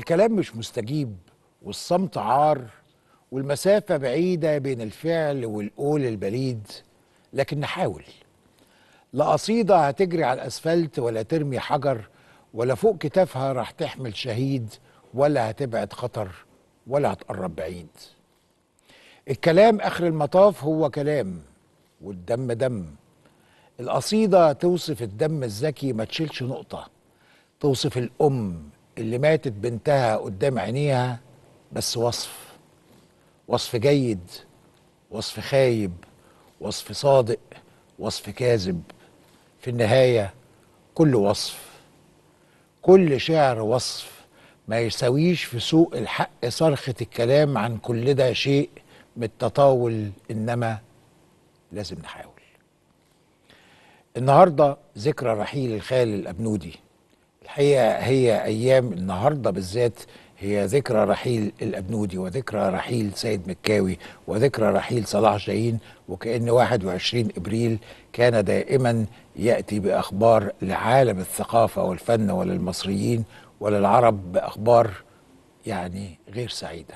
الكلام مش مستجيب والصمت عار والمسافة بعيدة بين الفعل والقول البليد لكن نحاول لا قصيدة هتجري على الأسفلت ولا ترمي حجر ولا فوق كتافها راح تحمل شهيد ولا هتبعد خطر ولا هتقرب بعيد الكلام آخر المطاف هو كلام والدم دم القصيدة توصف الدم الذكي ما تشيلش نقطة توصف الأم اللي ماتت بنتها قدام عينيها بس وصف وصف جيد وصف خايب وصف صادق وصف كاذب في النهاية كل وصف كل شعر وصف ما يساويش في سوق الحق صرخة الكلام عن كل ده شيء من التطاول إنما لازم نحاول النهاردة ذكرى رحيل الخال الأبنودي الحقيقة هي أيام النهاردة بالذات هي ذكرى رحيل الأبنودي وذكرى رحيل سيد مكاوي وذكرى رحيل صلاح جاهين وكأن 21 إبريل كان دائما يأتي بأخبار لعالم الثقافة والفن وللمصريين وللعرب بأخبار يعني غير سعيدة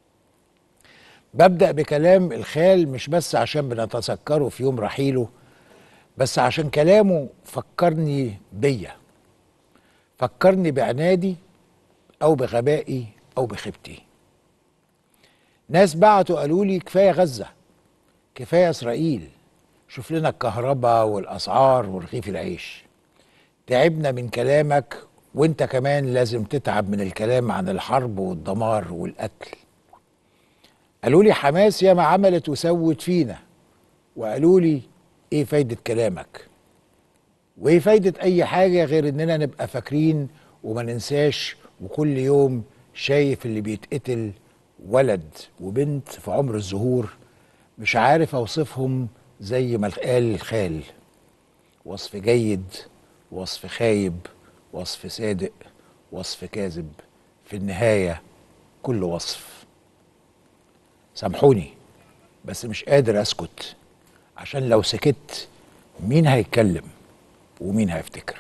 ببدأ بكلام الخال مش بس عشان بنتذكره في يوم رحيله بس عشان كلامه فكرني بيا فكرني بعنادي او بغبائي او بخيبتي ناس بعتوا قالوا لي كفايه غزه كفايه اسرائيل شوف لنا الكهرباء والاسعار ورغيف العيش تعبنا من كلامك وانت كمان لازم تتعب من الكلام عن الحرب والدمار والقتل قالوا لي حماس ياما عملت وسوت فينا وقالوا لي ايه فايده كلامك وايه فايده اي حاجه غير اننا نبقى فاكرين وما ننساش وكل يوم شايف اللي بيتقتل ولد وبنت في عمر الزهور مش عارف اوصفهم زي ما قال الخال وصف جيد وصف خايب وصف صادق وصف كاذب في النهايه كل وصف سامحوني بس مش قادر اسكت عشان لو سكت مين هيتكلم ومين هيفتكر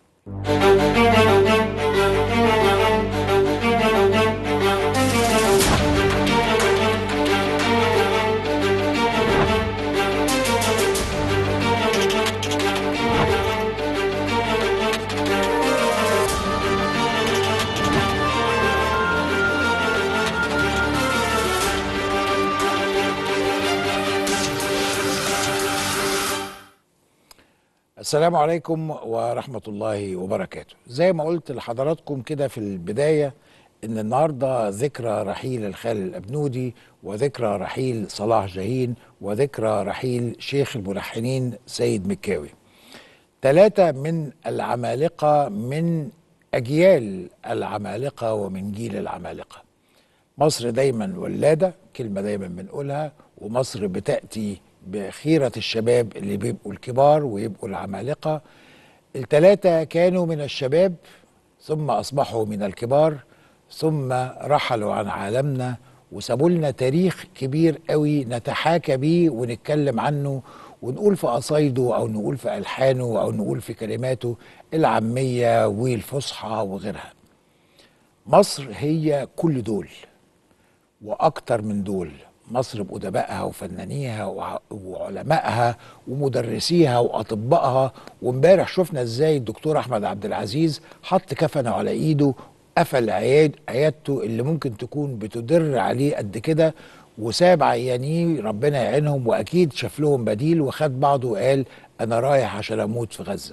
السلام عليكم ورحمة الله وبركاته زي ما قلت لحضراتكم كده في البداية ان النهاردة ذكرى رحيل الخال الأبنودي وذكرى رحيل صلاح جاهين وذكرى رحيل شيخ الملحنين سيد مكاوي ثلاثة من العمالقة من أجيال العمالقة ومن جيل العمالقة مصر دايما ولادة كلمة دايما بنقولها ومصر بتأتي بخيرة الشباب اللي بيبقوا الكبار ويبقوا العمالقة التلاتة كانوا من الشباب ثم أصبحوا من الكبار ثم رحلوا عن عالمنا وسابوا لنا تاريخ كبير قوي نتحاكى بيه ونتكلم عنه ونقول في قصايده أو نقول في ألحانه أو نقول في كلماته العامية والفصحى وغيرها مصر هي كل دول وأكتر من دول مصر بأدبائها وفنانيها وع- وعلمائها ومدرسيها وأطبائها وامبارح شفنا ازاي الدكتور أحمد عبد العزيز حط كفنه على إيده قفل عياد عيادته اللي ممكن تكون بتدر عليه قد كده وساب عيانيه ربنا يعينهم وأكيد شاف لهم بديل وخد بعضه وقال أنا رايح عشان أموت في غزة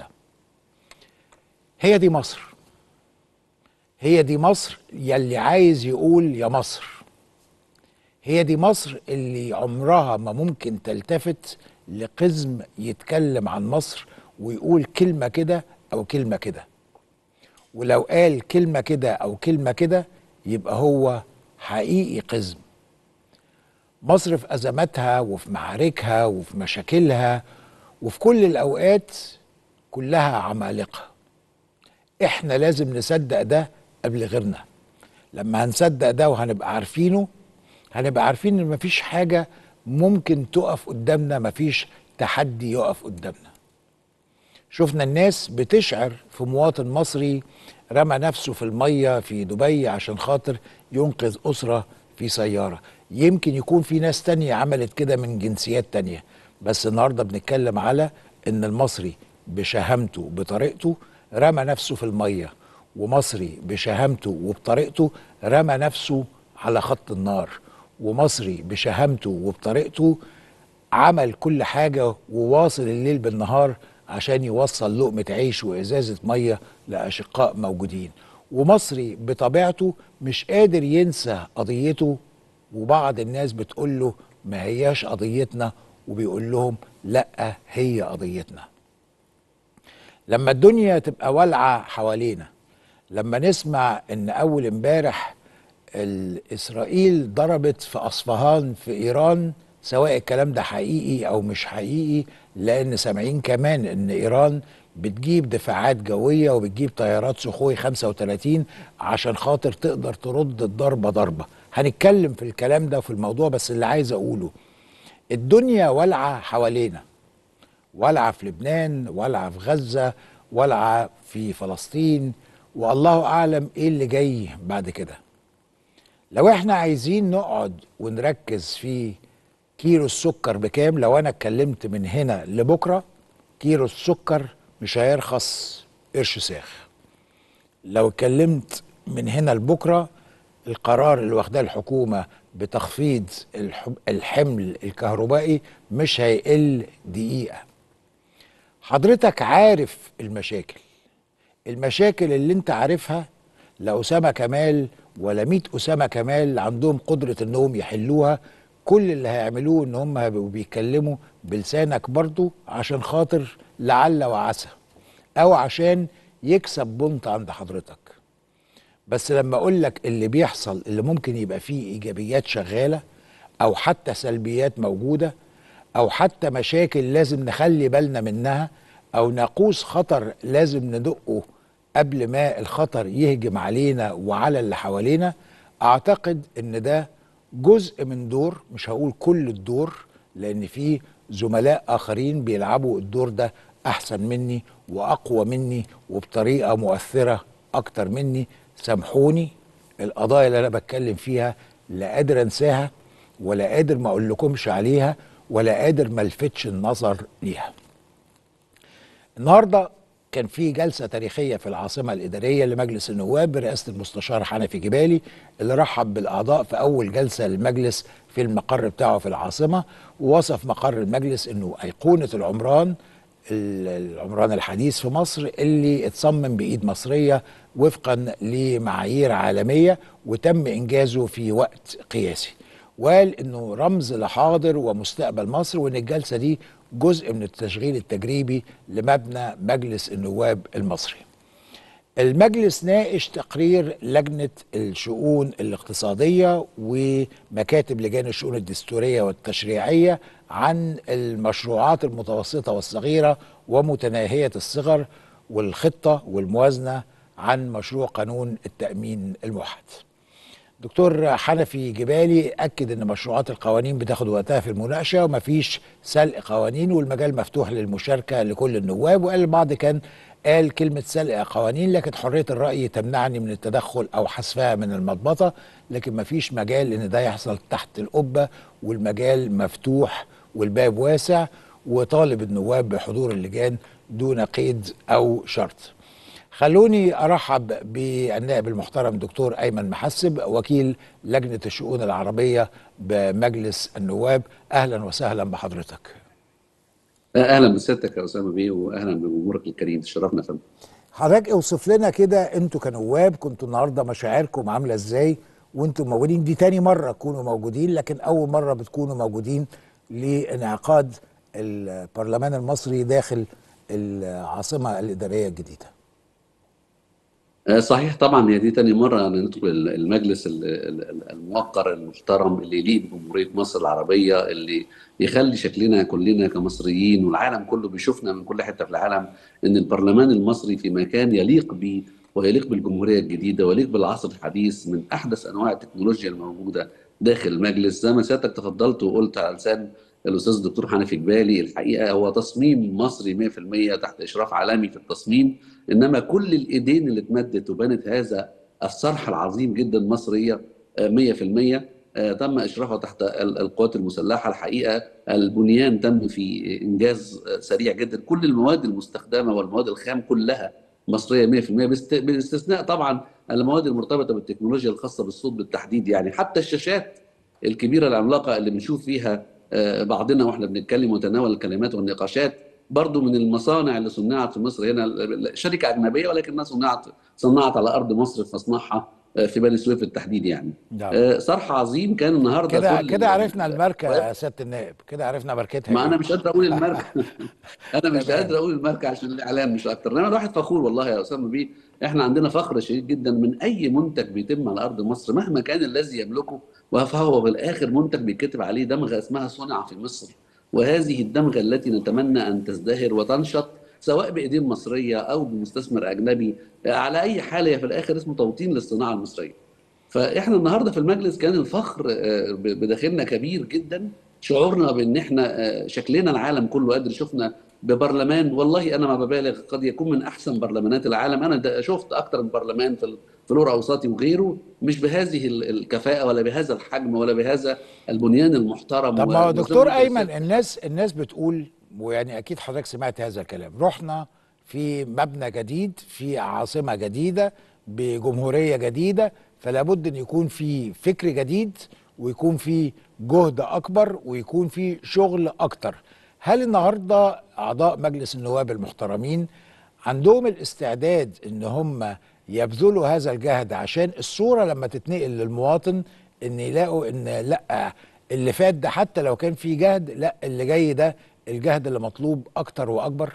هي دي مصر هي دي مصر يلي عايز يقول يا مصر هي دي مصر اللي عمرها ما ممكن تلتفت لقزم يتكلم عن مصر ويقول كلمة كده أو كلمة كده ولو قال كلمة كده أو كلمة كده يبقى هو حقيقي قزم مصر في أزماتها وفي معاركها وفي مشاكلها وفي كل الأوقات كلها عمالقة احنا لازم نصدق ده قبل غيرنا لما هنصدق ده وهنبقى عارفينه هنبقى عارفين ان مفيش حاجة ممكن تقف قدامنا مفيش تحدي يقف قدامنا شفنا الناس بتشعر في مواطن مصري رمى نفسه في الميه في دبي عشان خاطر ينقذ اسره في سياره يمكن يكون في ناس تانية عملت كده من جنسيات تانية بس النهارده بنتكلم على ان المصري بشهامته بطريقته رمى نفسه في الميه ومصري بشهامته وبطريقته رمى نفسه على خط النار ومصري بشهامته وبطريقته عمل كل حاجة وواصل الليل بالنهار عشان يوصل لقمة عيش وإزازة مية لأشقاء موجودين ومصري بطبيعته مش قادر ينسى قضيته وبعض الناس بتقول له ما هياش قضيتنا وبيقول لهم لا هي قضيتنا لما الدنيا تبقى والعة حوالينا لما نسمع ان اول امبارح اسرائيل ضربت في اصفهان في ايران سواء الكلام ده حقيقي او مش حقيقي لان سامعين كمان ان ايران بتجيب دفاعات جويه وبتجيب طيارات سخوي 35 عشان خاطر تقدر ترد الضربه ضربه هنتكلم في الكلام ده وفي الموضوع بس اللي عايز اقوله الدنيا والعه حوالينا والعه في لبنان والعه في غزه والعه في فلسطين والله اعلم ايه اللي جاي بعد كده لو احنا عايزين نقعد ونركز في كيلو السكر بكام لو انا اتكلمت من هنا لبكره كيلو السكر مش هيرخص قرش ساخ لو اتكلمت من هنا لبكره القرار اللي واخداه الحكومه بتخفيض الحمل الكهربائي مش هيقل دقيقه حضرتك عارف المشاكل المشاكل اللي انت عارفها لا اسامه كمال ولا ميت اسامه كمال عندهم قدره انهم يحلوها كل اللي هيعملوه ان هم هيبقوا بيتكلموا بلسانك برضو عشان خاطر لعل وعسى او عشان يكسب بنط عند حضرتك بس لما اقول لك اللي بيحصل اللي ممكن يبقى فيه ايجابيات شغاله او حتى سلبيات موجوده او حتى مشاكل لازم نخلي بالنا منها او ناقوس خطر لازم ندقه قبل ما الخطر يهجم علينا وعلى اللي حوالينا اعتقد ان ده جزء من دور مش هقول كل الدور لان في زملاء اخرين بيلعبوا الدور ده احسن مني واقوى مني وبطريقه مؤثره اكتر مني سامحوني القضايا اللي انا بتكلم فيها لا قادر انساها ولا قادر ما اقول لكمش عليها ولا قادر ما الفتش النظر ليها النهارده كان في جلسه تاريخيه في العاصمه الاداريه لمجلس النواب برئاسه المستشار حنفي جبالي اللي رحب بالاعضاء في اول جلسه للمجلس في المقر بتاعه في العاصمه ووصف مقر المجلس انه ايقونه العمران العمران الحديث في مصر اللي اتصمم بايد مصريه وفقا لمعايير عالميه وتم انجازه في وقت قياسي وقال انه رمز لحاضر ومستقبل مصر وان الجلسه دي جزء من التشغيل التجريبي لمبنى مجلس النواب المصري المجلس ناقش تقرير لجنة الشؤون الاقتصادية ومكاتب لجان الشؤون الدستورية والتشريعية عن المشروعات المتوسطة والصغيرة ومتناهية الصغر والخطة والموازنة عن مشروع قانون التأمين الموحد دكتور حنفي جبالي اكد ان مشروعات القوانين بتاخد وقتها في المناقشه ومفيش سلق قوانين والمجال مفتوح للمشاركه لكل النواب وقال البعض كان قال كلمه سلق قوانين لكن حريه الراي تمنعني من التدخل او حذفها من المضبطه لكن مفيش مجال ان ده يحصل تحت القبه والمجال مفتوح والباب واسع وطالب النواب بحضور اللجان دون قيد او شرط خلوني ارحب بالنائب المحترم دكتور ايمن محسب وكيل لجنه الشؤون العربيه بمجلس النواب اهلا وسهلا بحضرتك اهلا بسيادتك يا اسامه بيه واهلا بجمهورك الكريم تشرفنا فندم حضرتك اوصف لنا كده انتوا كنواب كنتوا النهارده مشاعركم عامله ازاي وانتوا موجودين دي تاني مره تكونوا موجودين لكن اول مره بتكونوا موجودين لانعقاد البرلمان المصري داخل العاصمه الاداريه الجديده آه، صحيح طبعا هي دي تاني مرة ندخل المجلس الموقر المحترم اللي يليق بجمهورية مصر العربية اللي يخلي شكلنا كلنا كمصريين والعالم كله بيشوفنا من كل حتة في العالم إن البرلمان المصري في مكان يليق به ويليق بالجمهورية الجديدة ويليق بالعصر الحديث من أحدث أنواع التكنولوجيا الموجودة داخل المجلس زي ما سيادتك تفضلت وقلت على لسان الاستاذ الدكتور حنفي جبالي الحقيقه هو تصميم مصري 100% تحت اشراف عالمي في التصميم انما كل الايدين اللي اتمدت وبنت هذا الصرح العظيم جدا مصريه آه، 100% آه، تم اشرافها تحت ال- القوات المسلحه الحقيقه البنيان تم في انجاز آه، سريع جدا كل المواد المستخدمه والمواد الخام كلها مصريه 100% باست- باستثناء طبعا المواد المرتبطه بالتكنولوجيا الخاصه بالصوت بالتحديد يعني حتى الشاشات الكبيره العملاقه اللي بنشوف فيها آه، بعضنا واحنا بنتكلم ونتناول الكلمات والنقاشات برضو من المصانع اللي صنعت في مصر هنا شركه اجنبيه ولكنها صنعت صنعت على ارض مصر في مصنعها آه، في بني سويف بالتحديد يعني نعم آه، صرح عظيم كان النهارده كده كل كده عرفنا ال- الماركه يا سياده النائب كده عرفنا ماركتها ما ايه انا مش قادر اقول الماركه انا مش تمام قادر اقول الماركه عشان الاعلام مش اكتر انما الواحد فخور والله يا اسامه بيه احنا عندنا فخر شديد جدا من اي منتج بيتم على ارض مصر مهما كان الذي يملكه فهو في الاخر منتج بيتكتب عليه دمغه اسمها صنع في مصر وهذه الدمغه التي نتمنى ان تزدهر وتنشط سواء بايدين مصريه او بمستثمر اجنبي على اي حال هي في الاخر اسمه توطين للصناعه المصريه فاحنا النهارده في المجلس كان الفخر آه، ب- بداخلنا كبير جدا شعورنا بان احنا آه، شكلنا العالم كله قادر شفنا ببرلمان والله انا ما ببالغ قد يكون من احسن برلمانات العالم انا ده شفت اكتر من برلمان في ال- في الاورا اوسطي وغيره مش بهذه ال- الكفاءه ولا بهذا الحجم ولا بهذا البنيان المحترم طب ما هو وزي ما دكتور قلت يا ايمن أستاذ، الناس الناس بتقول ويعني اكيد حضرتك سمعت هذا الكلام رحنا في مبنى جديد في عاصمه جديده بجمهوريه جديده فلا بد ان يكون في فكر جديد ويكون في جهد اكبر ويكون في شغل اكتر هل النهارده اعضاء مجلس النواب المحترمين عندهم الاستعداد ان هم يبذلوا هذا الجهد عشان الصوره لما تتنقل للمواطن ان يلاقوا ان لا اللي فات ده حتى لو كان في جهد لا اللي جاي ده الجهد اللي مطلوب اكتر واكبر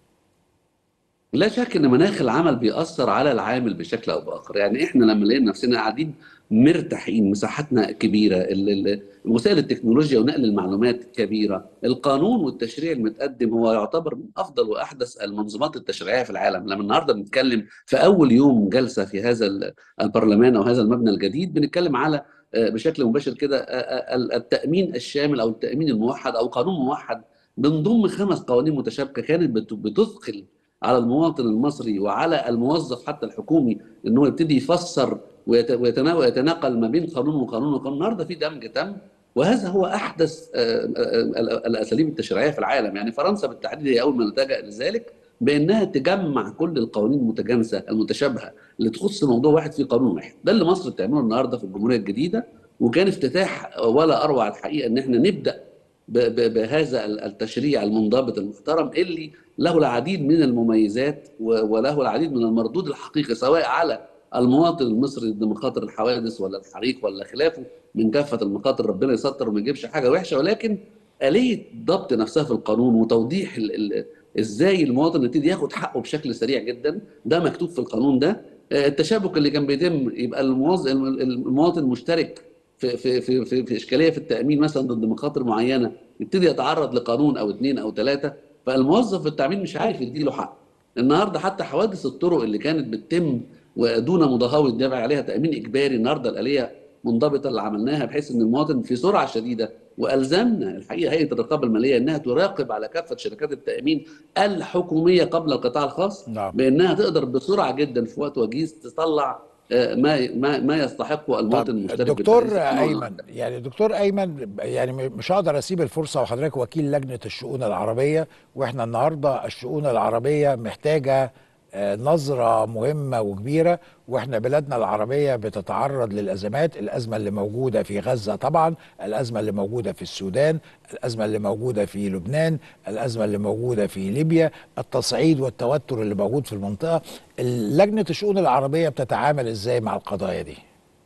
لا شك ان مناخ العمل بيأثر على العامل بشكل او باخر يعني احنا لما لقينا نفسنا قاعدين مرتاحين مساحتنا كبيره ال- ال- وسائل التكنولوجيا ونقل المعلومات كبيره القانون والتشريع المتقدم هو يعتبر من افضل واحدث المنظومات التشريعيه في العالم لما النهارده بنتكلم في اول يوم جلسه في هذا ال- البرلمان او هذا المبنى الجديد بنتكلم على آه، بشكل مباشر كده آه، آه، ال- التامين الشامل او التامين الموحد او قانون موحد بنضم خمس قوانين متشابكه كانت بت- بتثقل على المواطن المصري وعلى الموظف حتى الحكومي ان هو يبتدي يفسر ويت- ويتنا- ويتناقل ما بين قانون وقانون وقانون النهارده في دمج تم وهذا هو احدث آه، آه، آه، الاساليب التشريعيه في العالم يعني فرنسا بالتحديد هي اول من لجأ لذلك بانها تجمع كل القوانين المتجانسه المتشابهه اللي تخص موضوع واحد في قانون واحد ده اللي مصر بتعمله النهارده في الجمهوريه الجديده وكان افتتاح ولا اروع الحقيقه ان احنا نبدا ب- ب- بهذا التشريع المنضبط المحترم اللي له العديد من المميزات و- وله العديد من المردود الحقيقي سواء على المواطن المصري ضد مخاطر الحوادث ولا الحريق ولا خلافه من كافه المخاطر ربنا يستر وما يجيبش حاجه وحشه ولكن آلية ضبط نفسها في القانون وتوضيح ال ال ازاي المواطن يبتدي ياخد حقه بشكل سريع جدا ده مكتوب في القانون ده آه، التشابك اللي كان بيتم يبقى الموظف المواطن مشترك في في في في, في اشكاليه في التامين مثلا ضد مخاطر معينه يبتدي يتعرض لقانون او اثنين او ثلاثه فالموظف في التامين مش عارف يديله حق النهارده حتى حوادث الطرق اللي كانت بتتم ودون مضاهاه يدفع عليها تامين اجباري النهارده الاليه منضبطه اللي عملناها بحيث ان المواطن في سرعه شديده والزمنا الحقيقه هيئه الرقابه الماليه انها تراقب على كافه شركات التامين الحكوميه قبل القطاع الخاص نعم بانها تقدر بسرعه جدا في وقت وجيز تطلع آه، ما ما ما يستحقه المواطن طب المشترك الدكتور بالتأسيس في القانون. ايمن يعني دكتور ايمن يعني م- مش هقدر اسيب الفرصه وحضرتك وكيل لجنه الشؤون العربيه واحنا النهارده الشؤون العربيه محتاجه آه، نظره مهمه وكبيره واحنا بلادنا العربيه بتتعرض للازمات الازمه اللي موجوده في غزه طبعا الازمه اللي موجوده في السودان الازمه اللي موجوده في لبنان الازمه اللي موجوده في ليبيا التصعيد والتوتر اللي موجود في المنطقه لجنه الشؤون العربيه بتتعامل ازاي مع القضايا دي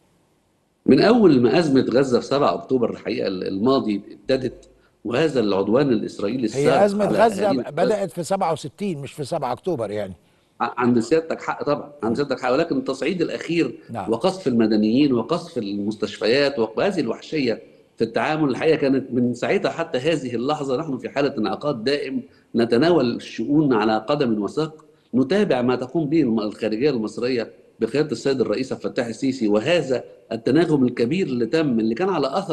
من اول ما ازمه غزه في 7 اكتوبر الحقيقه الماضي ابتدت وهذا العدوان الاسرائيلي السابق هي أزمة على غزة أهالينا بدأت في 67 مش في 7 أكتوبر يعني عند سيادتك حق طبعا عند سيادتك حق ولكن التصعيد الاخير نعم. وقصف المدنيين وقصف المستشفيات وهذه الوحشيه في التعامل الحقيقه كانت من ساعتها حتى هذه اللحظه نحن في حاله انعقاد دائم نتناول الشؤون على قدم وساق نتابع ما تقوم به الم- الخارجيه المصريه بقياده السيد الرئيس عبد الفتاح السيسي وهذا التناغم الكبير اللي تم اللي كان على اثره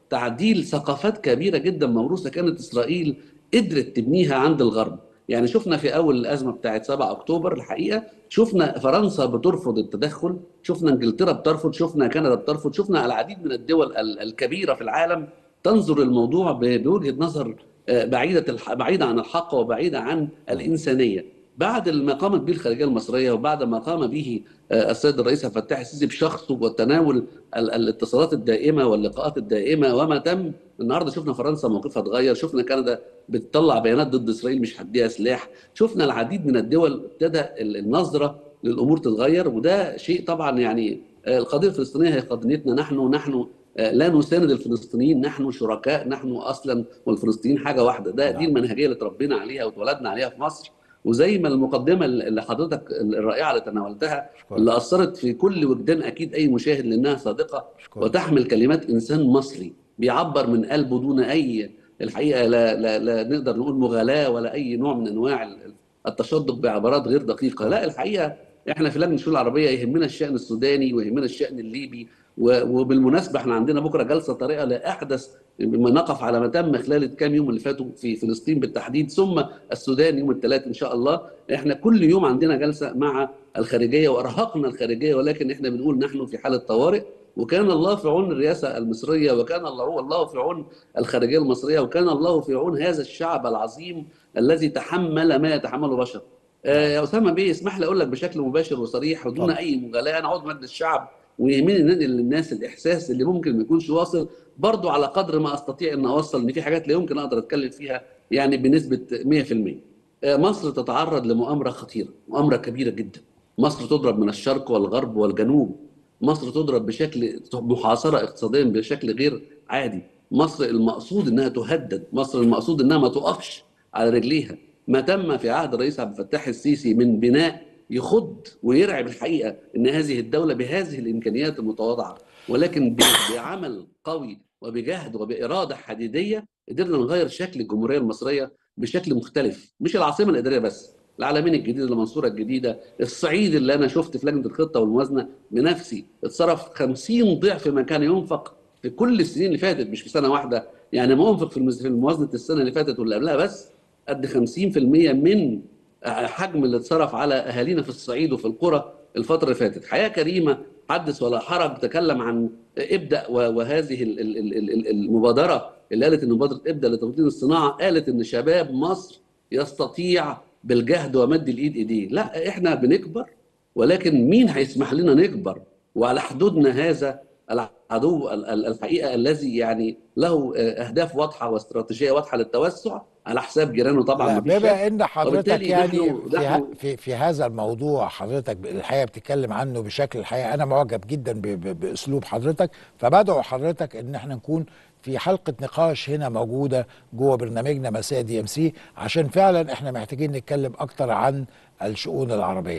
تعديل ثقافات كبيره جدا موروثه كانت اسرائيل قدرت تبنيها عند الغرب يعني شفنا في اول الازمه بتاعت 7 اكتوبر الحقيقه شفنا فرنسا بترفض التدخل شفنا انجلترا بترفض شفنا كندا بترفض شفنا العديد من الدول ال- الكبيره في العالم تنظر الموضوع ب- بوجهه نظر آه، بعيده الح- بعيده عن الحق وبعيده عن الانسانيه بعد ما قامت به الخارجيه المصريه وبعد ما قام به آه، السيد الرئيس عبد الفتاح السيسي بشخصه وتناول ال- الاتصالات الدائمه واللقاءات الدائمه وما تم النهارده شفنا فرنسا موقفها اتغير شفنا كندا بتطلع بيانات ضد اسرائيل مش هتديها سلاح شفنا العديد من الدول ابتدى ال- النظره للامور تتغير وده شيء طبعا يعني آه، القضيه الفلسطينيه هي قضيتنا نحن نحن آه، لا نساند الفلسطينيين نحن شركاء نحن اصلا والفلسطينيين حاجه واحده ده دي نعم. المنهجيه اللي اتربينا عليها واتولدنا عليها في مصر وزي ما المقدمه اللي حضرتك الرائعه اللي تناولتها أشكرك. اللي اثرت في كل وجدان اكيد اي مشاهد لانها صادقه أشكرك. وتحمل كلمات انسان مصري بيعبر من قلبه دون اي الحقيقه لا لا لا نقدر نقول مغالاه ولا اي نوع من انواع ال- التشدق بعبارات غير دقيقه لا الحقيقه احنا في لجنه الشؤون العربيه يهمنا الشان السوداني ويهمنا الشان الليبي و- وبالمناسبه احنا عندنا بكره جلسه طارئه لاحدث ما نقف على ما تم خلال الكام يوم اللي فاتوا في فلسطين بالتحديد ثم السودان يوم الثلاث ان شاء الله احنا كل يوم عندنا جلسه مع الخارجيه وارهقنا الخارجيه ولكن احنا بنقول نحن في حاله طوارئ وكان الله في عون الرئاسه المصريه وكان الله هو الله في عون الخارجيه المصريه وكان الله في عون هذا الشعب العظيم الذي تحمل ما يتحمله بشر. آه، يا اسامه بيه اسمح لي اقول لك بشكل مباشر وصريح ودون اتفضل. اي مغالاه انا عضو مجلس الشعب ويهمني ننقل للناس الاحساس اللي ممكن ما يكونش واصل برضو على قدر ما استطيع ان اوصل ان في حاجات لا يمكن اقدر اتكلم فيها يعني بنسبه 100%. آه، مصر تتعرض لمؤامره خطيره، مؤامره كبيره جدا. مصر تضرب من الشرق والغرب والجنوب. مصر تضرب بشكل محاصره اقتصاديا بشكل غير عادي. مصر المقصود انها تهدد، مصر المقصود انها ما تقفش على رجليها. ما تم في عهد الرئيس عبد الفتاح السيسي من بناء يخض ويرعب الحقيقه ان هذه الدوله بهذه الامكانيات المتواضعه ولكن ب- بعمل قوي وبجهد وباراده حديديه قدرنا نغير شكل الجمهوريه المصريه بشكل مختلف مش العاصمه الاداريه بس العلمين الجديده المنصوره الجديده الصعيد اللي انا شفت في لجنه الخطه والموازنه بنفسي اتصرف 50 ضعف ما كان ينفق في كل السنين اللي فاتت مش في سنه واحده يعني ما انفق في المز- في موازنه السنه اللي فاتت واللي قبلها بس قد 50% من حجم اللي اتصرف على اهالينا في الصعيد وفي القرى الفتره اللي فاتت حياه كريمه حدث ولا حرج تكلم عن ابدا و- وهذه ال- ال- ال- ال- المبادره اللي قالت ان مبادره ابدا لتوطين الصناعه قالت ان شباب مصر يستطيع بالجهد ومد الايد ايديه لا احنا بنكبر ولكن مين هيسمح لنا نكبر وعلى حدودنا هذا العدو ال- ال- الحقيقه الذي يعني له اهداف واضحه واستراتيجيه واضحه للتوسع على حساب جيرانه طبعا لا مفيش شك. بما ان حضرتك وبالتالي يعني نحن- في, ه- نحن- في في هذا الموضوع حضرتك الحقيقه بتتكلم عنه بشكل الحقيقه انا معجب جدا ب- ب- باسلوب حضرتك فبدعو حضرتك ان احنا نكون في حلقه نقاش هنا موجوده جوه برنامجنا مساء دي ام سي عشان فعلا احنا محتاجين نتكلم اكتر عن الشؤون العربيه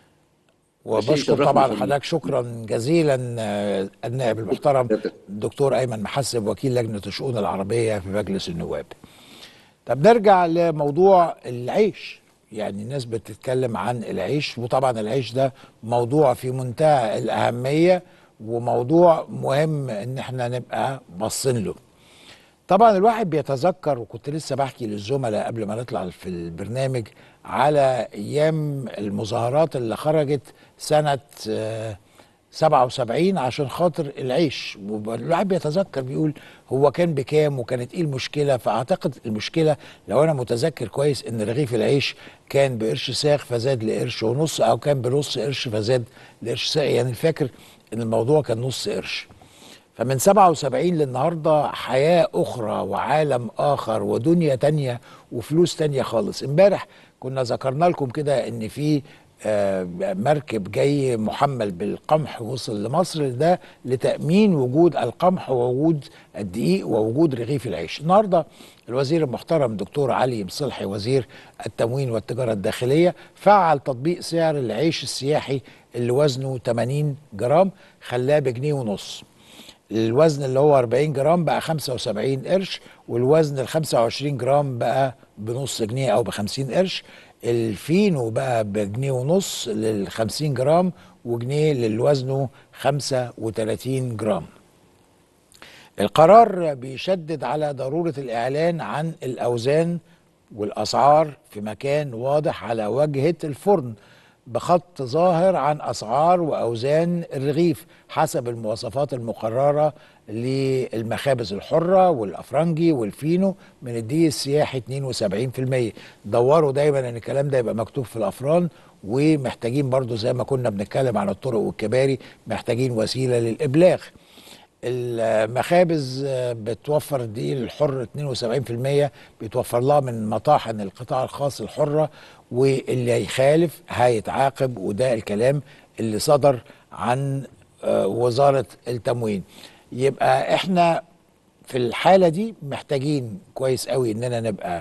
وبشكر يشرفنا طبعا فضيلة. حضرتك شكرا جزيلا آه، النائب المحترم الدكتور ايمن محسب وكيل لجنه الشؤون العربيه في مجلس النواب طب نرجع لموضوع العيش يعني الناس بتتكلم عن العيش وطبعا العيش ده موضوع في منتهى الأهمية وموضوع مهم ان احنا نبقى باصين له طبعا الواحد بيتذكر وكنت لسه بحكي للزملاء قبل ما نطلع في البرنامج على ايام المظاهرات اللي خرجت سنة آه، 77 عشان خاطر العيش والواحد بيتذكر بيقول هو كان بكام وكانت ايه المشكله فاعتقد المشكله لو انا متذكر كويس ان رغيف العيش كان بقرش ساخ فزاد لقرش ونص او كان بنص قرش فزاد لقرش ساخ يعني فاكر ان الموضوع كان نص قرش فمن 77 للنهارده حياه اخرى وعالم اخر ودنيا تانية وفلوس تانية خالص امبارح كنا ذكرنا لكم كده ان في آه، مركب جاي محمل بالقمح وصل لمصر ده لتأمين وجود القمح ووجود الدقيق ووجود رغيف العيش النهاردة الوزير المحترم دكتور علي مصلحي وزير التموين والتجارة الداخلية فعل تطبيق سعر العيش السياحي اللي وزنه 80 جرام خلاه بجنيه ونص الوزن اللي هو 40 جرام بقى 75 قرش والوزن ال 25 جرام بقى بنص جنيه او ب 50 قرش الفينو بقى بجنيه ونص لل 50 جرام وجنيه للي وزنه 35 جرام القرار بيشدد على ضرورة الإعلان عن الأوزان والأسعار في مكان واضح على واجهة الفرن بخط ظاهر عن أسعار وأوزان الرغيف حسب المواصفات المقررة للمخابز الحرة والأفرنجي والفينو من الدي السياحي 72% دوروا دايما ان الكلام ده يبقى مكتوب في الأفران ومحتاجين برضو زي ما كنا بنتكلم عن الطرق والكباري محتاجين وسيلة للإبلاغ المخابز بتوفر الدقيق الحر 72% بيتوفر لها من مطاحن القطاع الخاص الحرة واللي هيخالف هيتعاقب وده الكلام اللي صدر عن وزارة التموين يبقى احنا في الحالة دي محتاجين كويس قوي اننا نبقى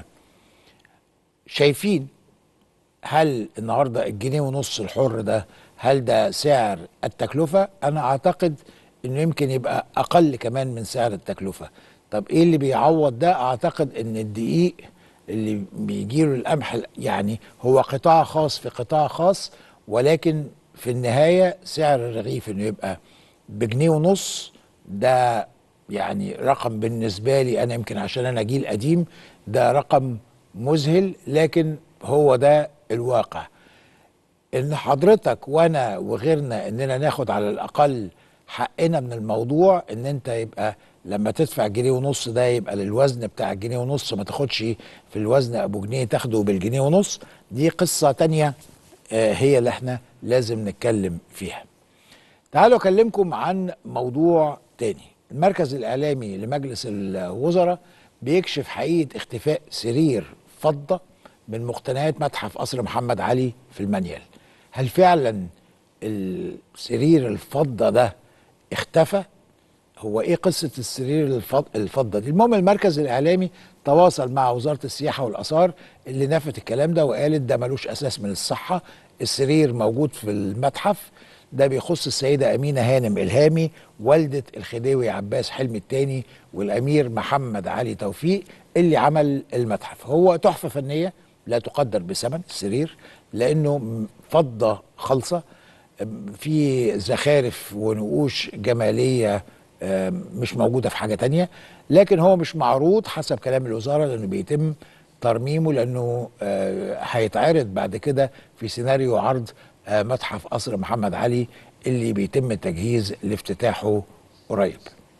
شايفين هل النهاردة الجنيه ونص الحر ده هل ده سعر التكلفة انا اعتقد انه يمكن يبقى اقل كمان من سعر التكلفة طب ايه اللي بيعوض ده اعتقد ان الدقيق اللي بيجيله القمح يعني هو قطاع خاص في قطاع خاص ولكن في النهاية سعر الرغيف انه يبقى بجنيه ونص ده يعني رقم بالنسبة لي انا يمكن عشان انا جيل قديم ده رقم مذهل لكن هو ده الواقع ان حضرتك وانا وغيرنا اننا ناخد على الاقل حقنا من الموضوع ان انت يبقى لما تدفع جنيه ونص ده يبقى للوزن بتاع الجنيه ونص ما تاخدش في الوزن ابو جنيه تاخده بالجنيه ونص دي قصة تانية آه هي اللي احنا لازم نتكلم فيها تعالوا اكلمكم عن موضوع تاني المركز الاعلامي لمجلس الوزراء بيكشف حقيقة اختفاء سرير فضة من مقتنيات متحف قصر محمد علي في المنيل هل فعلا السرير الفضة ده اختفى هو ايه قصة السرير الفض... الفضة دي المهم المركز الاعلامي تواصل مع وزارة السياحة والاثار اللي نفت الكلام ده وقالت ده ملوش اساس من الصحة السرير موجود في المتحف ده بيخص السيدة أمينة هانم إلهامي والدة الخديوي عباس حلمي الثاني والأمير محمد علي توفيق اللي عمل المتحف هو تحفة فنية لا تقدر بثمن السرير لأنه فضة خالصة في زخارف ونقوش جمالية مش موجودة في حاجة تانية لكن هو مش معروض حسب كلام الوزارة لأنه بيتم ترميمه لأنه هيتعرض بعد كده في سيناريو عرض متحف قصر محمد علي اللي بيتم تجهيز لافتتاحه قريب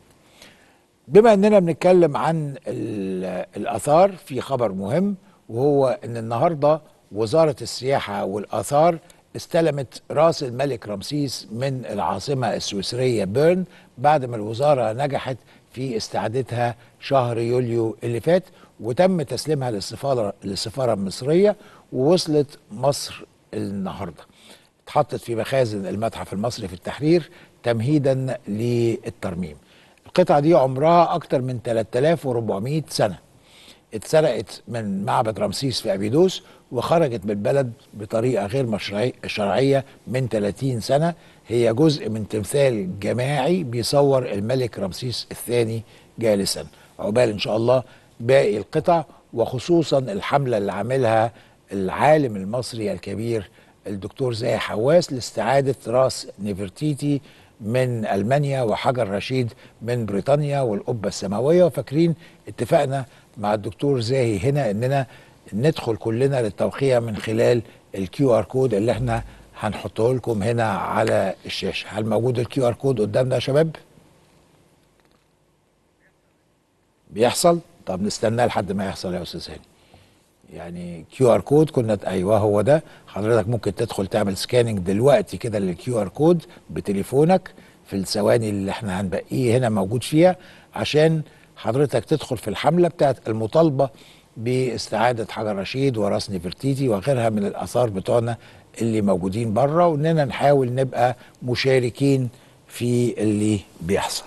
بما اننا بنتكلم عن الاثار في خبر مهم وهو ان النهارده وزاره السياحه والاثار استلمت راس الملك رمسيس من العاصمه السويسريه بيرن بعد ما الوزاره نجحت في استعادتها شهر يوليو اللي فات وتم تسليمها للسفاره للسفاره المصريه ووصلت مصر النهارده اتحطت في مخازن المتحف المصري في التحرير تمهيدا للترميم القطعة دي عمرها أكتر من 3400 سنة اتسرقت من معبد رمسيس في أبيدوس وخرجت من البلد بطريقة غير شرعية من 30 سنة هي جزء من تمثال جماعي بيصور الملك رمسيس الثاني جالسا عقبال إن شاء الله باقي القطع وخصوصا الحملة اللي عاملها العالم المصري الكبير الدكتور زاهي حواس لاستعادة راس نيفرتيتي من ألمانيا وحجر رشيد من بريطانيا والقبة السماوية وفاكرين اتفقنا مع الدكتور زاهي هنا اننا ندخل كلنا للتوقيع من خلال الكيو ار كود اللي احنا هنحطه لكم هنا على الشاشة هل موجود الكيو ار كود قدامنا يا شباب بيحصل طب نستناه لحد ما يحصل يا استاذ هاني يعني كيو ار كود كنا ايوه هو ده حضرتك ممكن تدخل تعمل سكاننج دلوقتي كده للكيو ار كود بتليفونك في الثواني اللي احنا هنبقيه هنا موجود فيها عشان حضرتك تدخل في الحمله بتاعت المطالبه باستعاده حجر رشيد وراس نفرتيتي وغيرها من الاثار بتوعنا اللي موجودين بره واننا نحاول نبقى مشاركين في اللي بيحصل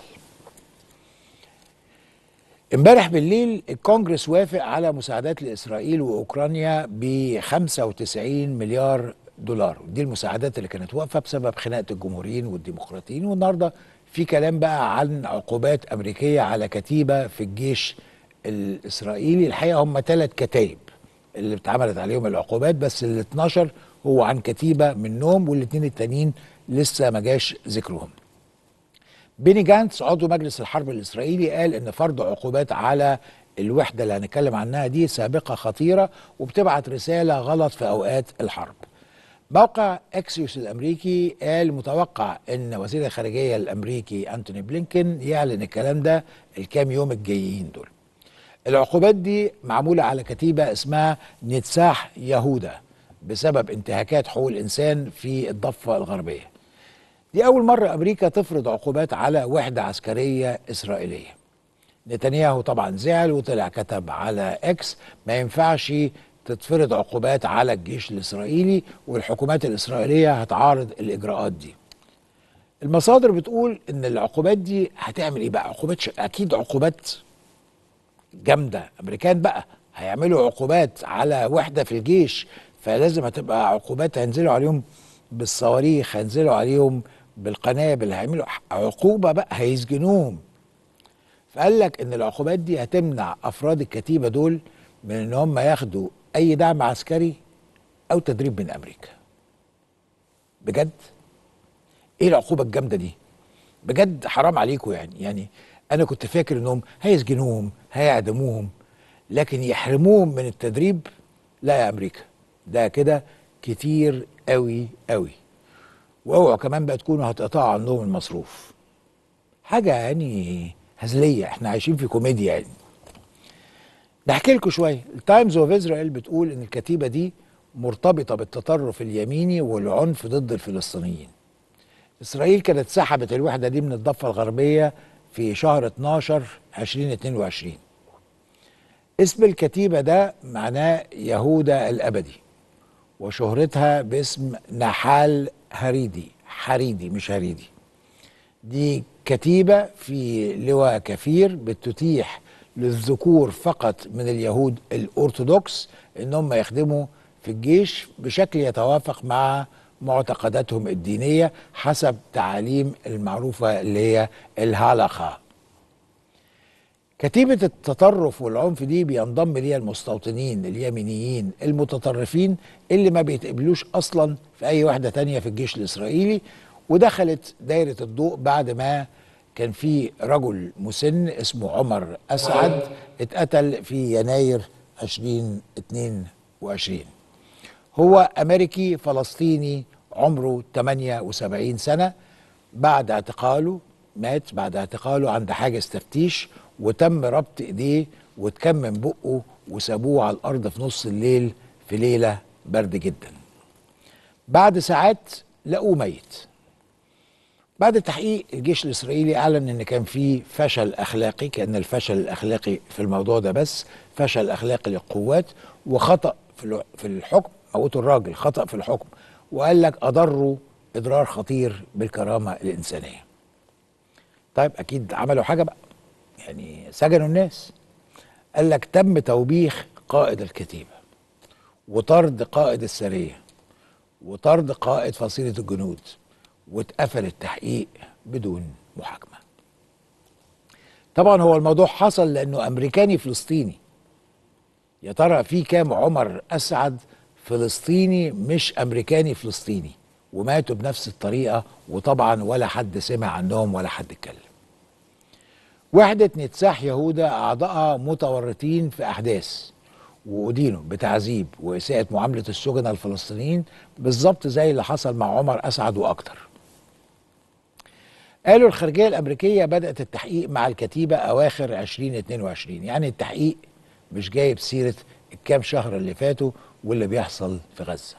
امبارح بالليل الكونجرس وافق على مساعدات لاسرائيل واوكرانيا ب 95 مليار دولار دي المساعدات اللي كانت واقفه بسبب خناقه الجمهوريين والديمقراطيين والنهارده في كلام بقى عن عقوبات امريكيه على كتيبه في الجيش الاسرائيلي الحقيقه هم ثلاث كتايب اللي اتعملت عليهم العقوبات بس ال 12 هو عن كتيبه منهم والاثنين التانيين لسه ما جاش ذكرهم بيني جانتس عضو مجلس الحرب الإسرائيلي قال إن فرض عقوبات على الوحدة اللي هنتكلم عنها دي سابقة خطيرة وبتبعت رسالة غلط في أوقات الحرب موقع اكسيوس الامريكي قال متوقع ان وزير الخارجيه الامريكي انتوني بلينكن يعلن الكلام ده الكام يوم الجايين دول العقوبات دي معموله على كتيبه اسمها نتساح يهودا بسبب انتهاكات حقوق الانسان في الضفه الغربيه دي اول مره امريكا تفرض عقوبات على وحده عسكريه اسرائيليه نتنياهو طبعا زعل وطلع كتب على اكس ما ينفعش تتفرض عقوبات على الجيش الاسرائيلي والحكومات الاسرائيليه هتعارض الاجراءات دي. المصادر بتقول ان العقوبات دي هتعمل ايه بقى؟ عقوبات ش... اكيد عقوبات جامده، امريكان بقى هيعملوا عقوبات على وحده في الجيش فلازم هتبقى عقوبات هينزلوا عليهم بالصواريخ، هينزلوا عليهم بالقنابل، هيعملوا عقوبه بقى هيسجنوهم. فقال لك ان العقوبات دي هتمنع افراد الكتيبه دول من ان هم ياخدوا اي دعم عسكري او تدريب من امريكا بجد ايه العقوبه الجامده دي بجد حرام عليكم يعني يعني انا كنت فاكر انهم هيسجنوهم هيعدموهم لكن يحرموهم من التدريب لا يا امريكا ده كده كتير قوي قوي واوعوا كمان بقى تكونوا هتقطعوا عنهم المصروف حاجه يعني هزليه احنا عايشين في كوميديا يعني نحكي لكم شويه التايمز اوف اسرائيل بتقول ان الكتيبه دي مرتبطه بالتطرف اليميني والعنف ضد الفلسطينيين اسرائيل كانت سحبت الوحده دي من الضفه الغربيه في شهر 12 2022 اسم الكتيبه ده معناه يهوذا الابدي وشهرتها باسم نحال هريدي حريدي مش هريدي دي كتيبه في لواء كفير بتتيح للذكور فقط من اليهود الأرثوذكس إنهم يخدموا في الجيش بشكل يتوافق مع معتقداتهم الدينية حسب تعاليم المعروفة اللي هي الهالخة كتيبة التطرف والعنف دي بينضم ليها المستوطنين اليمينيين المتطرفين اللي ما بيتقبلوش أصلا في أي واحدة تانية في الجيش الإسرائيلي ودخلت دايرة الضوء بعد ما كان في رجل مسن اسمه عمر أسعد اتقتل في يناير 2022 هو أمريكي فلسطيني عمره 78 سنة بعد اعتقاله مات بعد اعتقاله عند حاجز تفتيش وتم ربط ايديه واتكمم بقه وسابوه على الارض في نص الليل في ليله برد جدا بعد ساعات لقوه ميت بعد التحقيق الجيش الاسرائيلي اعلن ان كان في فشل اخلاقي كان الفشل الاخلاقي في الموضوع ده بس فشل اخلاقي للقوات وخطا في في الحكم موتوا الراجل خطا في الحكم وقال لك اضروا اضرار خطير بالكرامه الانسانيه طيب اكيد عملوا حاجه بقى يعني سجنوا الناس قال لك تم توبيخ قائد الكتيبه وطرد قائد السريه وطرد قائد فصيله الجنود واتقفل التحقيق بدون محاكمه طبعا هو الموضوع حصل لانه امريكاني فلسطيني يا ترى في كام عمر اسعد فلسطيني مش امريكاني فلسطيني وماتوا بنفس الطريقه وطبعا ولا حد سمع عنهم ولا حد اتكلم وحدة نتساح يهودا أعضائها متورطين في أحداث وأدينوا بتعذيب وإساءة معاملة السجناء الفلسطينيين بالظبط زي اللي حصل مع عمر أسعد وأكتر قالوا الخارجية الأمريكية بدأت التحقيق مع الكتيبة أواخر 2022 يعني التحقيق مش جايب سيرة الكام شهر اللي فاتوا واللي بيحصل في غزة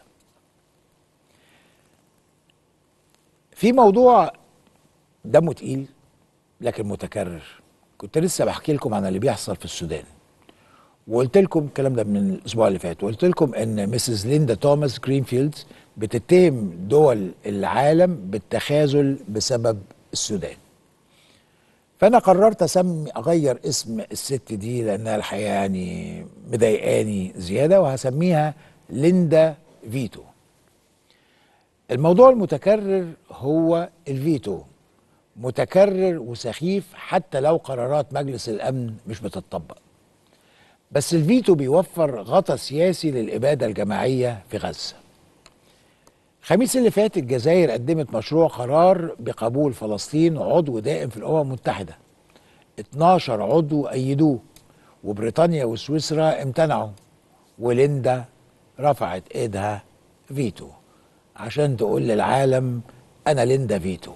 في موضوع دمه تقيل لكن متكرر كنت لسه بحكي لكم عن اللي بيحصل في السودان وقلت لكم الكلام ده من الاسبوع اللي فات وقلت لكم ان مسز ليندا توماس جرينفيلد بتتهم دول العالم بالتخاذل بسبب السودان فانا قررت اسمي اغير اسم الست دي لانها الحقيقه يعني مضايقاني زياده وهسميها ليندا فيتو الموضوع المتكرر هو الفيتو متكرر وسخيف حتى لو قرارات مجلس الامن مش بتطبق بس الفيتو بيوفر غطى سياسي للاباده الجماعيه في غزه الخميس اللي فات الجزائر قدمت مشروع قرار بقبول فلسطين عضو دائم في الامم المتحده 12 عضو ايدوه وبريطانيا وسويسرا امتنعوا وليندا رفعت ايدها فيتو عشان تقول للعالم انا ليندا فيتو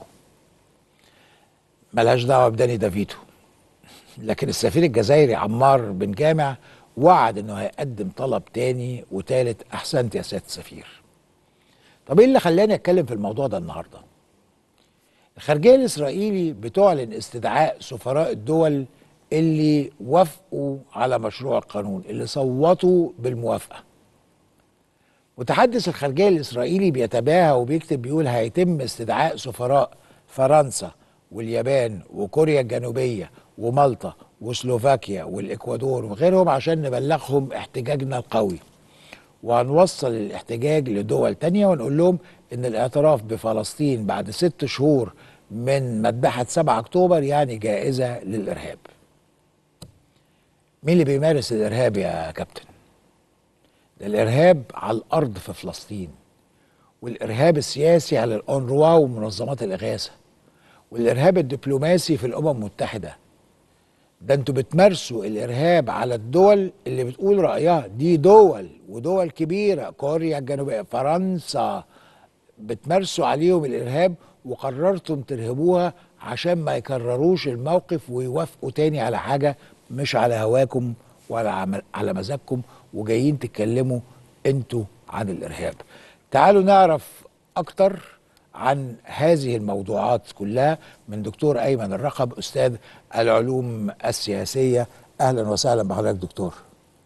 ملهاش دعوه بداني دا فيتو لكن السفير الجزائري عمار بن جامع وعد انه هيقدم طلب تاني وتالت احسنت يا سياده السفير طب ايه اللي خلاني اتكلم في الموضوع ده النهارده الخارجيه الاسرائيلي بتعلن استدعاء سفراء الدول اللي وافقوا على مشروع القانون اللي صوتوا بالموافقه متحدث الخارجيه الاسرائيلي بيتباهى وبيكتب بيقول هيتم استدعاء سفراء فرنسا واليابان وكوريا الجنوبيه ومالطا وسلوفاكيا والاكوادور وغيرهم عشان نبلغهم احتجاجنا القوي وهنوصل الاحتجاج لدول تانية ونقول لهم ان الاعتراف بفلسطين بعد ست شهور من مذبحة 7 اكتوبر يعني جائزة للارهاب مين اللي بيمارس الارهاب يا كابتن ده الارهاب على الارض في فلسطين والارهاب السياسي على الاونروا ومنظمات الاغاثه والارهاب الدبلوماسي في الامم المتحده ده انتوا بتمارسوا الارهاب على الدول اللي بتقول رايها دي دول ودول كبيره كوريا الجنوبيه فرنسا بتمارسوا عليهم الارهاب وقررتم ترهبوها عشان ما يكرروش الموقف ويوافقوا تاني على حاجه مش على هواكم ولا على مزاجكم وجايين تتكلموا انتوا عن الارهاب تعالوا نعرف اكتر عن هذه الموضوعات كلها من دكتور ايمن الرقب استاذ العلوم السياسيه اهلا وسهلا بحضرتك دكتور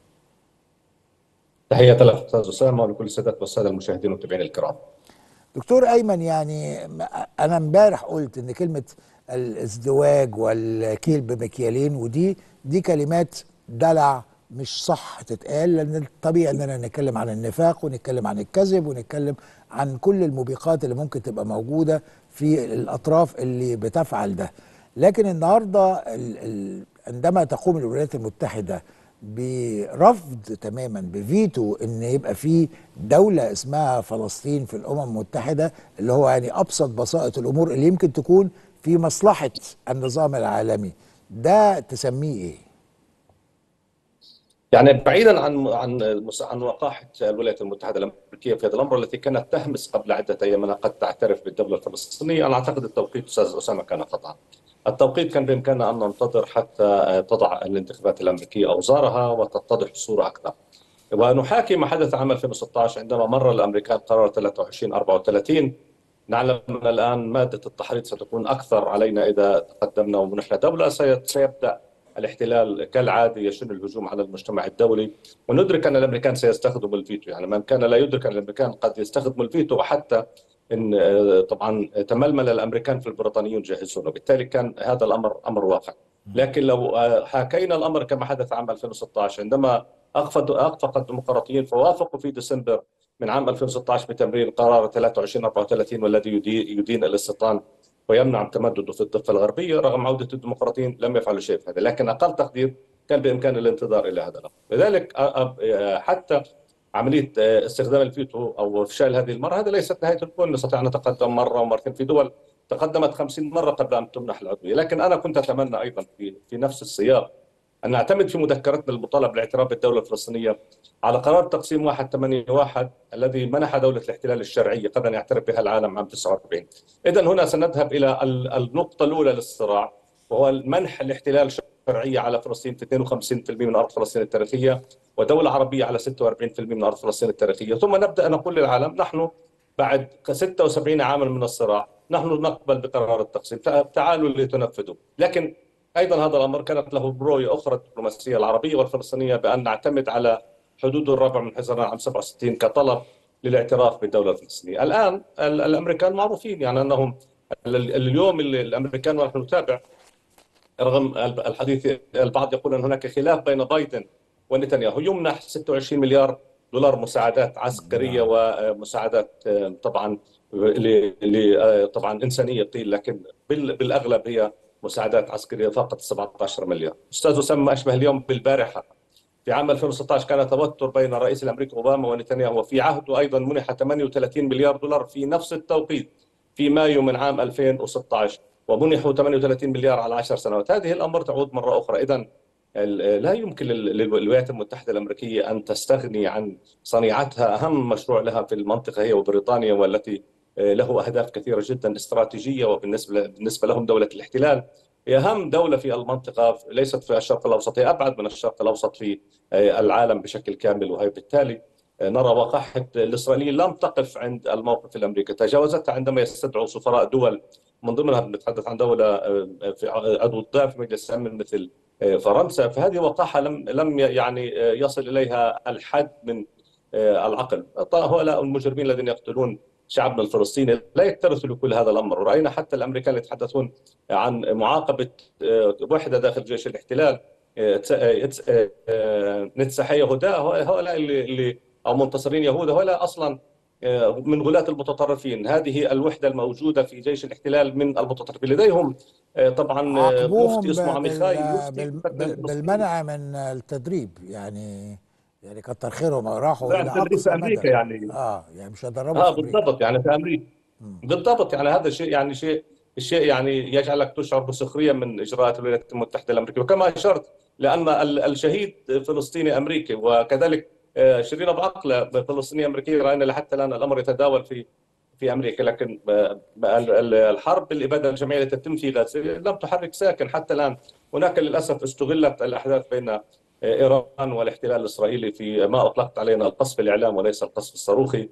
تحياتي لك استاذ اسامه ولكل السادات والساده المشاهدين والمتابعين الكرام دكتور ايمن يعني انا امبارح قلت ان كلمه الازدواج والكيل بمكيالين ودي دي كلمات دلع مش صح تتقال لان الطبيعي اننا نتكلم عن النفاق ونتكلم عن الكذب ونتكلم عن كل الموبقات اللي ممكن تبقى موجوده في الاطراف اللي بتفعل ده لكن النهارده ال ال عندما تقوم الولايات المتحده برفض تماما بفيتو ان يبقى في دوله اسمها فلسطين في الامم المتحده اللي هو يعني ابسط بسائط الامور اللي يمكن تكون في مصلحه النظام العالمي ده تسميه ايه؟ يعني بعيدا عن عن عن وقاحه الولايات المتحده الامريكيه في هذا الامر التي كانت تهمس قبل عده ايام انها قد تعترف بالدوله الفلسطينيه، انا اعتقد التوقيت استاذ اسامه كان خطا. التوقيت كان بامكاننا ان ننتظر حتى تضع الانتخابات الامريكيه اوزارها وتتضح الصوره اكثر. ونحاكي ما حدث عام 2016 عندما مر الامريكان قرار 23 34 نعلم ان الان ماده التحريض ستكون اكثر علينا اذا تقدمنا ونحن دوله سيبدا الاحتلال كالعاده يشن الهجوم على المجتمع الدولي وندرك ان الامريكان سيستخدموا الفيتو يعني من كان لا يدرك ان الامريكان قد يستخدموا الفيتو وحتى ان طبعا تململ الامريكان في البريطانيون جاهزون وبالتالي كان هذا الامر امر واقع لكن لو حاكينا الامر كما حدث عام 2016 عندما اخفق اخفق الديمقراطيين فوافقوا في ديسمبر من عام 2016 بتمرير قرار 23 34 والذي يدين الاستيطان ويمنع تمدده في الضفه الغربيه رغم عوده الديمقراطيين لم يفعلوا شيء في هذا لكن اقل تقدير كان بامكان الانتظار الى هذا الامر لذلك حتى عمليه استخدام الفيتو او افشال هذه المره هذا ليست نهايه الكون نستطيع ان نتقدم مره ومرتين في دول تقدمت 50 مره قبل ان تمنح العضويه لكن انا كنت اتمنى ايضا في في نفس السياق ان نعتمد في مذكرتنا المطالبه بالاعتراف بالدوله الفلسطينيه على قرار تقسيم 181 الذي منح دوله الاحتلال الشرعيه قبل ان يعترف بها العالم عام 49 اذا هنا سنذهب الى النقطه الاولى للصراع وهو منح الاحتلال الشرعيه على فلسطين في 52% من ارض فلسطين التاريخيه ودوله عربيه على 46% من ارض فلسطين التاريخيه ثم نبدا نقول للعالم نحن بعد 76 عاما من الصراع نحن نقبل بقرار التقسيم تعالوا لتنفذوا لكن ايضا هذا الامر كانت له رؤيه اخرى الدبلوماسيه العربيه والفلسطينيه بان نعتمد على حدود الرابع من حزيران عام 67 كطلب للاعتراف بالدوله الفلسطينيه، الان الامريكان معروفين يعني انهم اليوم اللي الامريكان ونحن نتابع رغم الحديث البعض يقول ان هناك خلاف بين بايدن ونتنياهو يمنح 26 مليار دولار مساعدات عسكريه ومساعدات طبعا طبعا انسانيه قيل لكن بالاغلب هي مساعدات عسكريه فقط 17 مليار استاذ اسامه اشبه اليوم بالبارحه في عام 2016 كان توتر بين الرئيس الامريكي اوباما ونتنياهو وفي عهده ايضا منح 38 مليار دولار في نفس التوقيت في مايو من عام 2016 ومنحوا 38 مليار على 10 سنوات هذه الامر تعود مره اخرى اذا لا يمكن للولايات المتحده الامريكيه ان تستغني عن صنيعتها اهم مشروع لها في المنطقه هي وبريطانيا والتي له اهداف كثيره جدا استراتيجيه وبالنسبه بالنسبه لهم دوله الاحتلال هي اهم دوله في المنطقه ليست في الشرق الاوسط هي ابعد من الشرق الاوسط في العالم بشكل كامل وهي بالتالي نرى وقاحه الاسرائيليين لم تقف عند الموقف الامريكي تجاوزتها عندما يستدعوا سفراء دول من ضمنها بنتحدث عن دوله في عضو الضيف في مجلس الامن مثل فرنسا فهذه وقاحه لم لم يعني يصل اليها الحد من العقل هؤلاء المجرمين الذين يقتلون شعبنا الفلسطيني لا يكترثوا لكل هذا الامر وراينا حتى الامريكان يتحدثون عن معاقبه وحده داخل جيش الاحتلال نتسحي يهودا هؤلاء اللي, اللي او منتصرين يهودا هؤلاء اصلا من غلاة المتطرفين هذه الوحدة الموجودة في جيش الاحتلال من المتطرفين لديهم طبعا مفتي اسمه عميخاي بالمنع من التدريب يعني يعني كتر خيرهم راحوا الى اقصى امريكا يعني اه يعني مش هيدربوا اه بالضبط يعني في امريكا بالضبط يعني هذا شيء يعني شيء الشيء يعني يجعلك تشعر بسخريه من اجراءات الولايات المتحده الامريكيه وكما اشرت لان الشهيد فلسطيني امريكي وكذلك شيرين ابو عقله فلسطينيه امريكيه راينا لحتى الان الامر يتداول في في امريكا لكن الحرب الاباده الجماعيه التي تتم في غزه لم تحرك ساكن حتى الان هناك للاسف استغلت الاحداث بين ايران والاحتلال الاسرائيلي في ما اطلقت علينا القصف الاعلام وليس القصف الصاروخي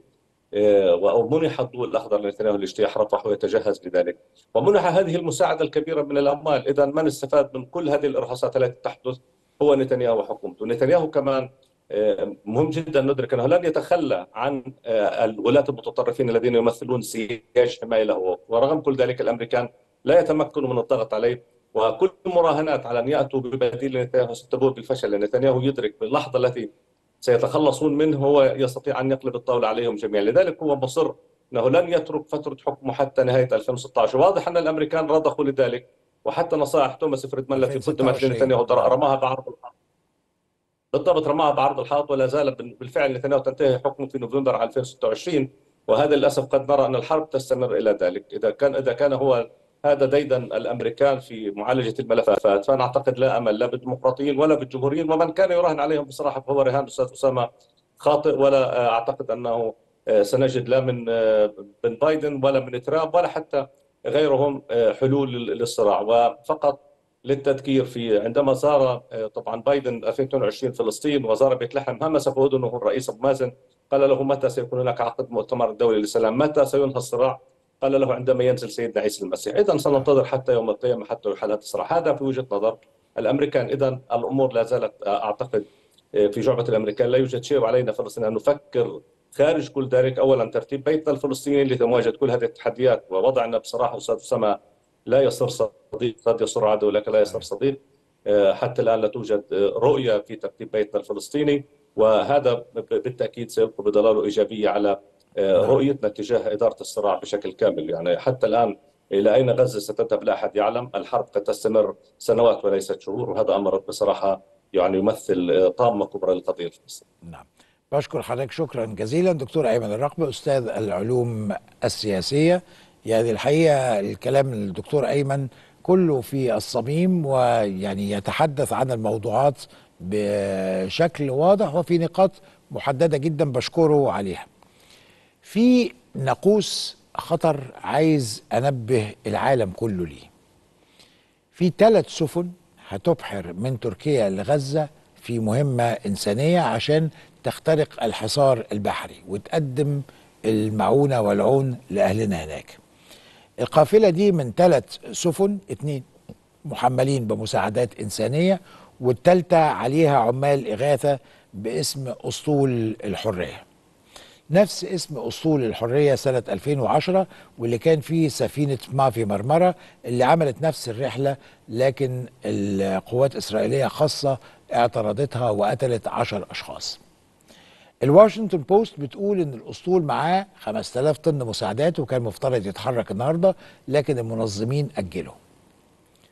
ومنح الضوء الاخضر لنتنياهو لاجتياح رفح ويتجهز لذلك ومنح هذه المساعده الكبيره من الاموال اذا من استفاد من كل هذه الارهاصات التي تحدث هو نتنياهو وحكومته نتنياهو كمان مهم جدا ندرك انه لن يتخلى عن الولاة المتطرفين الذين يمثلون سياج حمايه له ورغم كل ذلك الامريكان لا يتمكنوا من الضغط عليه وكل مراهنات على ان ياتوا ببديل لنتنياهو ستبوء بالفشل نتنياهو يدرك باللحظه التي سيتخلصون منه هو يستطيع ان يقلب الطاوله عليهم جميعا لذلك هو مصر انه لن يترك فتره حكمه حتى نهايه 2016 واضح ان الامريكان رضخوا لذلك وحتى نصائح توماس فريدمان التي قدمت لنتنياهو رماها بعرض الحائط بالضبط رماها بعرض الحائط ولا زال بالفعل نتنياهو تنتهي حكمه في نوفمبر 2026 وهذا للاسف قد نرى ان الحرب تستمر الى ذلك اذا كان اذا كان هو هذا ديدن الامريكان في معالجه الملفات فانا اعتقد لا امل لا بالديمقراطيين ولا بالجمهوريين ومن كان يراهن عليهم بصراحه فهو رهان استاذ اسامه خاطئ ولا اعتقد انه سنجد لا من من بايدن ولا من ترامب ولا حتى غيرهم حلول للصراع وفقط للتذكير في عندما زار طبعا بايدن 2022 فلسطين وزار بيت لحم همس في اذنه الرئيس ابو مازن قال له متى سيكون هناك عقد مؤتمر دولي للسلام؟ متى سينهى الصراع؟ قال له عندما ينزل سيدنا عيسى المسيح، اذا سننتظر حتى يوم القيامه حتى يحل هذا الصراع، هذا في وجهه نظر الامريكان، اذا الامور لا زالت اعتقد في جعبه الامريكان لا يوجد شيء وعلينا فلسطين ان نفكر خارج كل ذلك اولا ترتيب بيتنا الفلسطيني لمواجهه كل هذه التحديات ووضعنا بصراحه استاذ اسامه لا يصير صديق قد يصير عدو لكن لا يصير صديق حتى الان لا توجد رؤيه في ترتيب بيتنا الفلسطيني وهذا بالتاكيد سيلقي بظلاله ايجابيه على رؤيتنا تجاه اداره الصراع بشكل كامل يعني حتى الان الى اين غزه ستذهب لا احد يعلم الحرب قد تستمر سنوات وليست شهور وهذا امر بصراحه يعني يمثل طامه كبرى للقضيه الفلسطينيه نعم بشكر حضرتك شكرا جزيلا دكتور ايمن الرقب استاذ العلوم السياسيه يعني الحقيقه الكلام الدكتور ايمن كله في الصميم ويعني يتحدث عن الموضوعات بشكل واضح وفي نقاط محدده جدا بشكره عليها. في ناقوس خطر عايز انبه العالم كله ليه. في ثلاث سفن هتبحر من تركيا لغزه في مهمه انسانيه عشان تخترق الحصار البحري وتقدم المعونه والعون لاهلنا هناك. القافله دي من ثلاث سفن اتنين محملين بمساعدات انسانيه والثالثه عليها عمال اغاثه باسم اسطول الحريه. نفس اسم اسطول الحريه سنه 2010 واللي كان فيه سفينه مافي مرمره اللي عملت نفس الرحله لكن القوات الاسرائيليه خاصه اعترضتها وقتلت 10 اشخاص. الواشنطن بوست بتقول ان الاسطول معاه 5000 طن مساعدات وكان مفترض يتحرك النهارده لكن المنظمين اجلوا.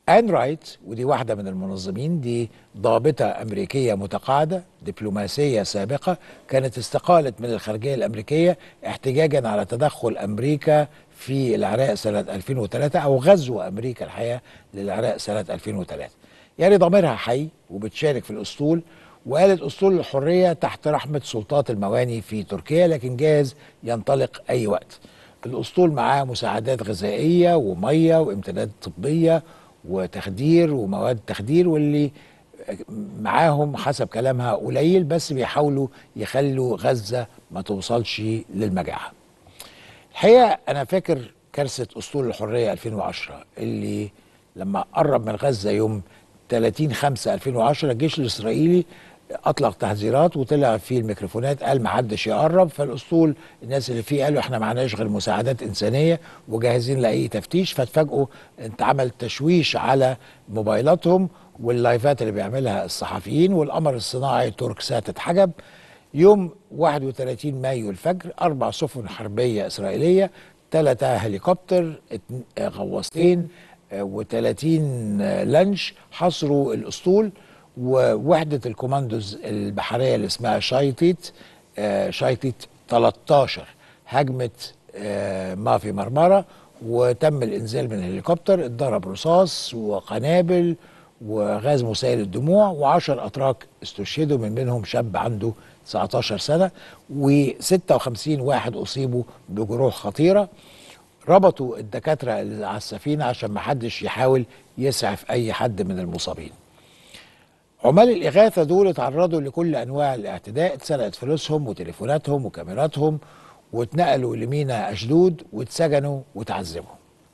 آن رايت ودي واحدة من المنظمين دي ضابطة أمريكية متقاعدة دبلوماسية سابقة كانت استقالت من الخارجية الأمريكية احتجاجا على تدخل أمريكا في العراق سنة 2003 أو غزو أمريكا الحقيقة للعراق سنة 2003 يعني ضميرها حي وبتشارك في الأسطول وقالت أسطول الحرية تحت رحمة سلطات المواني في تركيا لكن جاهز ينطلق أي وقت الأسطول معاه مساعدات غذائية ومية وامتدادات طبية وتخدير ومواد تخدير واللي معاهم حسب كلامها قليل بس بيحاولوا يخلوا غزة ما توصلش للمجاعة الحقيقة أنا فاكر كارثة أسطول الحرية 2010 اللي لما قرب من غزة يوم 30 5 2010 الجيش الإسرائيلي أطلق تحذيرات وطلع في الميكروفونات قال ما حدش يقرب فالأسطول الناس اللي فيه قالوا احنا معناش غير مساعدات إنسانية وجاهزين لأي تفتيش فاتفاجئوا انت عمل تشويش على موبايلاتهم واللايفات اللي بيعملها الصحفيين والقمر الصناعي تورك سات اتحجب يوم 31 مايو الفجر أربع سفن حربية إسرائيلية ثلاثة هليكوبتر اتن- غواصتين و30 لانش حصروا الأسطول ووحدة الكوماندوز البحرية اللي اسمها شايتيت آه، شايتيت 13 هجمت آه، ما في مرمرة وتم الإنزال من الهليكوبتر اتضرب رصاص وقنابل وغاز مسيل الدموع وعشر أتراك استشهدوا من منهم شاب عنده 19 سنة و56 واحد أصيبوا بجروح خطيرة ربطوا الدكاترة اللي على السفينة عشان ما حدش يحاول يسعف أي حد من المصابين عمال الإغاثة دول اتعرضوا لكل أنواع الاعتداء اتسرقت فلوسهم وتليفوناتهم وكاميراتهم واتنقلوا لمينا أشدود واتسجنوا وتعذبوا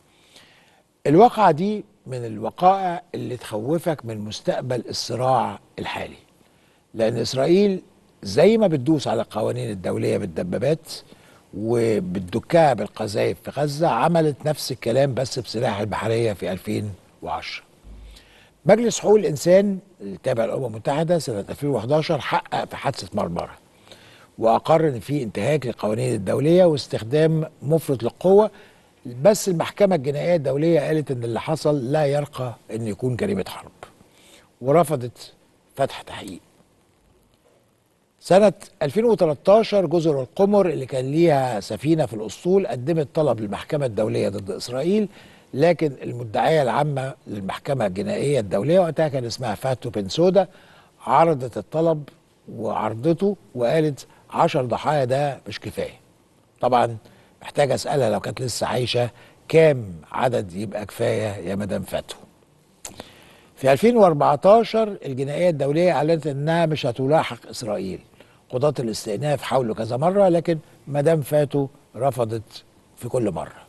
الواقعة دي من الوقائع اللي تخوفك من مستقبل الصراع الحالي لأن إسرائيل زي ما بتدوس على القوانين الدولية بالدبابات وبتدكها بالقذائف في غزة عملت نفس الكلام بس بسلاح البحرية في 2010 مجلس حقوق الإنسان اللي تابع للأمم المتحدة سنة 2011 حقق في حادثة مرمرة وأقر إن في انتهاك للقوانين الدولية واستخدام مفرط للقوة بس المحكمة الجنائية الدولية قالت إن اللي حصل لا يرقى إن يكون جريمة حرب ورفضت فتح تحقيق سنة 2013 جزر القمر اللي كان ليها سفينة في الأسطول قدمت طلب للمحكمة الدولية ضد إسرائيل لكن المدعية العامة للمحكمة الجنائية الدولية وقتها كان اسمها فاتو بنسودا عرضت الطلب وعرضته وقالت عشر ضحايا ده مش كفاية طبعا محتاج أسألها لو كانت لسه عايشة كام عدد يبقى كفاية يا مدام فاتو في 2014 الجنائية الدولية أعلنت أنها مش هتلاحق إسرائيل قضاة الاستئناف حاولوا كذا مرة لكن مدام فاتو رفضت في كل مرة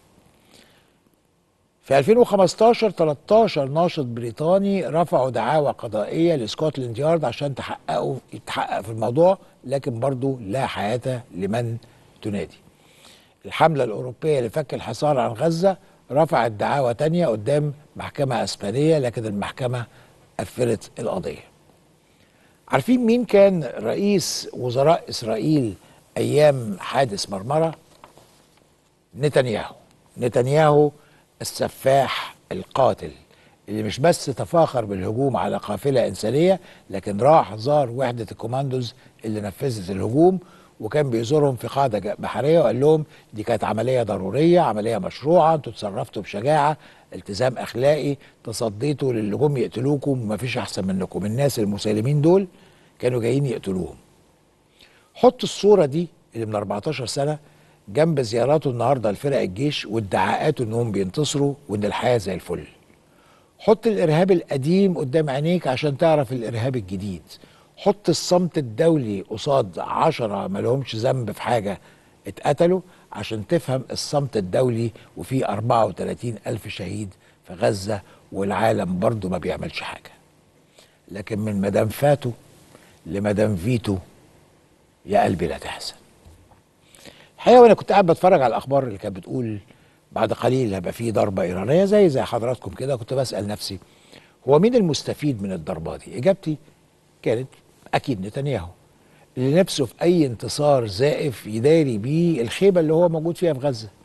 في 2015 13 ناشط بريطاني رفعوا دعاوى قضائية لسكوتلاند يارد عشان تحققوا يتحقق في الموضوع لكن برضو لا حياة لمن تنادي الحملة الأوروبية لفك الحصار عن غزة رفعت دعاوى تانية قدام محكمة أسبانية لكن المحكمة قفلت القضية عارفين مين كان رئيس وزراء إسرائيل أيام حادث مرمرة نتنياهو نتنياهو السفاح القاتل اللي مش بس تفاخر بالهجوم على قافلة إنسانية لكن راح زار وحدة الكوماندوز اللي نفذت الهجوم وكان بيزورهم في قاعدة بحرية وقال لهم دي كانت عملية ضرورية عملية مشروعة انتوا تصرفتوا بشجاعة التزام أخلاقي تصديتوا للي جم يقتلوكم ومفيش أحسن منكم الناس المسالمين دول كانوا جايين يقتلوهم حط الصورة دي اللي من 14 سنة جنب زياراته النهارده لفرق الجيش وادعاءاته انهم بينتصروا وان الحياه زي الفل. حط الارهاب القديم قدام عينيك عشان تعرف الارهاب الجديد. حط الصمت الدولي قصاد عشرة ما لهمش ذنب في حاجة اتقتلوا عشان تفهم الصمت الدولي وفي 34 ألف شهيد في غزة والعالم برضه ما بيعملش حاجة لكن من مدام فاتو لمدام فيتو يا قلبي لا تحزن الحقيقه وانا كنت قاعد بتفرج على الاخبار اللي كانت بتقول بعد قليل هيبقى في ضربه ايرانيه زي زي حضراتكم كده كنت بسال نفسي هو مين المستفيد من الضربه دي؟ اجابتي كانت اكيد نتنياهو اللي نفسه في اي انتصار زائف يداري بيه الخيبه اللي هو موجود فيها في غزه.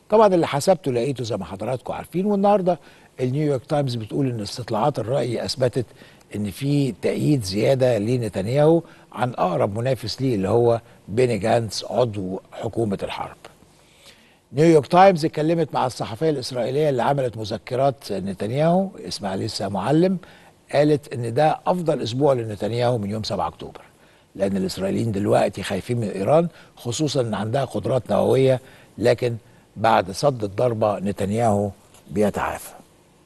طبعا اللي حسبته لقيته زي ما حضراتكم عارفين والنهارده النيويورك تايمز بتقول ان استطلاعات الراي اثبتت ان في تأييد زياده لنتنياهو عن اقرب منافس ليه اللي هو بيني جانتس عضو حكومه الحرب. نيويورك تايمز اتكلمت مع الصحفيه الاسرائيليه اللي عملت مذكرات نتنياهو اسمها لسه معلم قالت ان ده افضل اسبوع لنتنياهو من يوم 7 اكتوبر لان الاسرائيليين دلوقتي خايفين من ايران خصوصا ان عندها قدرات نوويه لكن بعد صد الضربه نتنياهو بيتعافى.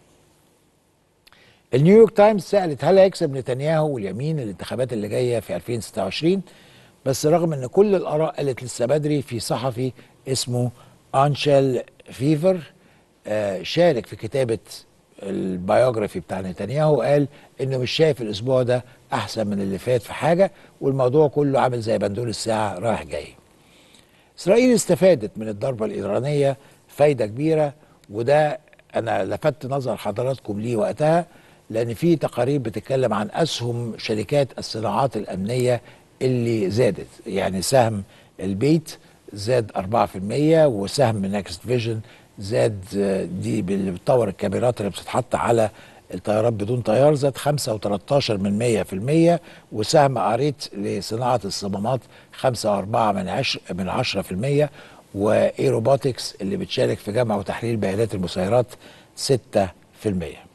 النيويورك تايمز سالت هل هيكسب نتنياهو واليمين الانتخابات اللي جايه في 2026 بس رغم ان كل الاراء قالت لسه بدري في صحفي اسمه انشيل فيفر آه شارك في كتابه البيوجرافي بتاع نتنياهو قال انه مش شايف الاسبوع ده احسن من اللي فات في حاجه والموضوع كله عامل زي بندول الساعه رايح جاي. اسرائيل استفادت من الضربه الايرانيه فايده كبيره وده انا لفت نظر حضراتكم ليه وقتها لان في تقارير بتتكلم عن اسهم شركات الصناعات الامنيه اللي زادت يعني سهم البيت زاد 4% وسهم نكست فيجن زاد دي اللي بتطور الكاميرات اللي بتتحط على الطيارات بدون طيار زاد 5 و13 من 100% وسهم قريت لصناعه الصمامات 5 و4 من 10 من 10% وايروبوتكس اللي بتشارك في جمع وتحليل بيانات المسيرات 6%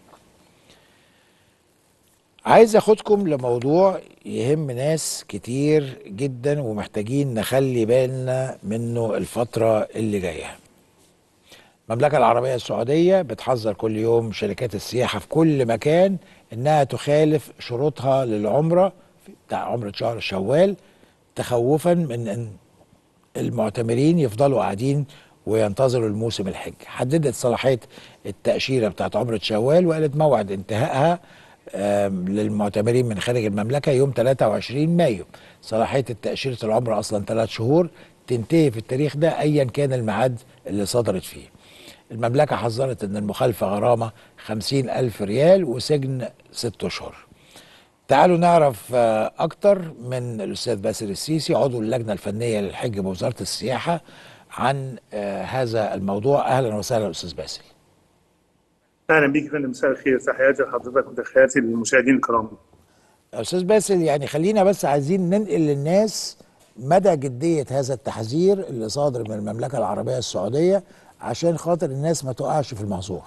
عايز اخدكم لموضوع يهم ناس كتير جدا ومحتاجين نخلي بالنا منه الفترة اللي جاية المملكة العربية السعودية بتحذر كل يوم شركات السياحة في كل مكان انها تخالف شروطها للعمرة بتاع عمرة شهر شوال تخوفا من ان المعتمرين يفضلوا قاعدين وينتظروا الموسم الحج حددت صلاحية التأشيرة بتاعت عمرة شوال وقالت موعد انتهائها للمعتمرين من خارج المملكة يوم 23 مايو صلاحية التأشيرة العمرة أصلا ثلاث شهور تنتهي في التاريخ ده أيا كان الميعاد اللي صدرت فيه المملكة حذرت أن المخالفة غرامة 50 ألف ريال وسجن ست أشهر تعالوا نعرف أكتر من الأستاذ باسل السيسي عضو اللجنة الفنية للحج بوزارة السياحة عن هذا الموضوع أهلا وسهلا أستاذ باسل اهلا بيك يا فندم مساء الخير تحياتي لحضرتك وتحياتي للمشاهدين الكرام استاذ باسل يعني خلينا بس عايزين ننقل للناس مدى جديه هذا التحذير اللي صادر من المملكه العربيه السعوديه عشان خاطر الناس ما تقعش في المحظور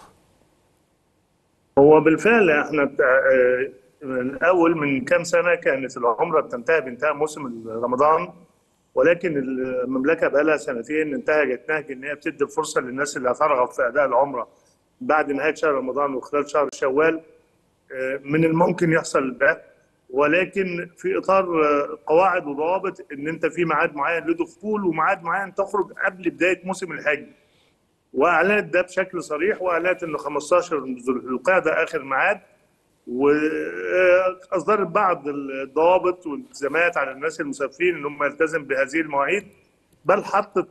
هو بالفعل احنا من اول من كام سنه كانت العمره بتنتهي بانتهاء موسم رمضان ولكن المملكه بقى لها سنتين انتهجت نهج ان هي بتدي فرصه للناس اللي هترغب في اداء العمره بعد نهايه شهر رمضان وخلال شهر شوال من الممكن يحصل ده ولكن في اطار قواعد وضوابط ان انت في ميعاد معين لدخول وميعاد معين تخرج قبل بدايه موسم الحج. واعلنت ده بشكل صريح واعلنت ان 15 ذو القعده اخر ميعاد واصدرت بعض الضوابط والالتزامات على الناس المسافرين ان هم يلتزم بهذه المواعيد بل حطت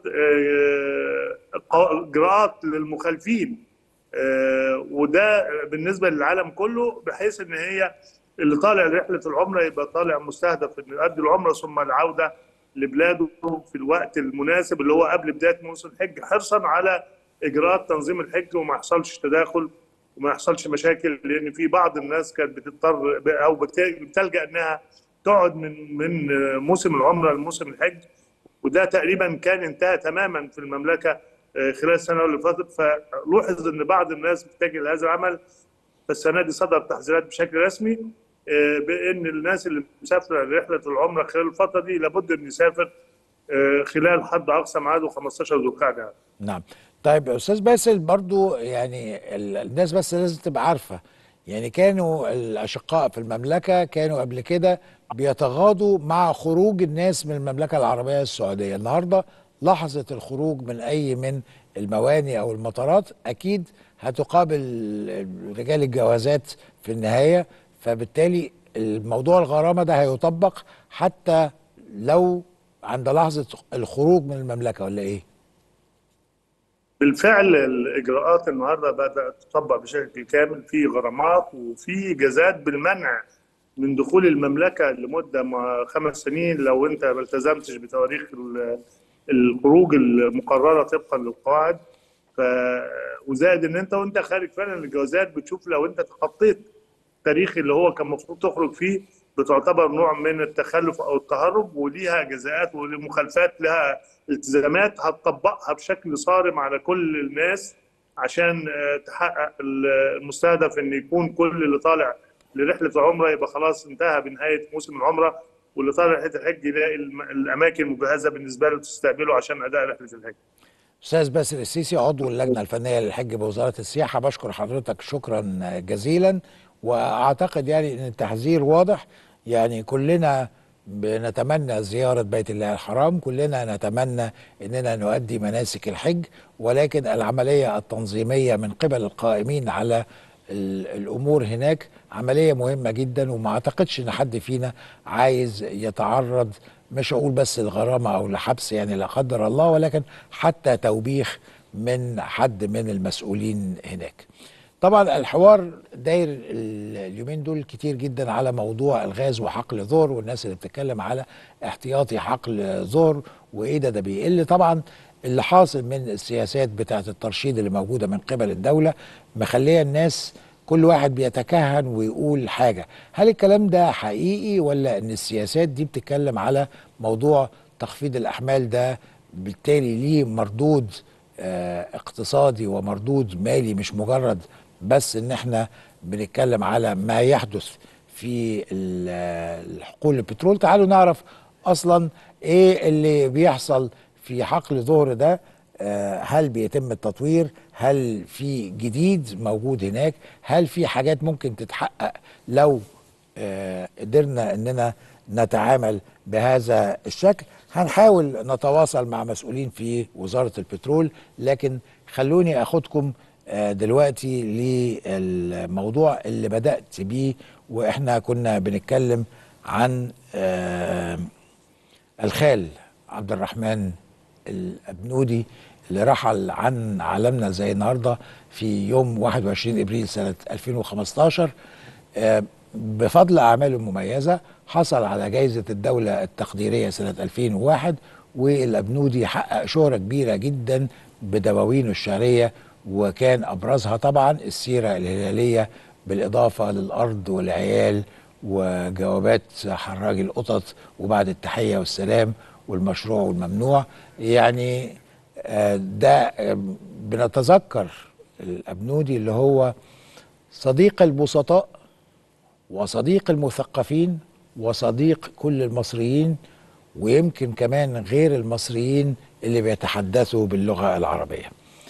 اجراءات للمخالفين وده بالنسبه للعالم كله بحيث ان هي اللي طالع رحله العمره يبقى طالع مستهدف انه يؤدي العمره ثم العوده لبلاده في الوقت المناسب اللي هو قبل بدايه موسم الحج حرصا على اجراءات تنظيم الحج وما يحصلش تداخل وما يحصلش مشاكل لان في بعض الناس كانت بتضطر او بتلجا انها تقعد من من موسم العمره لموسم الحج وده تقريبا كان انتهى تماما في المملكه خلال السنه اللي فاتت فلوحظ ان بعض الناس بتتجه لهذا العمل فالسنه دي صدر تحذيرات بشكل رسمي بان الناس اللي مسافره رحله العمره خلال الفتره دي لابد ان يسافر خلال حد اقصى ميعاده 15 ذو القعده نعم طيب استاذ باسل برضو يعني الناس بس لازم تبقى عارفه يعني كانوا الاشقاء في المملكه كانوا قبل كده بيتغاضوا مع خروج الناس من المملكه العربيه السعوديه النهارده لحظه الخروج من اي من المواني او المطارات اكيد هتقابل رجال الجوازات في النهايه فبالتالي الموضوع الغرامه ده هيطبق حتى لو عند لحظه الخروج من المملكه ولا ايه؟ بالفعل الاجراءات النهارده بدات تطبق بشكل كامل في غرامات وفي جزات بالمنع من دخول المملكه لمده خمس سنين لو انت ما التزمتش بتواريخ الخروج المقرره طبقا للقواعد ف وزائد ان انت وانت خارج فعلا الجوازات بتشوف لو انت تخطيت التاريخ اللي هو كان المفروض تخرج فيه بتعتبر نوع من التخلف او التهرب وليها جزاءات ولمخالفات لها التزامات هتطبقها بشكل صارم على كل الناس عشان آه، تحقق المستهدف ان يكون كل اللي طالع لرحله العمره يبقى خلاص انتهى بنهايه موسم العمره واللي طالع رحله الحج يلاقي الم- الاماكن مجهزه بالنسبه له تستقبله عشان اداء رحله الحج. استاذ باسل السيسي عضو اللجنه الفنيه للحج بوزاره السياحه بشكر حضرتك شكرا جزيلا واعتقد يعني ان التحذير واضح يعني كلنا بنتمنى زياره بيت الله الحرام كلنا نتمنى اننا نؤدي مناسك الحج ولكن العمليه التنظيميه من قبل القائمين على ال- الامور هناك عمليه مهمه جدا وما اعتقدش ان حد فينا عايز يتعرض مش اقول بس الغرامه او لحبس يعني لا قدر الله ولكن حتى توبيخ من حد من المسؤولين هناك. طبعا الحوار داير ال- اليومين دول كتير جدا على موضوع الغاز وحقل ذور والناس اللي بتتكلم على احتياطي حقل ذور وايه ده ده بيقل طبعا اللي حاصل من السياسات بتاعت الترشيد اللي موجوده من قبل الدوله مخليه الناس كل واحد بيتكهن ويقول حاجه هل الكلام ده حقيقي ولا ان السياسات دي بتتكلم على موضوع تخفيض الاحمال ده بالتالي ليه مردود آه، اقتصادي ومردود مالي مش مجرد بس ان احنا بنتكلم على ما يحدث في ال- آه، الحقول البترول تعالوا نعرف اصلا ايه اللي بيحصل في حقل ظهر ده آه، هل بيتم التطوير هل في جديد موجود هناك هل في حاجات ممكن تتحقق لو آه، قدرنا اننا نتعامل بهذا الشكل هنحاول نتواصل مع مسؤولين في وزارة البترول لكن خلوني اخدكم آه، دلوقتي للموضوع اللي بدأت بيه واحنا كنا بنتكلم عن آه، الخال عبد الرحمن الأبنودي اللي رحل عن عالمنا زي النهارده في يوم 21 ابريل سنه 2015 آه، بفضل اعماله المميزه حصل على جائزه الدوله التقديريه سنه 2001 والابنودي حقق شهره كبيره جدا بدواوينه الشعريه وكان ابرزها طبعا السيره الهلاليه بالاضافه للارض والعيال وجوابات حراج القطط وبعد التحيه والسلام والمشروع والممنوع يعني آه، ده آه، بنتذكر الابنودي اللي هو صديق البسطاء وصديق المثقفين وصديق كل المصريين ويمكن كمان غير المصريين اللي بيتحدثوا باللغه العربيه.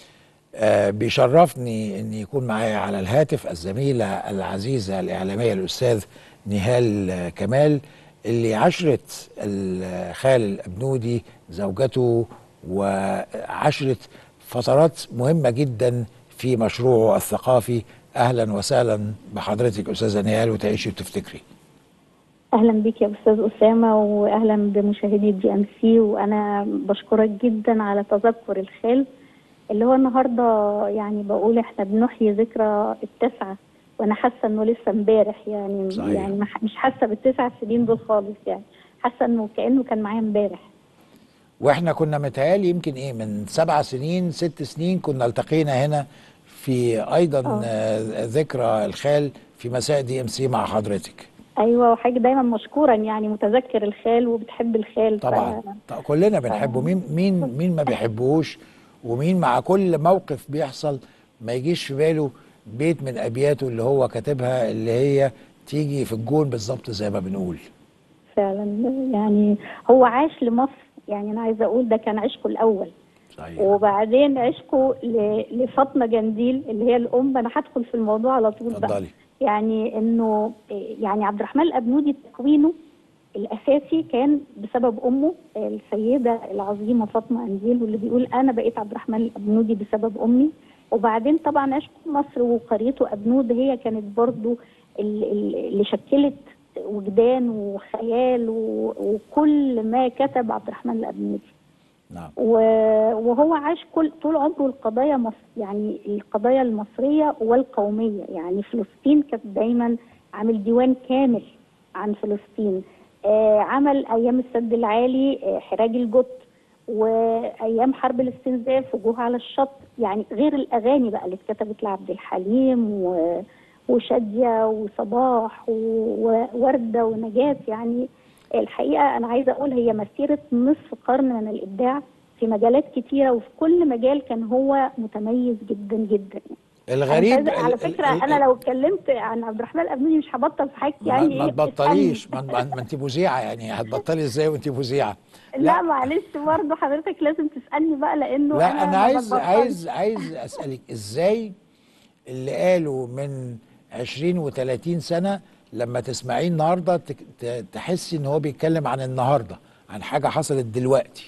آه، بيشرفني ان يكون معايا على الهاتف الزميله العزيزه الاعلاميه الاستاذ نهال آه، كمال اللي عشرت الخال الابنودي زوجته وعشرت فترات مهمه جدا في مشروعه الثقافي اهلا وسهلا بحضرتك استاذه نهال وتعيشي وتفتكري اهلا بك يا استاذ اسامه واهلا بمشاهدي دي ام سي وانا بشكرك جدا على تذكر الخال اللي هو النهارده يعني بقول احنا بنحيي ذكرى التسعه وانا حاسه انه لسه امبارح يعني صحيح. يعني ما- مش حاسه بالتسع سنين دول خالص يعني حاسه انه كانه كان معايا امبارح واحنا كنا متهيألي يمكن ايه من سبع سنين ست سنين كنا التقينا هنا في ايضا آه. آه، ذكرى الخال في مساء دي ام سي مع حضرتك ايوه وحاجه دايما مشكورا يعني متذكر الخال وبتحب الخال ف- طبعا طبعا كلنا بنحبه مين مين مين ما بيحبوش ومين مع كل موقف بيحصل ما يجيش في باله بيت من ابياته اللي هو كاتبها اللي هي تيجي في الجون بالظبط زي ما بنقول فعلا يعني هو عاش لمصر يعني انا عايزه اقول ده كان عشقه الاول صحيح وبعدين عشقه ل- لفاطمه جنديل اللي هي الام انا هدخل في الموضوع على طول بقى اتفضلي يعني انه يعني عبد الرحمن الابنودي تكوينه الاساسي كان بسبب امه السيده العظيمه فاطمه انجيل واللي بيقول انا بقيت عبد الرحمن الابنودي بسبب امي وبعدين طبعا عشق مصر وقريته ابنود هي كانت برضو ال- ال- اللي شكلت وجدان وخيال و- وكل ما كتب عبد الرحمن الابنودي نعم و- وهو عاش كل طول عمره القضايا مصر يعني القضايا المصريه والقوميه يعني فلسطين كانت دايما عامل ديوان كامل عن فلسطين آه عمل ايام السد العالي آه حراج الجط وايام حرب الاستنزاف وجوه على الشط يعني غير الاغاني بقى اللي اتكتبت لعبد الحليم و... وشاديه وصباح و- وورده ونجاه يعني الحقيقه انا عايزه اقول هي مسيره نصف قرن من الابداع في مجالات كتيره وفي كل مجال كان هو متميز جدا جدا الغريب أنا عايزة- على ال- فكره ال- انا لو اتكلمت عن عبد الرحمن الابنودي مش هبطل في حاجتي ما, يعني ما إيه، تبطليش اسألني. ما, ما, ما انت مذيعه يعني هتبطلي ازاي وانت مذيعه لا معلش برضه حضرتك لازم تسالني بقى لانه لا انا ما عايز ببطلش. عايز عايز اسالك ازاي اللي قالوا من 20 و30 سنه لما تسمعيه النهارده تك- ت- تحسي ان هو بيتكلم عن النهارده عن حاجه حصلت دلوقتي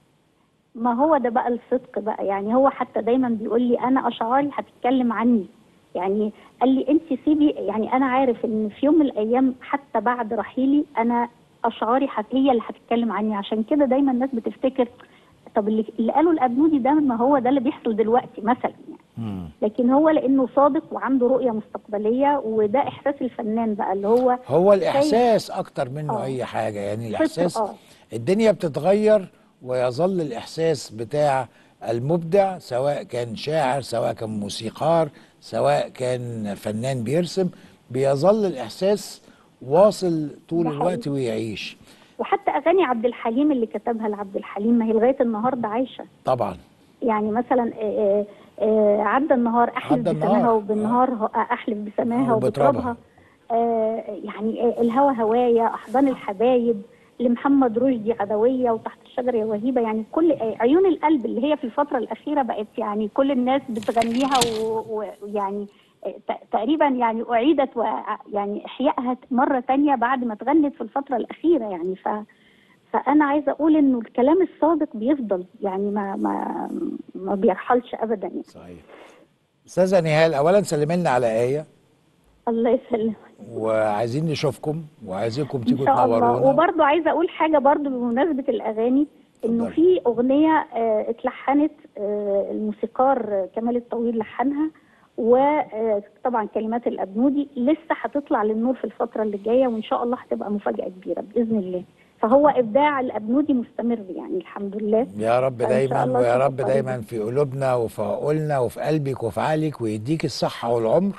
ما هو ده بقى الصدق بقى يعني هو حتى دايما بيقول لي انا اشعاري هتتكلم عني يعني قال لي انت سيبي يعني انا عارف ان في يوم من الايام حتى بعد رحيلي انا اشعاري هت- هي اللي هتتكلم عني عشان كده دايما الناس بتفتكر طب اللي, اللي قالوا الابنودي ده ما هو ده اللي بيحصل دلوقتي مثلا يعني مم. لكن هو لانه صادق وعنده رؤيه مستقبليه وده احساس الفنان بقى اللي هو هو الاحساس اكتر منه آه. اي حاجه يعني فكر، الاحساس آه. الدنيا بتتغير ويظل الاحساس بتاع المبدع سواء كان شاعر سواء كان موسيقار سواء كان فنان بيرسم بيظل الاحساس واصل طول ده الوقت حقيقي. ويعيش وحتى اغاني عبد الحليم اللي كتبها لعبد الحليم ما هي لغايه النهارده عايشه طبعا يعني مثلا آه، آه، عدى النهار احلف عدى النهار. بسماها وبالنهار ه- احلف بسماها آه، وبترابها. وبترابها آه، يعني آه، الهوى هوايا احضان الحبايب لمحمد رشدي عدويه وتحت الشجره يا وهيبه يعني كل آه، عيون القلب اللي هي في الفتره الاخيره بقت يعني كل الناس بتغنيها و- و- ويعني آه، ت- تقريبا يعني اعيدت و- يعني احيائها مره تانية بعد ما اتغنت في الفتره الاخيره يعني ف فانا عايزه اقول انه الكلام الصادق بيفضل يعني ما ما ما بيرحلش ابدا يعني. صحيح استاذه نهال اولا سلمي لنا على ايه الله يسلمك وعايزين نشوفكم وعايزينكم ان تيجوا شاء الله تنورونا وبرضه عايزه اقول حاجه برضه بمناسبه الاغاني انه اتفضلي. في اغنيه آه، اتلحنت آه، الموسيقار آه، كمال الطويل لحنها وطبعا كلمات الابنودي لسه هتطلع للنور في الفتره اللي جايه وان شاء الله هتبقى مفاجاه كبيره باذن الله فهو ابداع الابنودي مستمر يعني الحمد لله يا رب فإن دايما شاء الله ويا نشوفك رب قريباً. دايما في قلوبنا وفي عقولنا وفي قلبك وفي عقلك ويديك الصحة والعمر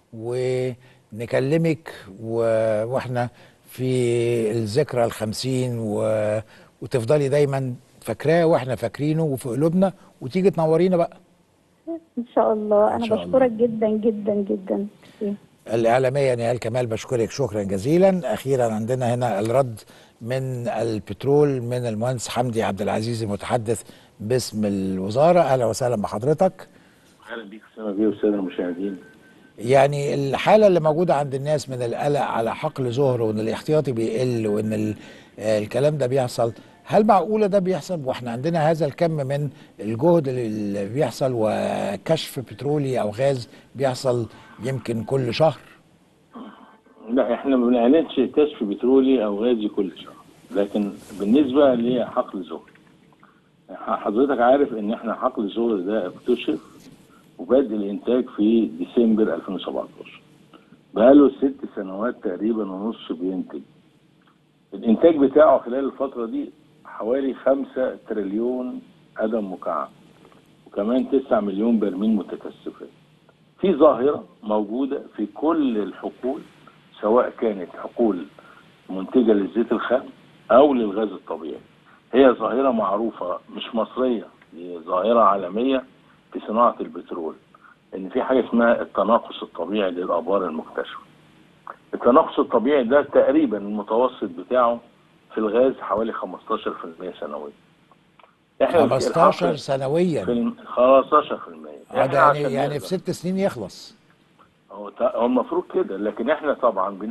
ونكلمك و... واحنا في الذكرى الخمسين و... وتفضلي دايما فاكراه واحنا فاكرينه وفي قلوبنا وتيجي تنورينا بقى ان شاء الله إن انا شاء الله. بشكرك جدا جدا جدا الإعلامية نهال كمال بشكرك شكرا جزيلا أخيرا عندنا هنا الرد من البترول من المهندس حمدي عبد العزيز المتحدث باسم الوزارة أهلا وسهلا بحضرتك اهلا بيك اسامه بيه والساده المشاهدين يعني الحالة اللي موجودة عند الناس من القلق على حقل زهر وإن الاحتياطي بيقل وإن ال- آه الكلام ده بيحصل هل معقولة ده بيحصل واحنا عندنا هذا الكم من الجهد اللي بيحصل وكشف بترولي أو غاز بيحصل يمكن كل شهر لا احنا ما بنعلنش كشف بترولي او غازي كل شهر لكن بالنسبه لحقل زهر حضرتك عارف ان احنا حقل زهر ده اكتشف وبدأ الانتاج في ديسمبر 2017 بقاله ست سنوات تقريبا ونص بينتج الانتاج بتاعه خلال الفتره دي حوالي 5 تريليون قدم مكعب وكمان 9 مليون برميل متكثفات في ظاهرة موجودة في كل الحقول سواء كانت حقول منتجة للزيت الخام أو للغاز الطبيعي هي ظاهرة معروفة مش مصرية دي ظاهرة عالمية في صناعة البترول إن في حاجة اسمها التناقص الطبيعي للآبار المكتشفة التناقص الطبيعي ده تقريبا المتوسط بتاعه في الغاز حوالي 15% سنويا احنا 15 الحقل سنويا في الم- 15% آه، احنا ده يعني عشان يعني نقدر- في ست سنين يخلص هو تا- هو المفروض كده لكن احنا طبعا بن...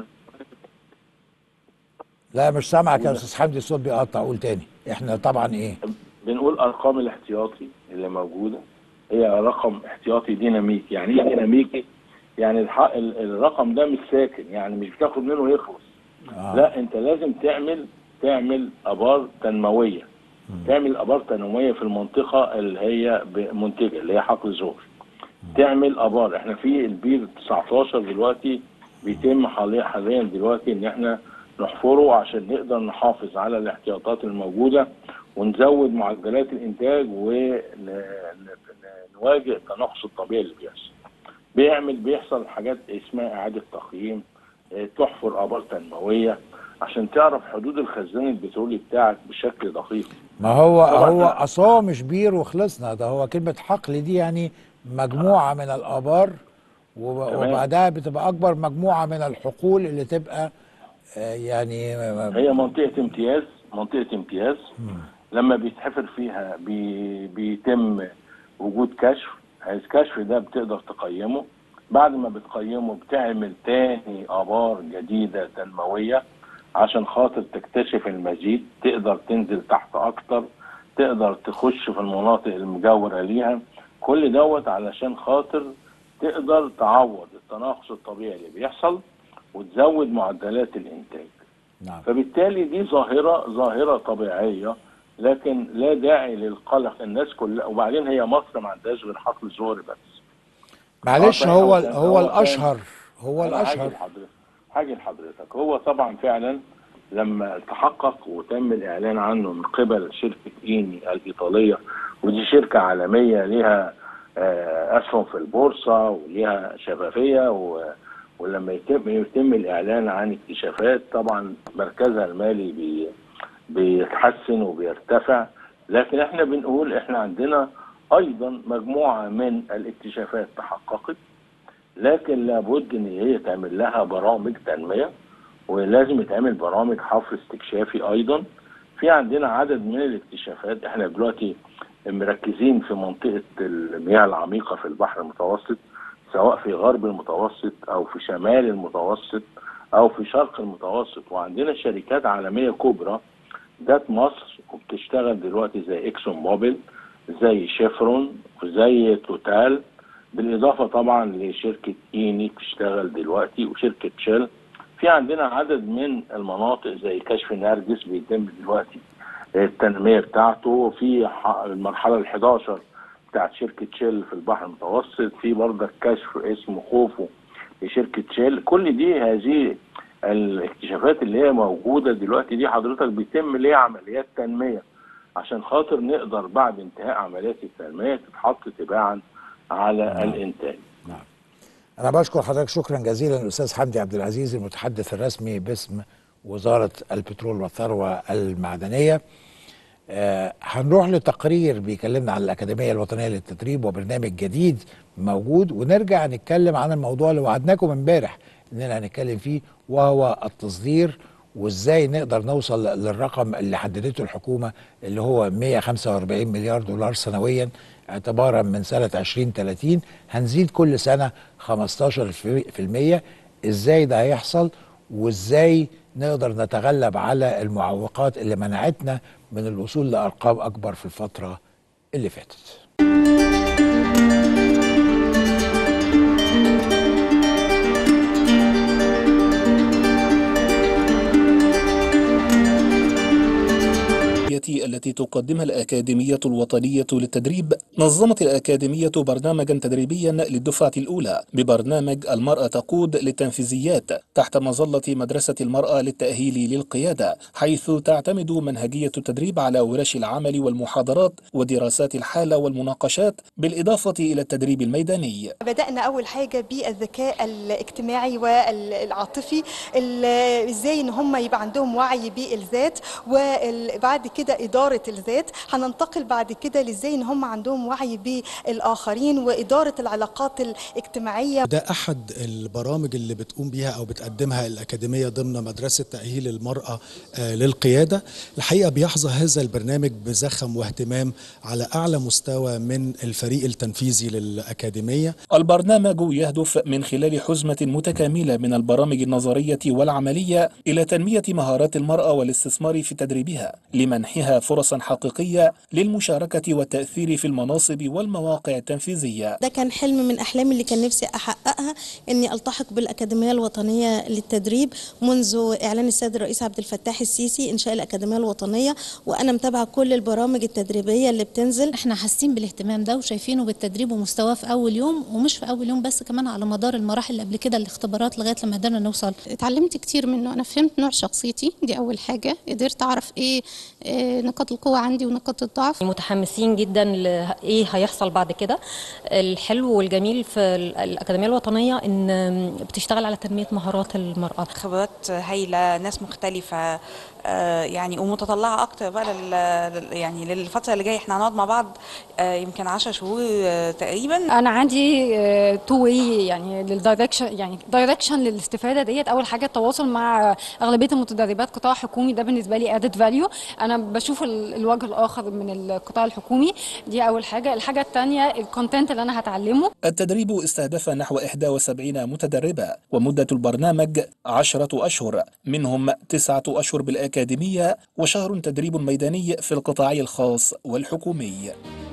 لا مش سامعك يا قول. استاذ حمدي الصوت بيقطع قول تاني احنا طبعا ايه بنقول ارقام الاحتياطي اللي موجوده هي رقم احتياطي ديناميكي يعني ايه ديناميكي يعني الح... ال- الرقم ده مش ساكن يعني مش بتاخد منه يخلص آه. لا انت لازم تعمل تعمل ابار تنمويه تعمل ابار تنمويه في المنطقه اللي هي ب- منتجه اللي هي حقل زهر تعمل ابار احنا في البير 19 دلوقتي بيتم حاليا حاليا دلوقتي ان احنا نحفره عشان نقدر نحافظ على الاحتياطات الموجوده ونزود معدلات الانتاج ونواجه التناقص الطبيعي اللي بيحصل بيعمل بيحصل حاجات اسمها اعاده تقييم آه، تحفر ابار تنمويه عشان تعرف حدود الخزان البترولي بتاعك بشكل دقيق ما هو طبعاً. هو اصل هو مش بير وخلصنا ده هو كلمة حقل دي يعني مجموعة من الآبار وب- تمام. وبعدها بتبقى أكبر مجموعة من الحقول اللي تبقى آه، يعني هي منطقة امتياز منطقة امتياز لما بيتحفر فيها بي بيتم وجود كشف الكشف ده بتقدر تقيمه بعد ما بتقيمه بتعمل تاني آبار جديدة تنموية عشان خاطر تكتشف المزيد تقدر تنزل تحت أكتر تقدر تخش في المناطق المجاورة ليها كل دوت علشان خاطر تقدر تعوض التناقص الطبيعي اللي بيحصل وتزود معدلات الإنتاج نعم فبالتالي دي ظاهرة ظاهرة طبيعية لكن لا داعي للقلق الناس كلها وبعدين هي مصر ما عندهاش غير حقل زهري بس معلش آه، هو فهو- هو هو الأشهر هو أنا هاجي الأشهر لحضرتك هاجي لحضرتك هو طبعا فعلا لما تحقق وتم الإعلان عنه من قبل شركة إيني الإيطالية ودي شركة عالمية لها آه، أسهم في البورصة وليها شفافية و ولما يتم يتم الإعلان عن اكتشافات طبعا مركزها المالي بي بيتحسن وبيرتفع لكن احنا بنقول احنا عندنا ايضا مجموعه من الاكتشافات تحققت لكن لابد ان هي تعمل لها برامج تنميه ولازم يتعمل برامج حفر استكشافي ايضا في عندنا عدد من الاكتشافات احنا دلوقتي مركزين في منطقه المياه العميقه في البحر المتوسط سواء في غرب المتوسط او في شمال المتوسط او في شرق المتوسط وعندنا شركات عالميه كبرى جت مصر وبتشتغل دلوقتي زي اكسون موبيل زي شيفرون وزي توتال بالاضافه طبعا لشركه ايني بتشتغل دلوقتي وشركه شيل في عندنا عدد من المناطق زي كشف نرجس بيتم دلوقتي التنميه بتاعته في ح- المرحله ال 11 بتاعت شركه شيل في البحر المتوسط في برضك كشف اسمه خوفو لشركه شيل كل دي هذه الاكتشافات اللي هي موجوده دلوقتي دي حضرتك بيتم ليها عمليات تنميه عشان خاطر نقدر بعد انتهاء عمليات التنميه تتحط تباعا على الانتاج أنا بشكر حضرتك شكرا جزيلا الأستاذ حمدي عبد العزيز المتحدث الرسمي باسم وزارة البترول والثروة المعدنية آه هنروح لتقرير بيكلمنا عن الأكاديمية الوطنية للتدريب وبرنامج جديد موجود ونرجع نتكلم عن الموضوع اللي وعدناكم امبارح إننا هنتكلم فيه وهو التصدير وازاي نقدر نوصل للرقم اللي حددته الحكومة اللي هو 145 مليار دولار سنويا اعتبارا من سنة 2030 هنزيد كل سنة 15% ازاي ده هيحصل وازاي نقدر نتغلب على المعوقات اللي منعتنا من الوصول لأرقام أكبر في الفترة اللي فاتت التي تقدمها الأكاديمية الوطنية للتدريب نظمت الأكاديمية برنامجا تدريبيا للدفعة الأولى ببرنامج المرأة تقود للتنفيذيات تحت مظلة مدرسة المرأة للتأهيل للقيادة حيث تعتمد منهجية التدريب على ورش العمل والمحاضرات ودراسات الحالة والمناقشات بالإضافة إلى التدريب الميداني بدأنا أول حاجة بالذكاء الاجتماعي والعاطفي ال- إزاي إن هم يبقى عندهم وعي بالذات وبعد كده إدارة الذات هننتقل بعد كده لإزاي إن هم عندهم وعي بالآخرين وإدارة العلاقات الاجتماعية ده أحد البرامج اللي بتقوم بيها أو بتقدمها الأكاديمية ضمن مدرسة تأهيل المرأة آه، للقيادة الحقيقة بيحظى هذا البرنامج بزخم واهتمام على أعلى مستوى من الفريق التنفيذي للأكاديمية البرنامج يهدف من خلال حزمة متكاملة من البرامج النظرية والعملية إلى تنمية مهارات المرأة والاستثمار في تدريبها لمنحها فرصا حقيقية للمشاركة والتأثير في المناصب والمواقع التنفيذية ده كان حلم من احلامي اللي كان نفسي احققه احققها اني التحق بالاكاديميه الوطنيه للتدريب منذ اعلان السيد الرئيس عبد الفتاح السيسي انشاء الاكاديميه الوطنيه وانا متابعه كل البرامج التدريبيه اللي بتنزل احنا حاسين بالاهتمام ده وشايفينه بالتدريب ومستواه في اول يوم ومش في اول يوم بس كمان على مدار المراحل اللي قبل كده الاختبارات لغايه لما قدرنا نوصل اتعلمت كتير منه انا فهمت نوع شخصيتي دي اول حاجه قدرت اعرف ايه آه، نقاط القوه عندي ونقاط الضعف متحمسين جدا لايه هيحصل بعد كده الحلو والجميل في ال- الاكاديميه الوطنيه ان بتشتغل على تنميه مهارات المراه خبرات هايله ناس مختلفه آه، يعني ومتطلعه اكتر بقى لل لل- يعني للفتره اللي جايه احنا هنقعد مع بعض آه، يمكن 10 شهور آه، تقريبا انا عندي تو واي يعني للدايركشن يعني دايركشن للاستفاده ديت اول حاجه التواصل مع اغلبيه المتدربات قطاع حكومي ده بالنسبه لي ادد فاليو انا بشوف ال- الوجه الاخر من القطاع الحكومي دي اول حاجه الحاجه الثانيه الكونتنت اللي انا هتعلمه التدريب استهدف نحو 71 متدربة ومدة البرنامج عشرة أشهر منهم تسعة أشهر بالأكاديمية وشهر تدريب ميداني في القطاع الخاص والحكومي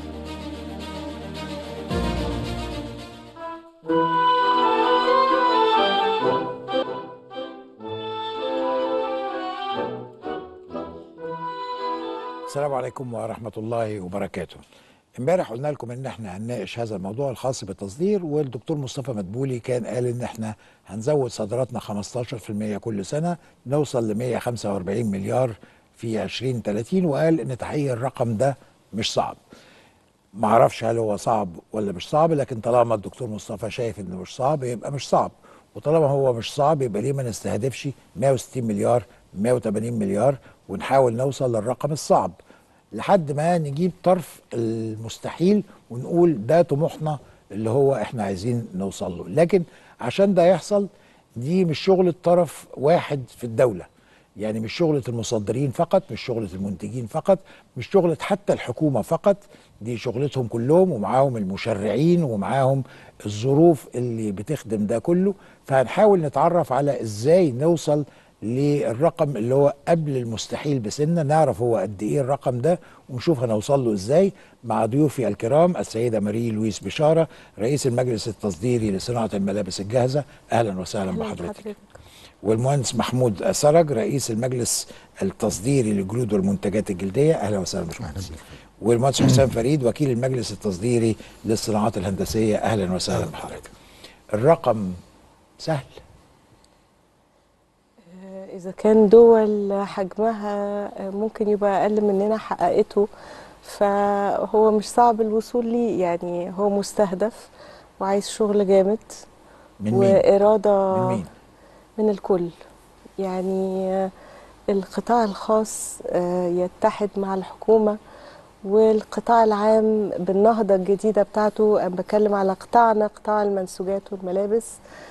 السلام عليكم ورحمة الله وبركاته امبارح قلنا لكم ان احنا هنناقش هذا الموضوع الخاص بالتصدير والدكتور مصطفى مدبولي كان قال ان احنا هنزود صادراتنا 15% كل سنة نوصل ل 145 مليار في 2030 وقال ان تحقيق الرقم ده مش صعب ما اعرفش هل هو صعب ولا مش صعب لكن طالما الدكتور مصطفى شايف انه مش صعب يبقى مش صعب وطالما هو مش صعب يبقى ليه ما نستهدفش 160 مليار 180 مليار ونحاول نوصل للرقم الصعب لحد ما نجيب طرف المستحيل ونقول ده طموحنا اللي هو احنا عايزين نوصل له لكن عشان ده يحصل دي مش شغلة طرف واحد في الدولة يعني مش شغلة المصدرين فقط مش شغلة المنتجين فقط مش شغلة حتى الحكومة فقط دي شغلتهم كلهم ومعاهم المشرعين ومعاهم الظروف اللي بتخدم ده كله فهنحاول نتعرف على ازاي نوصل للرقم اللي هو قبل المستحيل بسنة نعرف هو قد ايه الرقم ده ونشوف هنوصل له ازاي مع ضيوفي الكرام السيدة ماري لويس بشارة رئيس المجلس التصديري لصناعة الملابس الجاهزة اهلا وسهلا بحضرتك والمهندس محمود سرج رئيس المجلس التصديري للجلود والمنتجات الجلديه اهلا وسهلا باشمهندس والمهندس حسام فريد وكيل المجلس التصديري للصناعات الهندسيه اهلا وسهلا بحضرتك الرقم سهل إذا كان دول حجمها ممكن يبقى أقل مننا حققته فهو مش صعب الوصول ليه يعني هو مستهدف وعايز شغل جامد من مين؟ وإرادة من مين؟ من الكل يعني القطاع الخاص يتحد مع الحكومة والقطاع العام بالنهضة الجديدة بتاعته أنا بتكلم على قطاعنا قطاع المنسوجات والملابس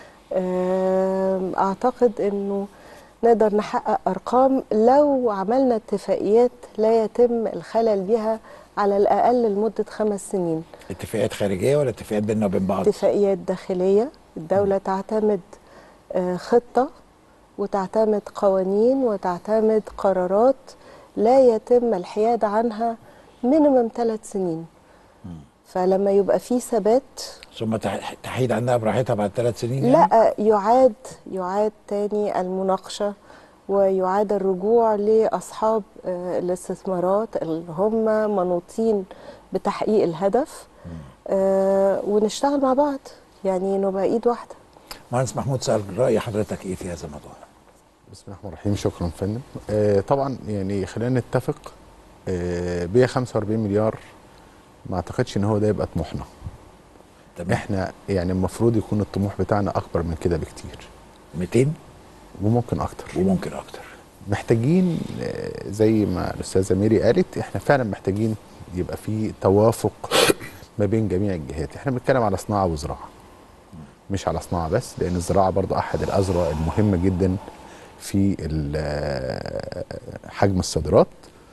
أعتقد أنه نقدر نحقق أرقام لو عملنا اتفاقيات لا يتم الخلل بها على الأقل لمدة خمس سنين اتفاقيات خارجيه ولا اتفاقيات بيننا وبين بعض؟ اتفاقيات داخلية الدولة تعتمد خطة وتعتمد قوانين وتعتمد قرارات لا يتم الحياد عنها مينيمم ثلاث سنين فلما يبقى في ثبات ثم تحيد عنها براحتها بعد ثلاث سنين يعني؟ لا يعاد يعاد تاني المناقشة ويعاد الرجوع لأصحاب الاستثمارات اللي هم منوطين بتحقيق الهدف آه ونشتغل مع بعض يعني نبقى ايد واحده مهندس محمود سأل رأي حضرتك ايه في هذا الموضوع بسم الله الرحمن الرحيم شكرا فندم آه طبعا يعني خلينا نتفق آه 145 مليار ما اعتقدش ان هو ده يبقى طموحنا تمام. احنا يعني المفروض يكون الطموح بتاعنا اكبر من كده بكتير 200 وممكن اكتر وممكن اكتر محتاجين آه زي ما الاستاذه ميري قالت احنا فعلا محتاجين يبقى في توافق ما بين جميع الجهات احنا بنتكلم على صناعه وزراعه مش على صناعه بس لان الزراعه برضو احد الاذرع المهمه جدا في حجم الصادرات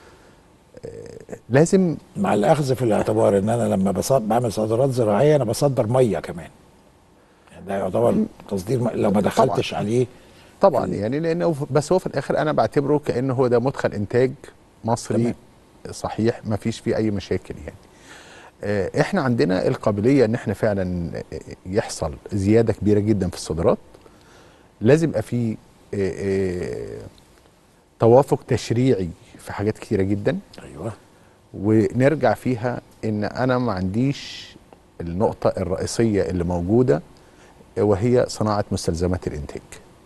لازم مع الاخذ في الاعتبار ان انا لما بعمل صادرات زراعيه انا بصدر ميه كمان يعني ده يعتبر تصدير م... لو ما دخلتش طبعًا. عليه طبعا يعني لانه بس هو في الاخر انا بعتبره كانه هو ده مدخل انتاج مصري تمام. صحيح ما فيش فيه اي مشاكل يعني آه، احنا عندنا القابليه ان احنا فعلا آه، يحصل زياده كبيره جدا في الصادرات لازم يبقى في آه، آه، توافق تشريعي في حاجات كتيره جدا ايوه ونرجع فيها ان انا ما عنديش النقطه الرئيسيه اللي موجوده وهي صناعه مستلزمات الانتاج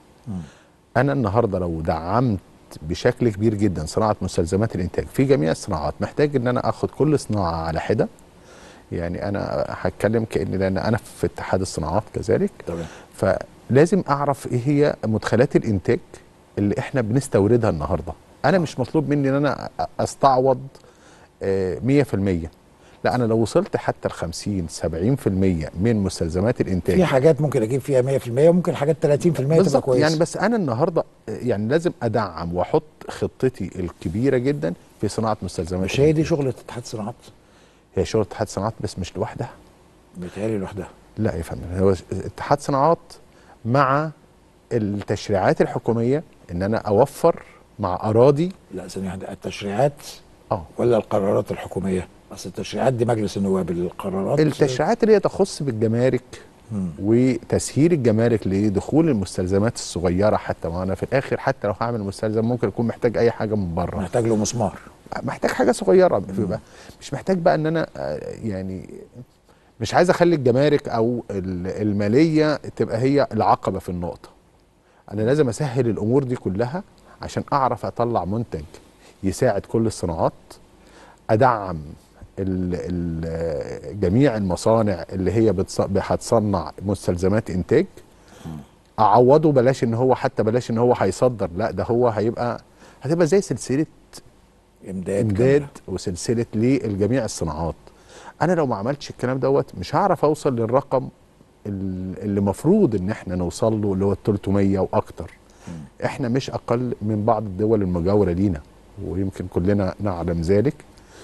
انا النهارده لو دعمت بشكل كبير جدا صناعه مستلزمات الانتاج في جميع الصناعات محتاج ان انا اخد كل صناعه على حده يعني انا هتكلم كان لان انا في اتحاد الصناعات كذلك تمام فلازم اعرف ايه هي مدخلات الانتاج اللي احنا بنستوردها النهارده انا مش مطلوب مني ان انا أ- استعوض آه، 100% لا انا لو وصلت حتى ل 50 70% من مستلزمات الانتاج في حاجات ممكن اجيب فيها 100% وممكن حاجات 30% تبقى بالظبط كويسه يعني بس انا النهارده يعني لازم ادعم واحط خطتي الكبيره جدا في صناعه مستلزمات مش هي دي شغله اتحاد الصناعات هي شغل اتحاد الصناعات بس مش لوحدها بيتهيألي لوحدها لا يا فندم هو اتحاد صناعات مع التشريعات الحكوميه ان انا اوفر مع اراضي لا ثانيه واحده التشريعات اه ولا القرارات الحكوميه اصل التشريعات دي مجلس النواب القرارات التشريعات اللي هي تخص بالجمارك مم. وتسهيل الجمارك لدخول المستلزمات الصغيره حتى ما انا في الاخر حتى لو هعمل مستلزم ممكن اكون محتاج اي حاجه من بره محتاج له مسمار محتاج حاجه صغيره بقى مش محتاج بقى ان انا آه، يعني مش عايز اخلي الجمارك او ال- الماليه تبقى هي العقبه في النقطه انا لازم اسهل الامور دي كلها عشان اعرف اطلع منتج يساعد كل الصناعات ادعم ال ال جميع المصانع اللي هي بتص- هتصنع مستلزمات انتاج اعوضه بلاش ان هو حتى بلاش ان هو هيصدر لا ده هو هيبقى هتبقى زي سلسله امداد امداد وسلسله لجميع الصناعات انا لو ما عملتش الكلام دوت مش هعرف اوصل للرقم ال- اللي مفروض ان احنا نوصل له اللي هو ال 300 واكتر احنا مش اقل من بعض الدول المجاوره لينا ويمكن كلنا نعلم ذلك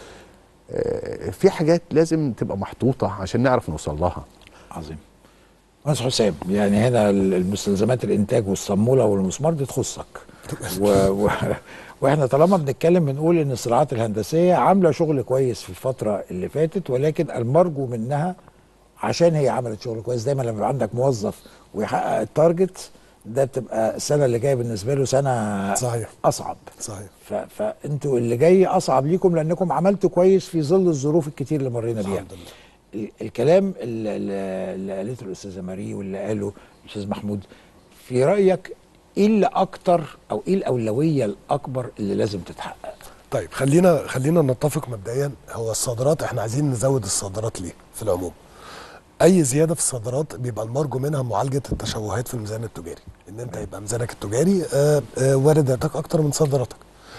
آه، في حاجات لازم تبقى محطوطه عشان نعرف نوصل لها عظيم مهندس حسام يعني هنا ال- المستلزمات الانتاج والصموله والمسمار دي تخصك و... و... واحنا طالما بنتكلم بنقول ان الصناعات الهندسيه عامله شغل كويس في الفتره اللي فاتت ولكن المرجو منها عشان هي عملت شغل كويس دايما لما يبقى عندك موظف ويحقق التارجت ده بتبقى السنه اللي جايه بالنسبه له سنه صحيح اصعب صحيح ف... فانتوا اللي جاي اصعب ليكم لانكم عملتوا كويس في ظل الظروف الكتير اللي مرينا بيها ال- الكلام اللي, اللي قالته الاستاذه ماري واللي قاله الاستاذ محمود في رايك ايه اللي اكتر او ايه الاولويه الاكبر اللي لازم تتحقق طيب خلينا خلينا نتفق مبدئيا هو الصادرات احنا عايزين نزود الصادرات ليه في العموم اي زياده في الصادرات بيبقى المرجو منها معالجه التشوهات في الميزان التجاري ان انت يبقى ميزانك التجاري آه، آه، وارداتك اكتر من صادراتك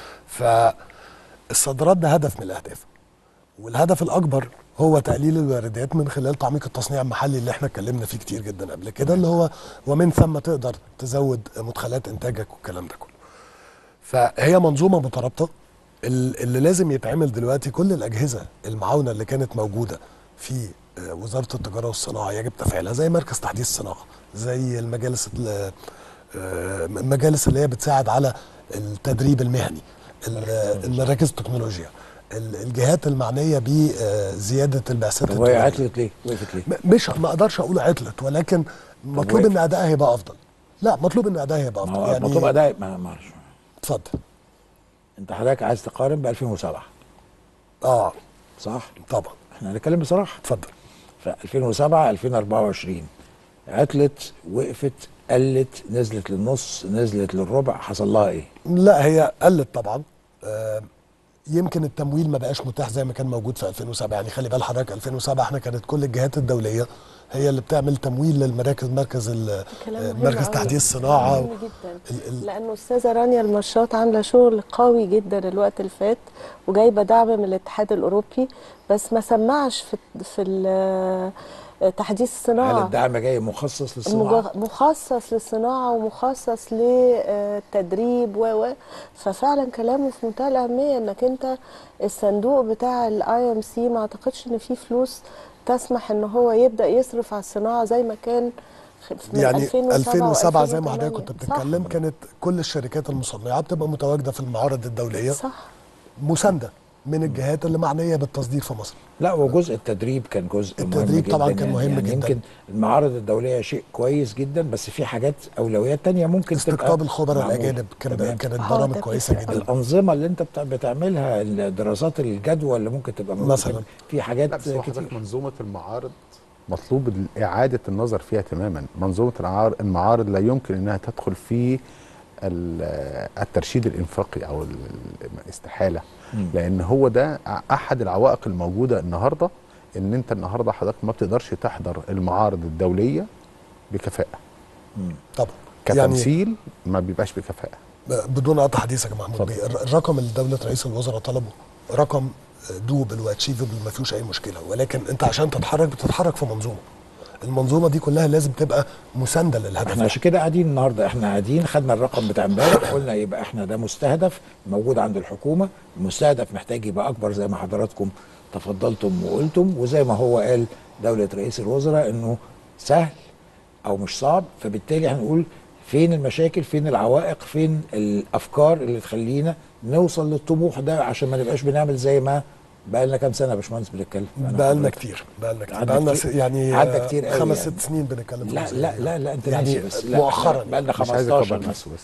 فالصادرات ده هدف من الاهداف والهدف الاكبر هو تقليل الواردات من خلال تعميق التصنيع المحلي اللي احنا اتكلمنا فيه كتير جدا قبل كده اللي هو ومن ثم تقدر تزود مدخلات انتاجك والكلام ده كله فهي منظومه مترابطه ال- اللي لازم يتعمل دلوقتي كل الاجهزه المعاونه اللي كانت موجوده في آه، وزاره التجاره والصناعه يجب تفعيلها زي مركز تحديث الصناعه زي المجالس ال- آه، المجالس اللي هي بتساعد على التدريب المهني ال- المراكز التكنولوجيا ال- الجهات المعنيه بزياده البعثات طب وهي التجارية. عطلت ليه؟ وقفت ليه؟ م- مش ما اقدرش اقول عطلت ولكن مطلوب وقفت. ان ادائها يبقى افضل لا مطلوب ان ادائها يبقى ما افضل هو يعني مطلوب اداء ما معلش اتفضل انت حضرتك عايز تقارن ب 2007 اه صح؟ طبعا احنا هنتكلم بصراحه اتفضل ف 2007 2024 عطلت وقفت قلت نزلت للنص نزلت للربع حصل لها ايه؟ لا هي قلت طبعا آه، يمكن التمويل ما بقاش متاح زي ما كان موجود في 2007 يعني خلي بال حضرتك 2007 احنا كانت كل الجهات الدوليه هي اللي بتعمل تمويل للمراكز مركز ال- كلام آه، مهم مركز أوي. تحديث الصناعه مهم جدا لانه استاذه رانيا المشاط عامله شغل قوي جدا الوقت اللي فات وجايبه دعم من الاتحاد الاوروبي بس ما سمعش في في ال- تحديث هل الصناعه الدعم جاي مخصص للصناعه؟ المجا- مخصص للصناعه ومخصص للتدريب و و ففعلا كلامه في منتهى الاهميه انك انت الصندوق بتاع الاي ام سي ما اعتقدش ان فيه فلوس تسمح ان هو يبدا يصرف على الصناعه زي ما كان خ- من يعني 2007 2007 زي ما حضرتك و2008. كنت صح. بتتكلم كانت كل الشركات المصنعه بتبقى متواجده في المعارض الدوليه صح مسانده من الجهات اللي معنيه بالتصدير في مصر لا وجزء التدريب كان جزء مهم التدريب جدا طبعاً كان يعني مهم يعني جداً. يمكن المعارض الدوليه شيء كويس جدا بس في حاجات اولويات تانية ممكن استقطاب تبقى الخبراء معمولة. الاجانب كان تمام. كانت آه، برامج ده كويسه بيفرق جدا الانظمه اللي انت بتاع- بتعملها دراسات الجدوى اللي ممكن تبقى موجودة. مثلاً. في حاجات لا بس هو كتير حضرتك منظومه المعارض مطلوب ال- اعاده النظر فيها تماما منظومه العار- المعارض لا يمكن انها تدخل في ال- الترشيد الانفاقي او ال- ال- استحاله مم. لان هو ده ع- احد العوائق الموجوده النهارده ان انت النهارده حضرتك ما بتقدرش تحضر المعارض الدوليه بكفاءه طبعا كتمثيل ما بيبقاش بكفاءه بدون قطع حديثك يا محمود بيه الر- الرقم اللي دوله رئيس الوزراء طلبه رقم دوبل واتشيفبل ما فيهوش اي مشكله ولكن انت عشان تتحرك بتتحرك في منظومه المنظومه دي كلها لازم تبقى مسانده للهدف احنا عشان كده قاعدين النهارده احنا قاعدين خدنا الرقم بتاع امبارح قلنا يبقى احنا ده مستهدف موجود عند الحكومه المستهدف محتاج يبقى اكبر زي ما حضراتكم تفضلتم وقلتم وزي ما هو قال دوله رئيس الوزراء انه سهل او مش صعب فبالتالي هنقول فين المشاكل فين العوائق فين الافكار اللي تخلينا نوصل للطموح ده عشان ما نبقاش بنعمل زي ما بقى لنا كام سنه يا باشمهندس بنتكلم أنا بقى لنا وحضرتك. كتير بقى لنا كتير عدى بقى لنا كتير. يعني عدى كتير قوي خمس يعني. ست سنين بنتكلم في لا الموضوع لا ده. لا لا انت يعني ناسي بس لا مؤخرا بقى لنا مش عايز 15 اكبر مثلا نفسه بس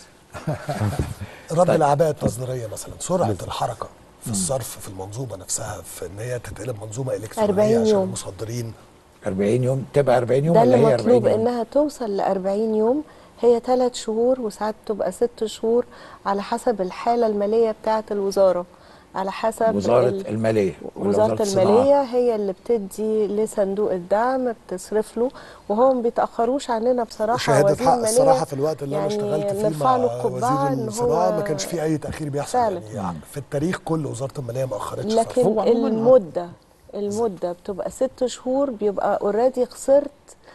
رد طيب. الاعباء التصديريه مثلا سرعه الحركه في الصرف في المنظومه نفسها في ان هي تتقلب منظومه 40 الكترونيه عشان يوم. المصدرين 40 يوم تبقى 40 يوم ده ولا اللي هي 40 مطلوب يوم؟ انها توصل ل 40 يوم هي ثلاث شهور وساعات تبقى ست شهور على حسب الحاله الماليه بتاعه الوزاره على حسب وزاره ال- الماليه ولا وزاره الصناعة؟ الماليه هي اللي بتدي لصندوق الدعم بتصرف له وهو ما بيتاخروش عننا بصراحه شهاده وزير حق الماليه الصراحه في الوقت اللي انا يعني اشتغلت فيه نرفع مع له القبعه وزير ان الصناعه هو ما كانش في اي تاخير بيحصل فعلا. يعني في التاريخ كله وزاره الماليه ما اخرتش صرف. لكن هو عموماً- المده المده بتبقى ست شهور بيبقى اوريدي خسرت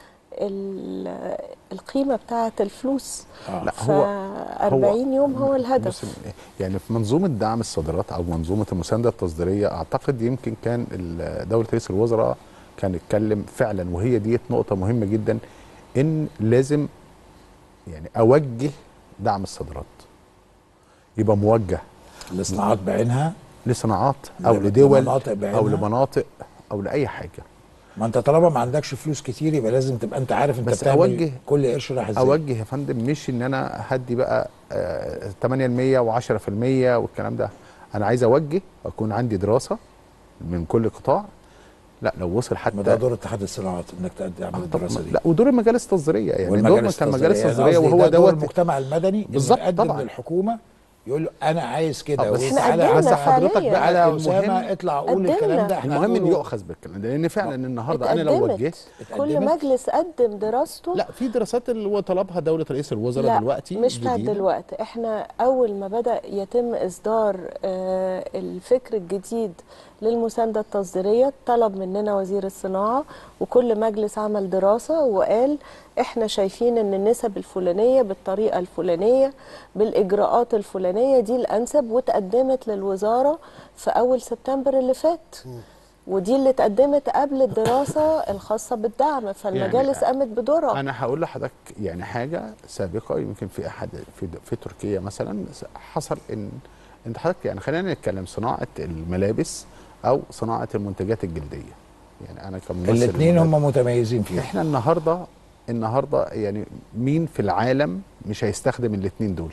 ال- القيمه بتاعه الفلوس لا ف هو 40 يوم هو الهدف بص، يعني في منظومه دعم الصادرات او منظومه المسانده التصديريه اعتقد يمكن كان ال- دوله رئيس الوزراء كان اتكلم فعلا وهي ديت نقطه مهمه جدا ان لازم يعني اوجه دعم الصادرات يبقى موجه لصناعات بعينها لصناعات او لم- لدول لمناطق بعينها. او لمناطق او لاي حاجه ما انت طالما ما عندكش فلوس كتير يبقى لازم تبقى انت عارف انت بس بتعمل أوجه- كل قرش رايح ازاي اوجه يا فندم مش ان انا هدي بقى آه، 8% و10% والكلام ده انا عايز اوجه واكون عندي دراسه من كل قطاع لا لو وصل ما حتى ده دور اتحاد الصناعات انك تقدم آه، طب الدراسه دي لا ودور المجالس التصديريه يعني دور والمجالس كان مجالس التصديرية. تصديريه أنا قصدي وهو ده دور دوت المجتمع المدني بالظبط يقدم طبعا. للحكومه يقول له انا عايز كده آه، بس وتعالى إحنا بس قدمنا حضرتك فعلياً. بقى المهم- اسامه اطلع قول قدمنا. الكلام ده احنا المهم ان هنقوله. يؤخذ بالكلام ده لان فعلا النهارده انا لو اتقدمت. وجهت كل اتقدمت. مجلس قدم دراسته لا في دراسات اللي هو طلبها دوله رئيس الوزراء لا دلوقتي مش بتاعت جديدة. دلوقتي احنا اول ما بدا يتم اصدار آه، الفكر الجديد للمسانده التصديريه طلب مننا وزير الصناعه وكل مجلس عمل دراسه وقال احنا شايفين ان النسب الفلانيه بالطريقه الفلانيه بالاجراءات الفلانيه دي الانسب واتقدمت للوزاره في اول سبتمبر اللي فات ودي اللي اتقدمت قبل الدراسه الخاصه بالدعم فالمجالس قامت بدورها انا هقول لحضرتك يعني حاجه سابقه يمكن في احد في في تركيا مثلا حصل ان انت حضرتك يعني خلينا نتكلم صناعه الملابس او صناعه المنتجات الجلديه يعني انا كممثل الاثنين الملابس- هم متميزين فيهم احنا النهارده النهارده يعني مين في العالم مش هيستخدم الاثنين دول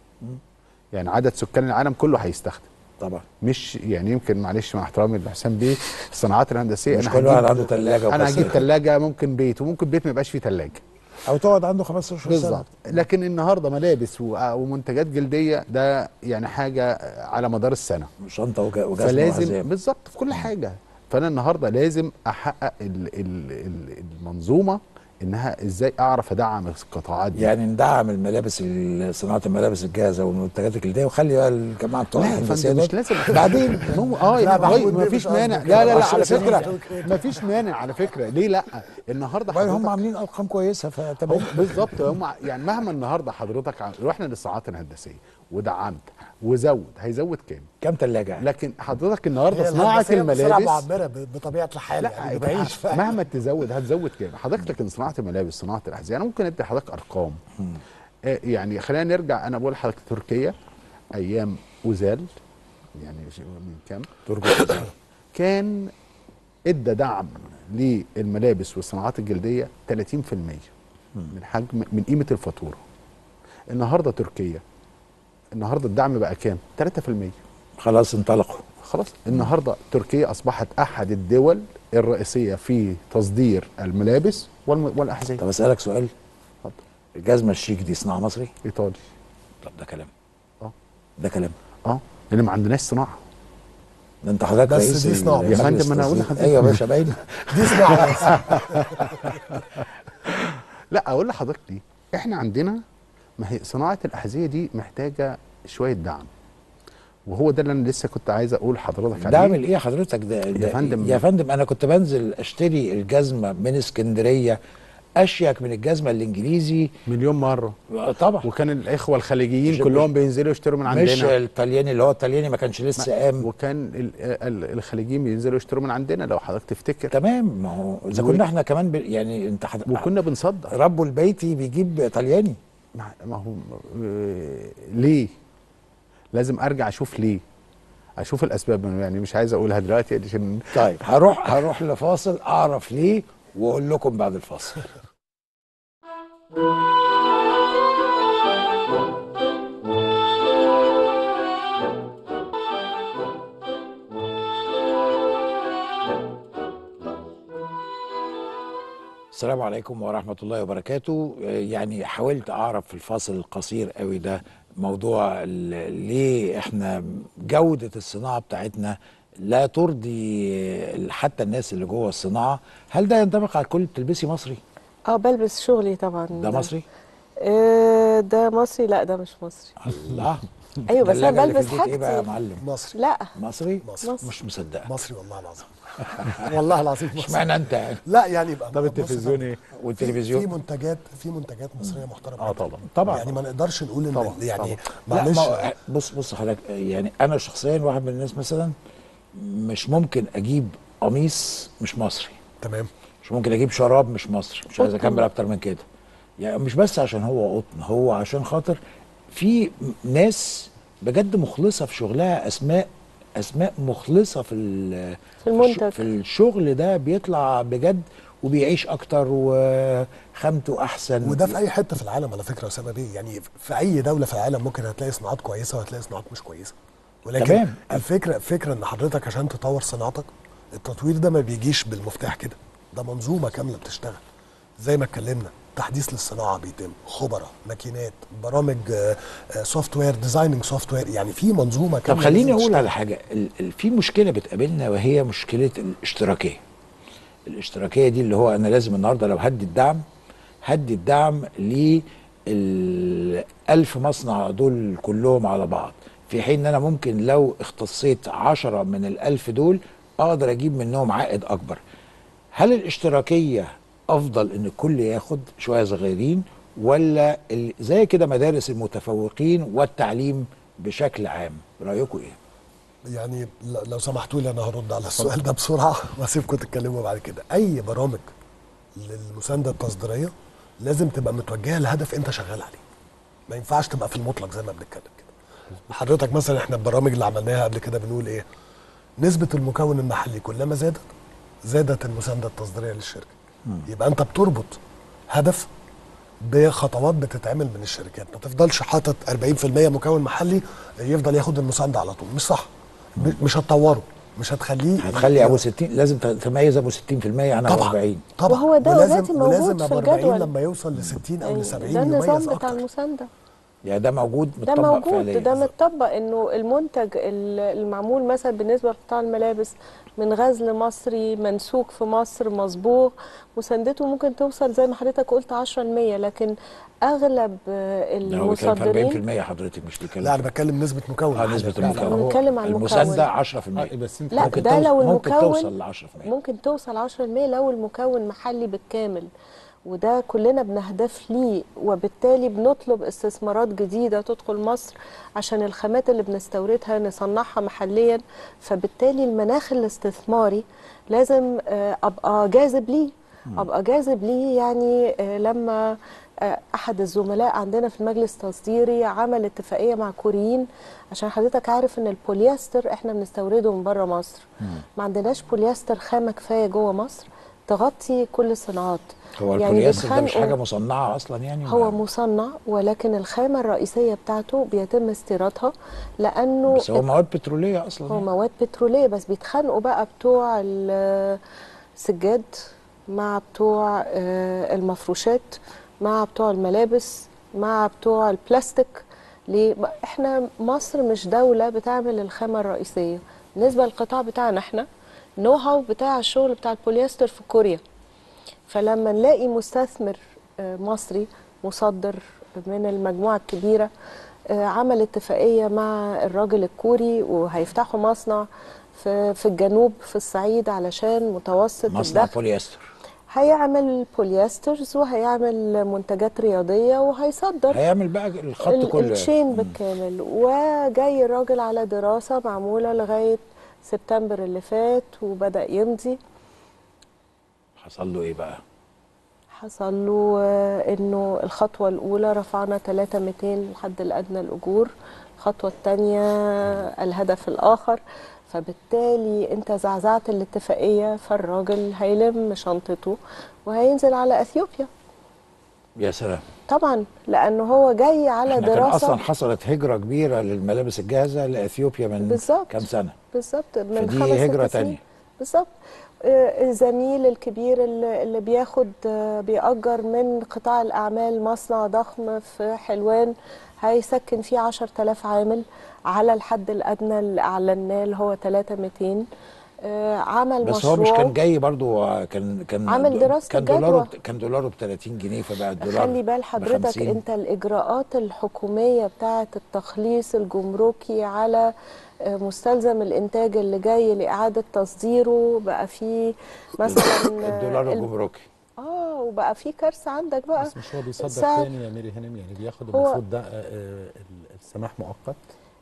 يعني عدد سكان العالم كله هيستخدم طبعا مش يعني يمكن معلش مع احترامي لحسام بيه الصناعات الهندسيه مش أنا كل هجيب- واحد عنده تلاجة انا وغسالة. هجيب ثلاجه ممكن بيت وممكن بيت ما يبقاش فيه ثلاجه او تقعد عنده 15 سنه بالظبط لكن النهارده ملابس و- ومنتجات جلديه ده يعني حاجه على مدار السنه شنطه وج- وجزمه فلازم وحزام. بالظبط في كل حاجه فانا النهارده لازم احقق ال ال ال المنظومه انها ازاي اعرف ادعم القطاعات دي يعني ندعم الملابس ال- صناعه الملابس الجاهزه والمنتجات الجلديه وخلي بقى الجماعه بتوع لا يا الهندسيه فندم مش دول. لازم بعدين مو اه لا، يعني محمود ما بيه فيش مش مانع قصدك لا لا كده. لا عشان على سنين. فكره ما فيش مانع على فكره ليه لا النهارده وبعدين هم حضرتك عاملين ارقام كويسه فتمام هم بالظبط هم يعني مهما النهارده حضرتك ع- رحنا للصناعات الهندسيه ودعمت وزود هيزود كام؟ كام ثلاجه؟ لكن حضرتك النهارده هي صناعه الهندسية بسرعة الملابس معمره ب- بطبيعه الحال لا يعني يبقى بتعيش فعلا. مهما تزود هتزود كام حضرتك لكن صناعه الملابس صناعه الاحذيه انا ممكن ادي حضرتك ارقام آه، يعني خلينا نرجع انا بقول لحضرتك تركيا ايام اوزال يعني مش- من كام تربط إزاي؟ كان ادى دعم للملابس والصناعات الجلديه 30% من حجم من قيمه الفاتوره النهارده تركيا النهارده الدعم بقى كام 3% خلاص انطلقوا خلاص النهارده تركيا اصبحت احد الدول الرئيسيه في تصدير الملابس والم... والاحذيه طب اسالك سؤال الجزمه الشيك دي صناعه مصري ايطالي طب ده كلام اه ده كلام اه لان ما عندناش صناعه ده انت حضرتك بس رئيس دي صناعة. ال- يا فندم، مجلس أنا هقول التصدير. لحضرتك. ايوه يا باشا باين دي صناعه لا اقول لحضرتك ليه احنا عندنا ما هي صناعه الاحذيه دي محتاجه شويه دعم وهو ده اللي انا لسه كنت عايز اقول لحضرتك عليه دعم ايه حضرتك ده, ده يا فندم. يا فندم انا كنت بنزل اشتري الجزمه من اسكندريه اشيك من الجزمه الانجليزي مليون مره طبعا وكان الاخوه الخليجيين مش- كلهم بينزلوا يشتروا من عندنا مش الطلياني اللي هو الطلياني ما كانش لسه قام وكان ال- ال- الخليجيين بينزلوا يشتروا من عندنا لو حضرتك تفتكر تمام ما هو اذا و- كنا احنا كمان ب... يعني انت حد... وكنا بنصدر ربه البيتي بيجيب طلياني ما ما هو آه، ليه لازم ارجع اشوف ليه اشوف الاسباب منه يعني مش عايز اقولها دلوقتي عشان طيب هروح هروح لفاصل اعرف ليه واقول لكم بعد الفاصل السلام عليكم ورحمة الله وبركاته آه، يعني حاولت أعرف في الفاصل القصير قوي ده موضوع ال- ليه إحنا جودة الصناعة بتاعتنا لا ترضي آه، حتى الناس اللي جوه الصناعة هل ده ينطبق على الكل بتلبسي مصري؟ اه بلبس شغلي طبعا ده مصري؟ آه ده مصري لا ده مش مصري الله ايوه بس انا الثلاجة اللي بلبس في البيت إيه بقى يا حاجتي معلم؟ مصري لا مصري؟ مصري. مش مصدقة مصري والله العظيم والله العظيم مصري اشمعنى أنت يعني؟ لا يعني يبقى طب بص التلفزيون ايه؟ في والتلفزيون؟ منتجات في منتجات مصريه محترمه اه جداً. طبعا طبعا يعني ما نقدرش نقول ان طبعاً، يعني طبعاً. لا معلش ما بص بص حضرتك يعني انا شخصيا واحد من الناس مثلا مش ممكن اجيب قميص مش مصري تمام مش ممكن اجيب شراب مش مصري مش عايز قطن. اكمل اكتر من كده يعني مش بس عشان هو قطن هو عشان خاطر في ناس بجد مخلصه في شغلها اسماء اسماء مخلصه في ال- في المنتج. في الشغل ده بيطلع بجد وبيعيش اكتر وخامته احسن وده في اي حته في العالم على فكره يا اسامه بيه يعني في اي دوله في العالم ممكن هتلاقي صناعات كويسه وهتلاقي صناعات مش كويسه ولكن تمام. الفكره الفكره ان حضرتك عشان تطور صناعتك التطوير ده ما بيجيش بالمفتاح كده ده منظومه كامله بتشتغل زي ما اتكلمنا تحديث للصناعه بيتم خبراء ماكينات برامج سوفت وير ديزايننج سوفت وير يعني في منظومه طب كامله خليني لازم اقول تشتغل. على حاجه ال- ال- في مشكله بتقابلنا وهي مشكله الاشتراكيه الاشتراكيه دي اللي هو انا لازم النهارده لو هدي الدعم هدي الدعم للألف مصنع دول كلهم على بعض في حين ان انا ممكن لو اختصيت عشرة من الألف دول اقدر اجيب منهم عائد اكبر هل الاشتراكيه افضل ان الكل ياخد شويه صغيرين ولا ال- زي كده مدارس المتفوقين والتعليم بشكل عام رايكم ايه يعني ل- لو سمحتوا لي انا هرد على السؤال ده بسرعه واسيبكم تتكلموا بعد كده اي برامج للمسانده التصديريه لازم تبقى متوجهه لهدف انت شغال عليه ما ينفعش تبقى في المطلق زي ما بنتكلم كده حضرتك مثلا احنا البرامج اللي عملناها قبل كده بنقول ايه نسبه المكون المحلي كلما زادت زادت المسانده التصديريه للشركه يبقى انت بتربط هدف بخطوات بتتعمل من الشركات ما تفضلش حاطط 40% مكون محلي يفضل ياخد المسانده على طول مش صح م- مش هتطوره مش هتخليه هتخلي ابو 60 لازم ت- تميز ابو 60% عن ابو طبعاً. 40 طبعا وهو ده ولازم already موجود ولازم في ابو 40 الجدول. لما يوصل ل 60 او ل 70 ده يميز النظام بتاع اكتر المسانده يعني ده موجود ده متطبق موجود فعليا ده متطبق انه المنتج ال- المعمول مثلا بالنسبه لقطاع الملابس من غزل مصري منسوج في مصر مصبوغ مساندته ممكن توصل زي ما حضرتك قلت 10% لكن اغلب آه، ده هو بيتكلم المصدرين في 40% حضرتك مش بيتكلم لا انا بتكلم نسبه مكون اه محلي. نسبه لا، المكون لا. هو بنتكلم عن المسانده المكون. 10% بس انت لا ممكن ده توصل- لو ممكن المكون توصل ل 10% ممكن توصل 10% لو المكون محلي بالكامل وده كلنا بنهدف ليه وبالتالي بنطلب استثمارات جديدة تدخل مصر عشان الخامات اللي بنستوردها نصنعها محليا فبالتالي المناخ الاستثماري لازم آه، ابقى جاذب ليه ابقى جاذب ليه يعني آه، لما آه، احد الزملاء عندنا في المجلس التصديري عمل اتفاقيه مع كوريين عشان حضرتك عارف ان البوليستر احنا بنستورده من بره مصر ما عندناش بوليستر خامه كفايه جوه مصر تغطي كل الصناعات هو البوليستر ده مش بيتخانقوا- حاجه مصنعه اصلا يعني هو مصنع ولكن الخامة الرئيسية بتاعته بيتم استيرادها لأنه بس هو مواد بتروليه اصلا هو يعني. مواد بترولية بس بيتخانقوا بقى بتوع السجاد مع بتوع آه، المفروشات مع بتوع الملابس مع بتوع البلاستيك ليه؟ بقى احنا مصر مش دولة بتعمل الخامة الرئيسية بالنسبة للقطاع بتاعنا احنا النو هاو بتاع الشغل بتاع البوليستر في كوريا فلما نلاقي مستثمر آه، مصري مصدر من المجموعة الكبيرة آه، عمل اتفاقية مع الراجل الكوري وهيفتحوا مصنع في في الجنوب في الصعيد علشان متوسط مصنع الدخل بوليستر هيعمل بوليسترز وهيعمل منتجات رياضية وهيصدر هيعمل بقى الخط ال- كله الشين بالكامل وجاي الراجل على دراسة معمولة لغاية سبتمبر اللي فات وبدأ يمضي حصل له ايه بقى حصل له آه، انه الخطوة الأولى رفعنا 3200 الحد الأدنى الأجور الخطوة الثانية الهدف الآخر فبالتالي انت زعزعت الاتفاقية فالراجل هيلم شنطته وهينزل على أثيوبيا يا سلام طبعا لأنه هو جاي على احنا كان دراسة اصلا حصلت هجره كبيره للملابس الجاهزه لاثيوبيا من بالظبط. كام سنه بالظبط من فدي خمس هجرة ست سنين. تانية. بالظبط آه، الزميل الكبير اللي اللي بياخد آه، بيأجر من قطاع الأعمال مصنع ضخم في حلوان هيسكن فيه 10000 عامل على الحد الأدنى اللي أعلناه اللي هو 3200 آه، عمل بس مشروع هو مش كان جاي برضو آه، كان كان عامل دراسة كان جدوى. دولاره كان دولاره ب 30 جنيه فبقى الدولار خلي بال ب حضرتك 50. انت الاجراءات الحكوميه بتاعه التخليص الجمركي على آه، مستلزم الانتاج اللي جاي لاعاده تصديره بقى فيه مثلا الدولار ال- الجمركي اه وبقى في كارثه عندك بقى بس مش هو بيصدر سعر- تاني يا ميري هانم يعني بياخد هو- المفروض ده آه، آه، السماح مؤقت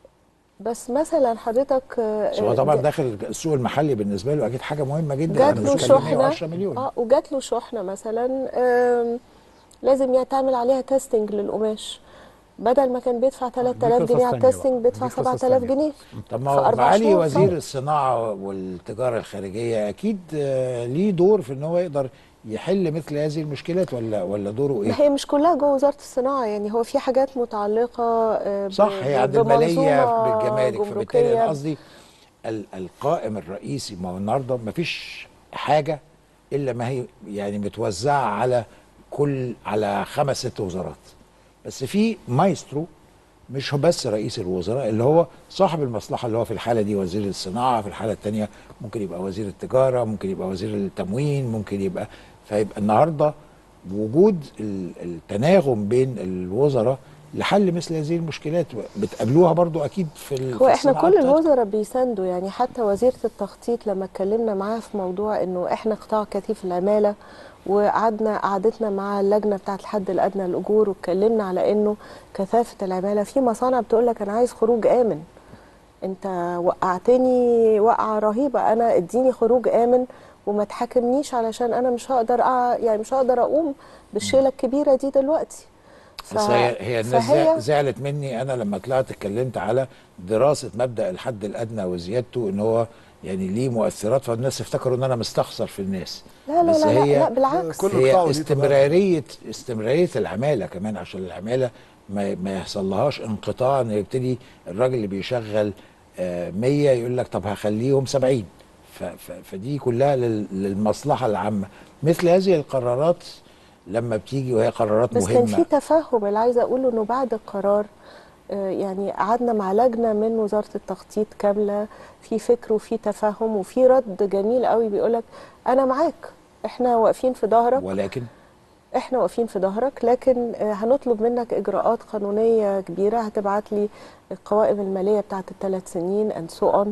بس مثلا حضرتك آه، بس هو طبعا ج- داخل السوق المحلي بالنسبه له اكيد حاجه مهمه جدا جات انا له مش كلمني شحنه 10 مليون اه وجات له شحنه مثلا آم، لازم يتعمل عليها تيستنج للقماش بدل ما كان بيدفع 3000 قصص جنيه على تانية بقى. التيستنج بيدفع دي قصص 7000 تانية. جنيه طب في ما هو أربع معالي شهور وزير فرق. الصناعه والتجاره الخارجيه اكيد آه، ليه دور في ان هو يقدر يحل مثل هذه المشكلات ولا ولا دوره ايه؟ ما هي مش كلها جوه وزاره الصناعه يعني هو في حاجات متعلقه آه، ب- صح هي ب- عند الماليه بمنظومة بالجمارك فبالتالي جمركية. انا قصدي ال- القائم الرئيسي ما هو النهارده ما فيش حاجه الا ما هي يعني متوزعه على كل على خمس ست وزارات بس في مايسترو مش هو بس رئيس الوزراء اللي هو صاحب المصلحه اللي هو في الحاله دي وزير الصناعه في الحاله الثانيه ممكن يبقى وزير التجاره ممكن يبقى وزير التموين ممكن يبقى فيبقى النهارده وجود ال- التناغم بين الوزراء لحل مثل هذه المشكلات بتقابلوها برضو اكيد في ال- هو في احنا الصناعة كل بتاعتكم. الوزراء بيساندوا يعني حتى وزيره التخطيط لما اتكلمنا معاها في موضوع انه احنا قطاع كثيف العماله وقعدنا قعدتنا مع اللجنه بتاعه الحد الادنى للاجور واتكلمنا على انه كثافه العماله في مصانع بتقول لك انا عايز خروج امن انت وقعتني وقعه رهيبه انا اديني خروج امن وما تحاكمنيش علشان انا مش هقدر أع... يعني مش هقدر اقوم بالشيله الكبيره دي دلوقتي ف... بس هي هي الناس فهي- زع- زعلت مني انا لما طلعت اتكلمت على دراسه مبدا الحد الادنى وزيادته ان هو يعني ليه مؤثرات فالناس افتكروا ان انا مستخسر في الناس لا لا بس لا, لا, هي لا بالعكس كل قطاع وليه هي طبيعته. استمراريه استمراريه العماله كمان عشان العماله ما ما يحصلهاش انقطاع ان يبتدي الراجل اللي بيشغل آه، 100 يقول لك طب هخليهم 70 ف- ف- فدي كلها لل- للمصلحه العامه مثل هذه القرارات لما بتيجي وهي قرارات بس مهمه كان في تفهم اللي عايزه اقوله انه بعد القرار آه، يعني قعدنا مع لجنه من وزاره التخطيط كامله في فكر وفي تفهم وفي رد جميل قوي بيقولك انا معاك احنا واقفين في ظهرك ولكن احنا واقفين في ظهرك لكن آه، هنطلب منك اجراءات قانونيه كبيره هتبعت لي القوائم الماليه بتاعت الثلاث سنين اند سو اون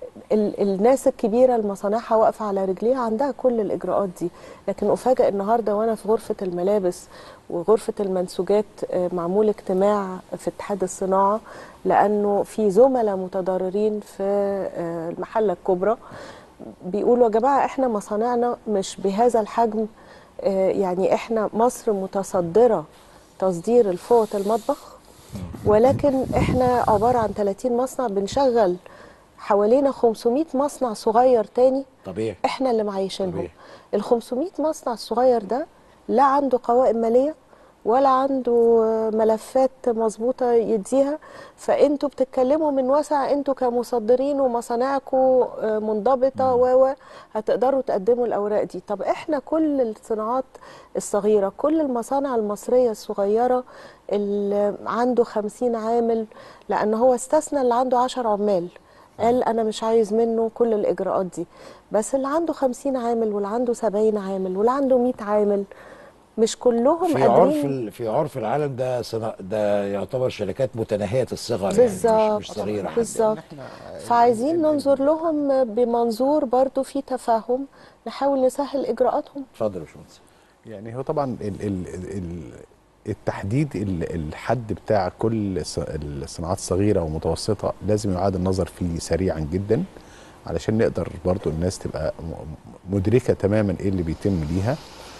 الناس الكبيره المصانعها واقفه على رجليها عندها كل الاجراءات دي لكن افاجئ النهارده وانا في غرفه الملابس وغرفه المنسوجات آه، معمول اجتماع في اتحاد الصناعه لانه في زملاء متضررين في آه، المحله الكبرى بيقولوا يا جماعه احنا مصانعنا مش بهذا الحجم آه، يعني احنا مصر متصدره تصدير الفوط المطبخ ولكن احنا عباره عن 30 مصنع بنشغل حوالينا 500 مصنع صغير تاني طبيعي احنا اللي معيشينهم طبيعي. ال 500 مصنع الصغير ده لا عنده قوائم ماليه ولا عنده ملفات مظبوطه يديها فانتوا بتتكلموا من وسع انتوا كمصدرين ومصانعكم منضبطه و و هتقدروا تقدموا الاوراق دي طب احنا كل الصناعات الصغيره كل المصانع المصريه الصغيره اللي عنده 50 عامل لان هو استثنى اللي عنده 10 عمال قال انا مش عايز منه كل الاجراءات دي بس اللي عنده 50 عامل واللي عنده 70 عامل واللي عنده 100 عامل مش كلهم في عرف قادرين ال- في عرف العالم ده صنا... ده يعتبر شركات متناهيه الصغر يعني بالظبط مش, مش صغيره حتى بالظبط فعايزين ننظر لهم بمنظور برضو في تفاهم نحاول نسهل اجراءاتهم اتفضل يا باشمهندس يعني هو طبعا ال ال ال التحديد ال- الحد بتاع كل ص- الصناعات الصغيره والمتوسطه لازم يعاد النظر فيه سريعا جدا علشان نقدر برضو الناس تبقى م- مدركه تماما ايه اللي بيتم ليها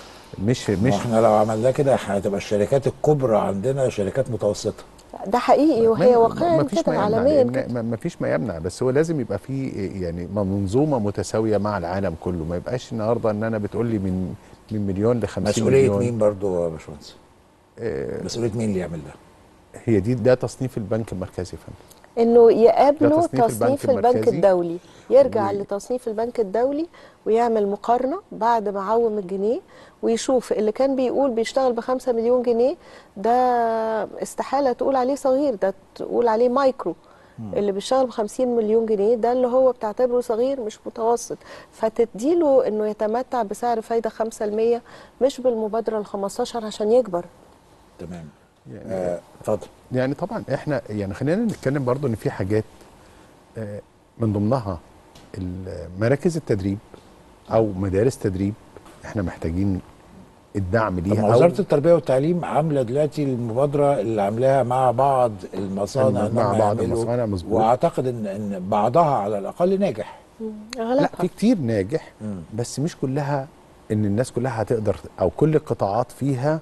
مش مش مش احنا لو عملنا كده هتبقى الشركات الكبرى عندنا شركات متوسطه ده حقيقي وهي واقعا فيش كده ما يمنع عالميا لأن كده ما- ما فيش ما يمنع بس هو لازم يبقى في يعني منظومه متساويه مع العالم كله ما يبقاش النهارده ان انا بتقول لي من من مليون ل 50 مسؤوليه مليون مين برضو يا باشمهندس آه، مسؤوليه مين اللي يعمل ده هي دي ده تصنيف البنك المركزي يا فندم انه يقابلوا ده تصنيف تصنيف, البنك البنك المركزي. الدولي يرجع و- لتصنيف البنك الدولي ويعمل مقارنه بعد ما عوم الجنيه ويشوف اللي كان بيقول بيشتغل بخمسة مليون جنيه ده استحاله تقول عليه صغير ده تقول عليه مايكرو اللي بيشتغل ب 50 مليون جنيه ده اللي هو بتعتبره صغير مش متوسط فتديله انه يتمتع بسعر فايده 5% مش بالمبادره ال 15 عشان يكبر تمام يعني آه، اتفضل يعني طبعا احنا يعني خلينا نتكلم برضو ان في حاجات آه، من ضمنها ال- مراكز التدريب او مدارس تدريب احنا محتاجين الدعم طب ليها ما أو وزاره التربيه والتعليم عامله دلوقتي المبادره اللي عاملاها مع بعض المصانع الم- مع إنهم بعض يعملوا، المصانع مظبوط. واعتقد ان ان بعضها على الاقل ناجح لا في كتير ناجح بس مش كلها ان الناس كلها هتقدر او كل القطاعات فيها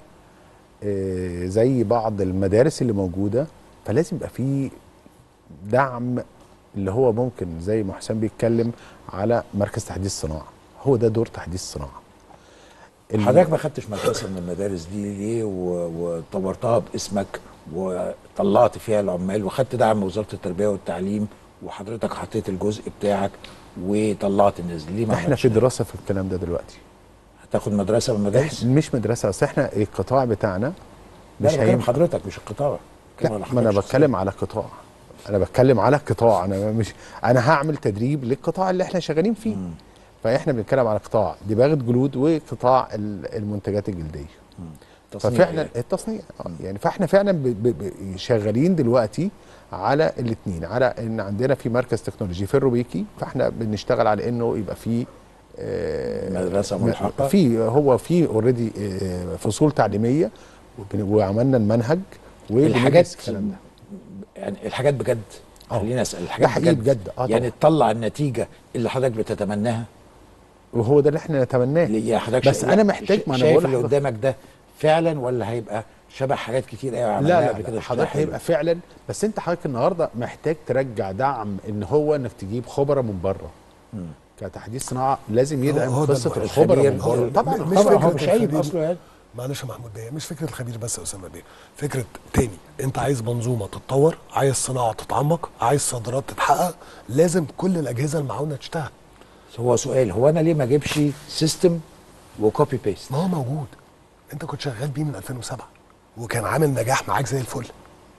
آه، زي بعض المدارس اللي موجوده فلازم يبقى في دعم اللي هو ممكن زي ما حسام بيتكلم على مركز تحديث الصناعه هو ده دور تحديث الصناعه ال- حضرتك ما خدتش مدرسه من المدارس دي ليه و- وطورتها باسمك وطلعت فيها العمال وخدت دعم وزاره التربيه والتعليم وحضرتك حطيت الجزء بتاعك وطلعت الناس دي ليه ما احنا عملتش في ده؟ دراسه في الكلام ده دلوقتي هتاخد مدرسه من المدارس؟ إحنا- مش مدرسه اصل احنا القطاع بتاعنا مش مش بكلم هينفع حضرتك مش القطاع بتكلم لا على ما انا حضرتك بتكلم على قطاع انا بتكلم على قطاع انا مش انا هعمل تدريب للقطاع اللي احنا شغالين فيه فاحنا بنتكلم على قطاع دباغه جلود وقطاع ال- المنتجات الجلديه تصنيع ففعلا يعني. التصنيع آه، يعني فاحنا فعلا ب- ب- ب- شغالين دلوقتي على الاثنين على ان عندنا في مركز تكنولوجي في الروبيكي فاحنا بنشتغل على انه يبقى في آه، مدرسة ملحقة؟ في هو في اوريدي فصول تعليميه وبن- وعملنا المنهج وبندرس الحاجات الكلام ده يعني الحاجات بجد خليني اسال الحاجات ده حقيقي بجد اه يعني طبعا. تطلع النتيجه اللي حضرتك بتتمناها وهو ده اللي احنا نتمناه يا حضرتك بس شا- انا محتاج شا- ما انا شايف بقول اللي لحضرتك- قدامك ده فعلا ولا هيبقى شبه حاجات كتير قوي لا عملناها لا, قبل كده لا شكلها حضرتك حلو. هيبقى فعلا بس انت حضرتك النهارده محتاج ترجع دعم ان هو انك تجيب خبراء من بره كتحديث صناعه لازم يدعم هو ده قصه المهم. الخبراء من هو بره طبعا طبعا مش طبعا هو فكرة مش عيب الخبير. اصله يعني معلش يا محمود بيه مش فكره الخبير بس يا اسامه بيه فكره تاني انت عايز منظومه تتطور عايز صناعه تتعمق عايز صادرات تتحقق لازم كل الاجهزه المعاونه تشتغل هو سؤال هو انا ليه ما اجيبش سيستم وكوبي بيست ما هو موجود انت كنت شغال بيه من 2007 وكان عامل نجاح معاك زي الفل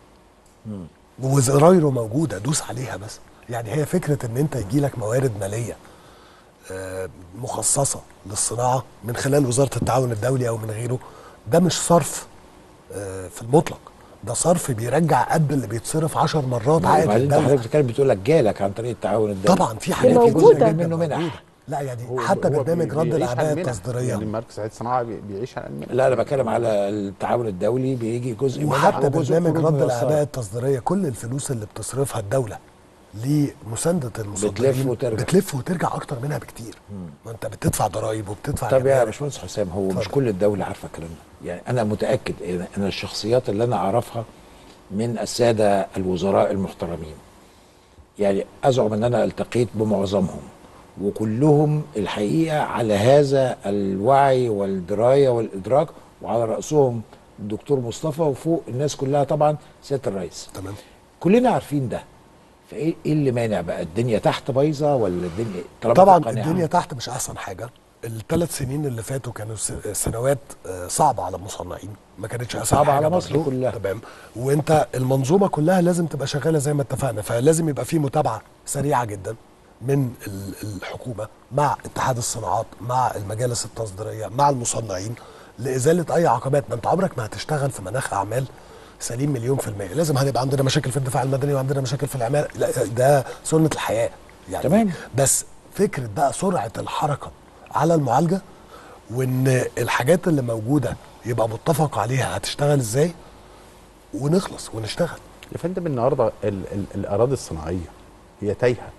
وزرايره موجوده دوس عليها بس يعني هي فكره ان انت يجي لك موارد ماليه آه، مخصصه للصناعه من خلال وزاره التعاون الدولي او من غيره ده مش صرف آه، في المطلق ده صرف بيرجع قد اللي بيتصرف 10 مرات عائد وبعدين انت الدوله حضرتك بتتكلم بتقول لك جالك عن طريق التعاون الدولي طبعا في حاجات يعني في جزء موجودة. كبير منه منح لا يعني هو- حتى هو برنامج بي- رد بيعيش على الاعباء المنح. التصديريه يعني مركز تحديث الصناعه بي- بيعيش على المنح لا انا بتكلم على التعاون الدولي بيجي جزء منح وحتى وجزء برنامج خروج رد من الاعباء الأسعار. التصديريه كل الفلوس اللي بتصرفها الدوله لمسانده المصدرين بتلف وترجع. بتلف وترجع اكتر منها بكتير ما انت بتدفع ضرائب وبتدفع طب يا جمارك. باشمهندس حسام هو مش اتفضل. كل الدوله عارفه الكلام ده يعني انا متاكد ان أن الشخصيات اللي انا اعرفها من الساده الوزراء المحترمين يعني ازعم ان انا التقيت بمعظمهم وكلهم الحقيقه على هذا الوعي والدرايه والادراك وعلى راسهم الدكتور مصطفى وفوق الناس كلها طبعا سياده الرئيس تمام كلنا عارفين ده فايه ايه اللي مانع بقى الدنيا تحت بايظه ولا الدنيا طالما طبعا في قناعة؟ الدنيا تحت مش احسن حاجه الثلاث سنين اللي فاتوا كانوا س- سنوات آه، صعبه على المصنعين ما كانتش اسهل صعبة حاجة على مصر برضو. كلها. تمام وانت المنظومه كلها لازم تبقى شغاله زي ما اتفقنا فلازم يبقى في متابعه سريعه جدا من ال- الحكومه مع اتحاد الصناعات مع المجالس التصديريه مع المصنعين لازاله اي عقبات ما انت عمرك ما هتشتغل في مناخ اعمال سليم مليون في المية لازم هنبقى عندنا مشاكل في الدفاع المدني وعندنا مشاكل في العمارة لا ده سنة الحياة يعني تمام. بس فكرة بقى سرعة الحركة على المعالجة وان الحاجات اللي موجودة يبقى متفق عليها هتشتغل ازاي ونخلص ونشتغل يا فندم النهارده ال ال الاراضي الصناعيه هي تايهه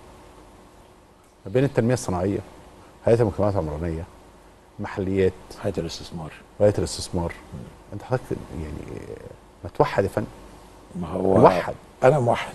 ما بين التنميه الصناعيه هيئه المجتمعات العمرانيه محليات هيئه الاستثمار هيئه الاستثمار انت حضرتك يعني ما توحد يا فندم ما هو موحد انا موحد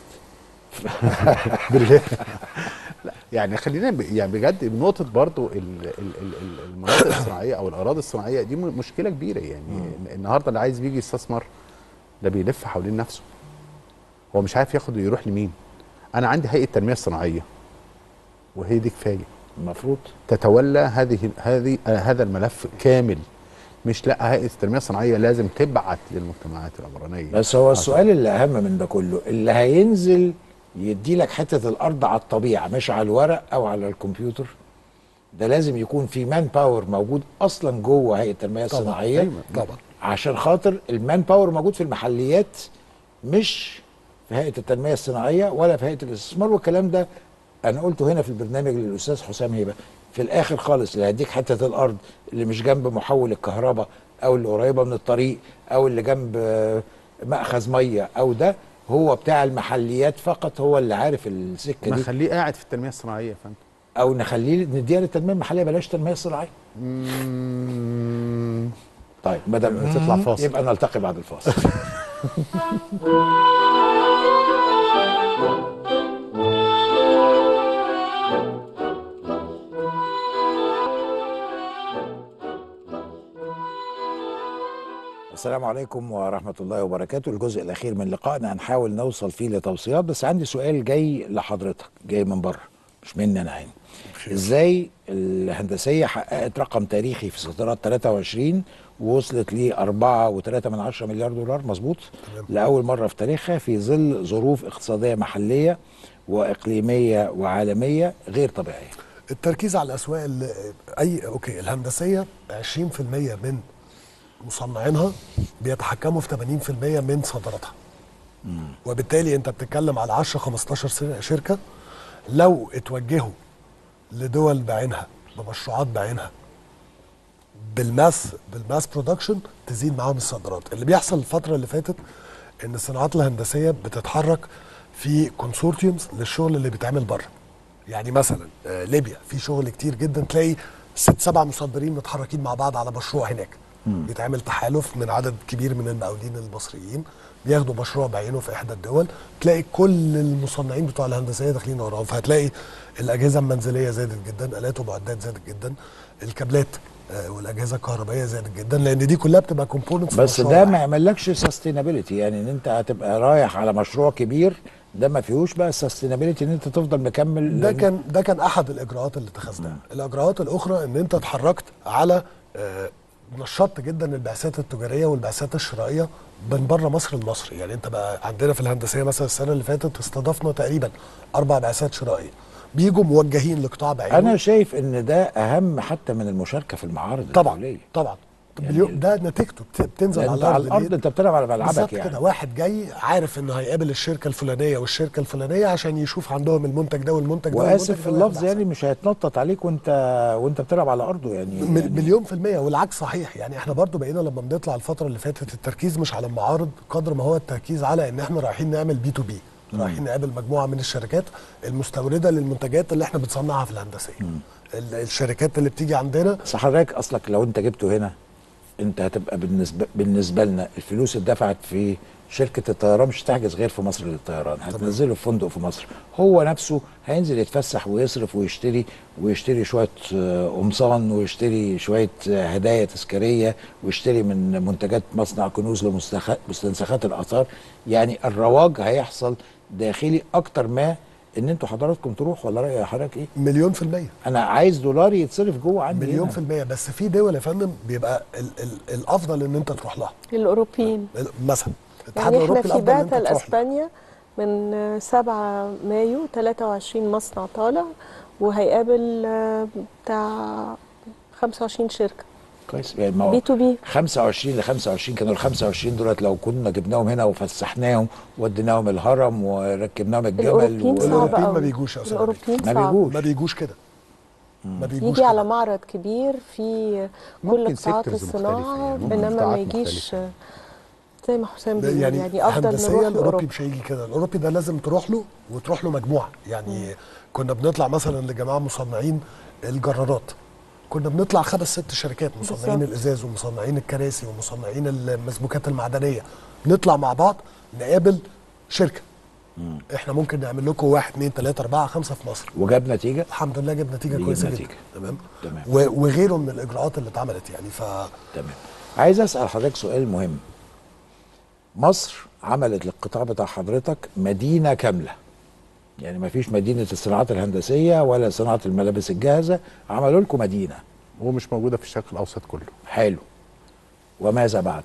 بالله لا يعني خلينا ب- يعني بجد بنقطه برضو ال- ال- ال- ال- المناطق الصناعيه او الاراضي الصناعيه دي م- مشكله كبيره يعني النهارده اللي عايز بيجي يستثمر ده بيلف حوالين نفسه هو مش عارف ياخد يروح لمين انا عندي هيئه تنميه صناعيه وهي دي كفايه المفروض تتولى هذه هذه آه هذا الملف كامل مش لا هيئه التنميه الصناعيه لازم تبعت للمجتمعات العمرانيه بس هو السؤال اللي اهم من ده كله اللي هينزل يدي لك حته الارض على الطبيعه مش على الورق او على الكمبيوتر ده لازم يكون في مان باور موجود اصلا جوه هيئه التنميه طبعاً، الصناعيه أيوة، طبعاً. عشان خاطر المان باور موجود في المحليات مش في هيئه التنميه الصناعيه ولا في هيئه الاستثمار والكلام ده انا قلته هنا في البرنامج للاستاذ حسام هيبه في الاخر خالص اللي هيديك حته الارض اللي مش جنب محول الكهرباء او اللي قريبه من الطريق او اللي جنب آه، مأخذ ميه او ده هو بتاع المحليات فقط هو اللي عارف السكه ما دي خليه قاعد في التنميه الصناعيه يا فندم او نخليه نديها للتنميه المحليه بلاش تنميه صناعيه طيب ما دام تطلع فاصل. يبقى نلتقي بعد الفاصل السلام عليكم ورحمة الله وبركاته الجزء الأخير من لقائنا هنحاول نوصل فيه لتوصيات بس عندي سؤال جاي لحضرتك جاي من بره مش مني أنا يعني إزاي الهندسية حققت رقم تاريخي في صادرات 23 ووصلت ل 4.3 من عشرة مليار دولار مظبوط لأول مرة في تاريخها في ظل ظروف اقتصادية محلية وإقليمية وعالمية غير طبيعية التركيز على الاسواق اللي اي اوكي الهندسيه 20% من مصنعينها بيتحكموا في 80% من صادراتها وبالتالي انت بتتكلم على 10 15 سر- شركه لو اتوجهوا لدول بعينها بمشروعات بعينها بالماس بالماس برودكشن تزيد معاهم الصادرات اللي بيحصل الفتره اللي فاتت ان الصناعات الهندسيه بتتحرك في كونسورتيومز للشغل اللي بيتعمل بره يعني مثلا آه، ليبيا في شغل كتير جدا تلاقي ست سبع مصدرين متحركين مع بعض على مشروع هناك بيتعمل تحالف من عدد كبير من المقاولين المصريين بياخدوا مشروع بعينه في احدى الدول تلاقي كل المصنعين بتوع الهندسيه داخلين وراهم فهتلاقي الاجهزه المنزليه زادت جدا الات ومعدات زادت جدا الكابلات آه، والاجهزه الكهربائيه زادت جدا لان دي كلها بتبقى كومبوننتس بس ده ما يعملكش سستينابيلتي يعني ان انت هتبقى رايح على مشروع كبير ده ما فيهوش بقى سستينابيلتي ان انت تفضل مكمل ده كان ده كان احد الاجراءات اللي اتخذناها الاجراءات الاخرى ان انت اتحركت على آه، نشطت جدا البعثات التجاريه والبعثات الشرائيه من بره مصر لمصر يعني انت بقى عندنا في الهندسيه مثلا السنه اللي فاتت استضفنا تقريبا اربع بعثات شرائيه بيجوا موجهين لقطاع بعينه انا شايف ان ده اهم حتى من المشاركه في المعارض طبعا الدوليه طبعا يعني ده نتيجته بت- بتنزل لأن على انت على الارض الارض انت بتلعب على ملعبك بالظبط يعني كده واحد جاي عارف انه هيقابل الشركه الفلانيه والشركه الفلانيه عشان يشوف عندهم المنتج ده والمنتج ده واسف والمنتج في ده اللفظ يعني مش هيتنطط عليك وانت وانت بتلعب على ارضه يعني, م- يعني مليون في المية والعكس صحيح يعني احنا برضو بقينا لما بنطلع الفترة اللي فاتت التركيز مش على المعارض قدر ما هو التركيز على ان احنا رايحين نعمل بي تو بي رايحين نقابل مجموعه من الشركات المستورده للمنتجات اللي احنا بنصنعها في الهندسيه ال- الشركات اللي بتيجي عندنا بس حضرتك اصلك لو انت جبته هنا انت هتبقى بالنسبه بالنسبه لنا الفلوس اللي دفعت في شركه الطيران مش هتحجز غير في مصر للطيران هتنزله في فندق في مصر هو نفسه هينزل يتفسح ويصرف ويشتري ويشتري شويه آه، قمصان ويشتري شويه آه، هدايا تذكاريه ويشتري من منتجات مصنع كنوز لمستنسخات الاثار يعني الرواج هيحصل داخلي اكتر ما ان انتوا حضراتكم تروحوا ولا راي حضرتك ايه؟ مليون في المية انا عايز دولار يتصرف جوه عندي مليون هنا. في المية بس في دول يا فندم بيبقى ال ال الافضل ان انت تروح لها الاوروبيين ال- مثلا الاتحاد يعني احنا الاوروبي في الافضل ان انت باتا تروح له لاسبانيا من 7 مايو 23 مصنع طالع وهيقابل آه، بتاع 25 شركه كويس يعني ما هو بي تو بي 25 ل 25 كانوا ال 25 دولت لو كنا جبناهم هنا وفسحناهم وديناهم الهرم وركبناهم الجمل الأوروبيين صعب الاوروبيين ما أوي. بيجوش يا استاذ الأوروبيين ما صعب. بيجوش ما بيجوش كده ما بيجوش يجي كده. على معرض كبير في كل ممكن قطاعات sectors الصناعه مختلفة يعني، ممكن انما ما قطاعات يجيش مختلفة. زي ما حسام ده بيقول يعني, يعني افضل هندسيا نروح الاوروبي لاوروبا مش هيجي كده الاوروبي ده لازم تروح له وتروح له مجموعه يعني كنا بنطلع مثلا لجماعه مصنعين الجرارات كنا بنطلع خمس ست شركات مصنعين بالظبط. الازاز ومصنعين الكراسي ومصنعين المسبوكات المعدنيه نطلع مع بعض نقابل شركه احنا ممكن نعمل لكم واحد اثنين ثلاثه اربعه خمسه في مصر وجاب نتيجه الحمد لله جاب نتيجه بيجيب كويسه نتيجة. جدا تمام تمام و- وغيره من الاجراءات اللي اتعملت يعني ف تمام عايز اسال حضرتك سؤال مهم مصر عملت للقطاع بتاع حضرتك مدينه كامله يعني ما فيش مدينه الصناعات الهندسيه ولا صناعه الملابس الجاهزه عملوا لكم مدينه ومش موجوده في الشرق الاوسط كله حلو وماذا بعد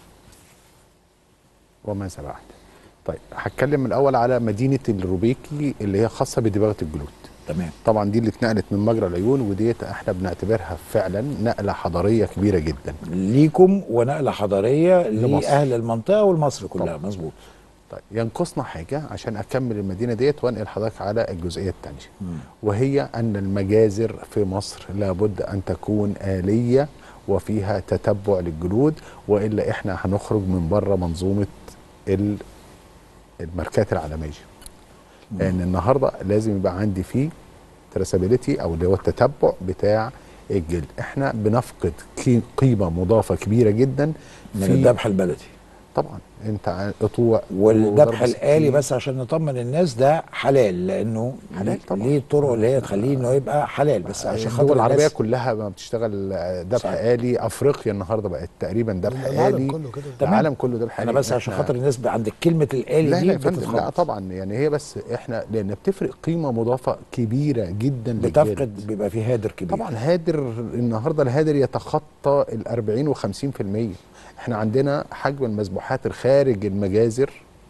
وماذا بعد طيب هتكلم الاول على مدينه الروبيكي اللي هي خاصه بدباغه الجلود تمام طبعا دي اللي اتنقلت من مجرى العيون وديت احنا بنعتبرها فعلا نقله حضاريه كبيره جدا ليكم ونقله حضاريه لمصر. لاهل المنطقه ولمصر كلها طبعا. مظبوط طيب ينقصنا حاجه عشان اكمل المدينه ديت وانقل حضرتك على الجزئيه الثانيه وهي ان المجازر في مصر لابد ان تكون اليه وفيها تتبع للجلود والا احنا هنخرج من بره منظومه ال- الماركات العالميه لان النهارده لازم يبقى عندي فيه تراسابيليتي او اللي هو التتبع بتاع الجلد احنا بنفقد قي- قيمه مضافه كبيره جدا من في- الذبح البلدي طبعا انت ع- قطوع والذبح وضرب الآلي سكين. بس عشان نطمن الناس ده حلال لانه حلال طبعا ليه الطرق اللي هي تخليه انه يبقى حلال بس عشان خاطر الدول العربيه الناس كلها ما بتشتغل ذبح صحيح. آلي افريقيا النهارده بقت تقريبا ذبح العالم آلي كله كده. العالم كله ذبح آلي انا بس عشان إحنا- خاطر الناس بقى عند كلمه الآلي لا دي لا يا فندم لا بتتخبط طبعا يعني هي بس احنا لان بتفرق قيمه مضافه كبيره جدا للجلد. بتفقد بيبقى في هادر كبير طبعا هادر النهارده الهادر يتخطى ال 40 و 50% احنا عندنا حجم المذبوحات الخارج المجازر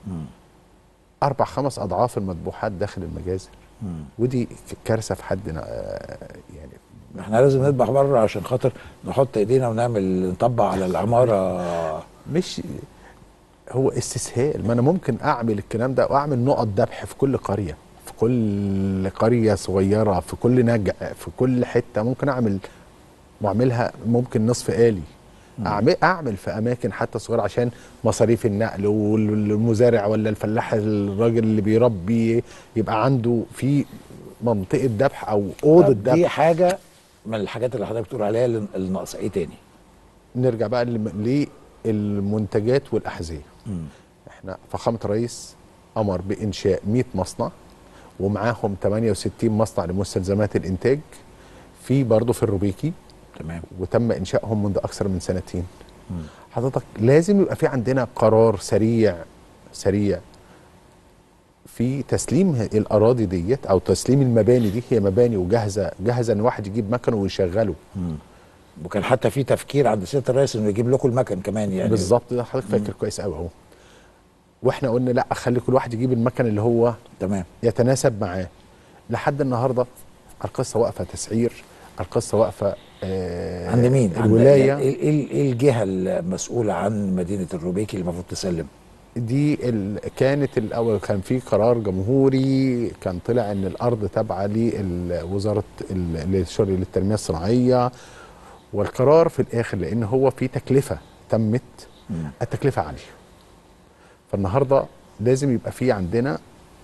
اربع خمس اضعاف المذبوحات داخل المجازر ودي ك- كارثه في حد آه، يعني احنا لازم نذبح بره عشان خاطر نحط ايدينا ونعمل نطبق على العماره مش هو استسهال ما انا ممكن اعمل الكلام ده واعمل نقط ذبح في كل قريه في كل قريه صغيره في كل نجع في كل حته ممكن اعمل واعملها ممكن نصف آلي اعمل اعمل في اماكن حتى صغيره عشان مصاريف النقل والمزارع ولا الفلاح الراجل اللي بيربي يبقى عنده في منطقه ذبح او اوضه طب دي ذبح حاجه من الحاجات اللي حضرتك بتقول عليها اللي اللي ناقصه ايه تاني نرجع بقى لم- للمنتجات والاحذيه احنا فخامه الرئيس امر بانشاء 100 مصنع ومعاهم 68 مصنع لمستلزمات الانتاج في برضه في الروبيكي تمام وتم انشائهم منذ اكثر من سنتين حضرتك لازم يبقى في عندنا قرار سريع سريع في تسليم ه- الاراضي ديت او تسليم المباني دي هي مباني وجاهزه جاهزه ان واحد يجيب مكنه ويشغله وكان حتى في تفكير عند سياده الرئيس انه يجيب لكم المكن كمان يعني بالظبط ده حضرتك فاكر كويس قوي اهو واحنا قلنا لا خلي كل واحد يجيب المكن اللي هو تمام يتناسب معاه لحد النهارده القصه واقفه تسعير القصه واقفه آه عند مين؟ عند الولايه ايه ايه إيه الجهه المسؤوله عن مدينه الروبيكي اللي المفروض تسلم؟ دي ال... كانت الاول كان في قرار جمهوري كان طلع ان الارض تابعه لوزاره للشغل للتنميه الصناعيه والقرار في الاخر لان هو في تكلفه تمت التكلفه عاليه فالنهارده لازم يبقى في عندنا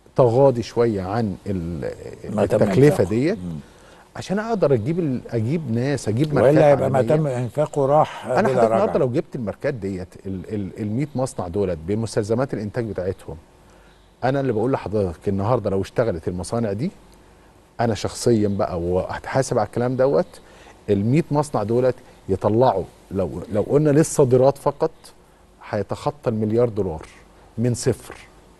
تغاضي شويه عن ال- ما تم التكلفه إنفاقه. ديت عشان اقدر اجيب ال- اجيب ناس اجيب والا ماركات يبقى ما عالمية. تم انفاقه راح انا بلا حضرتك رجعة. النهارده لو جبت الماركات ديت ال 100 مصنع دولت بمستلزمات الانتاج بتاعتهم انا اللي بقول لحضرتك النهارده لو اشتغلت المصانع دي انا شخصيا بقى وهتحاسب على الكلام دوت ال 100 مصنع دولت يطلعوا لو لو قلنا للصادرات فقط هيتخطى المليار دولار من صفر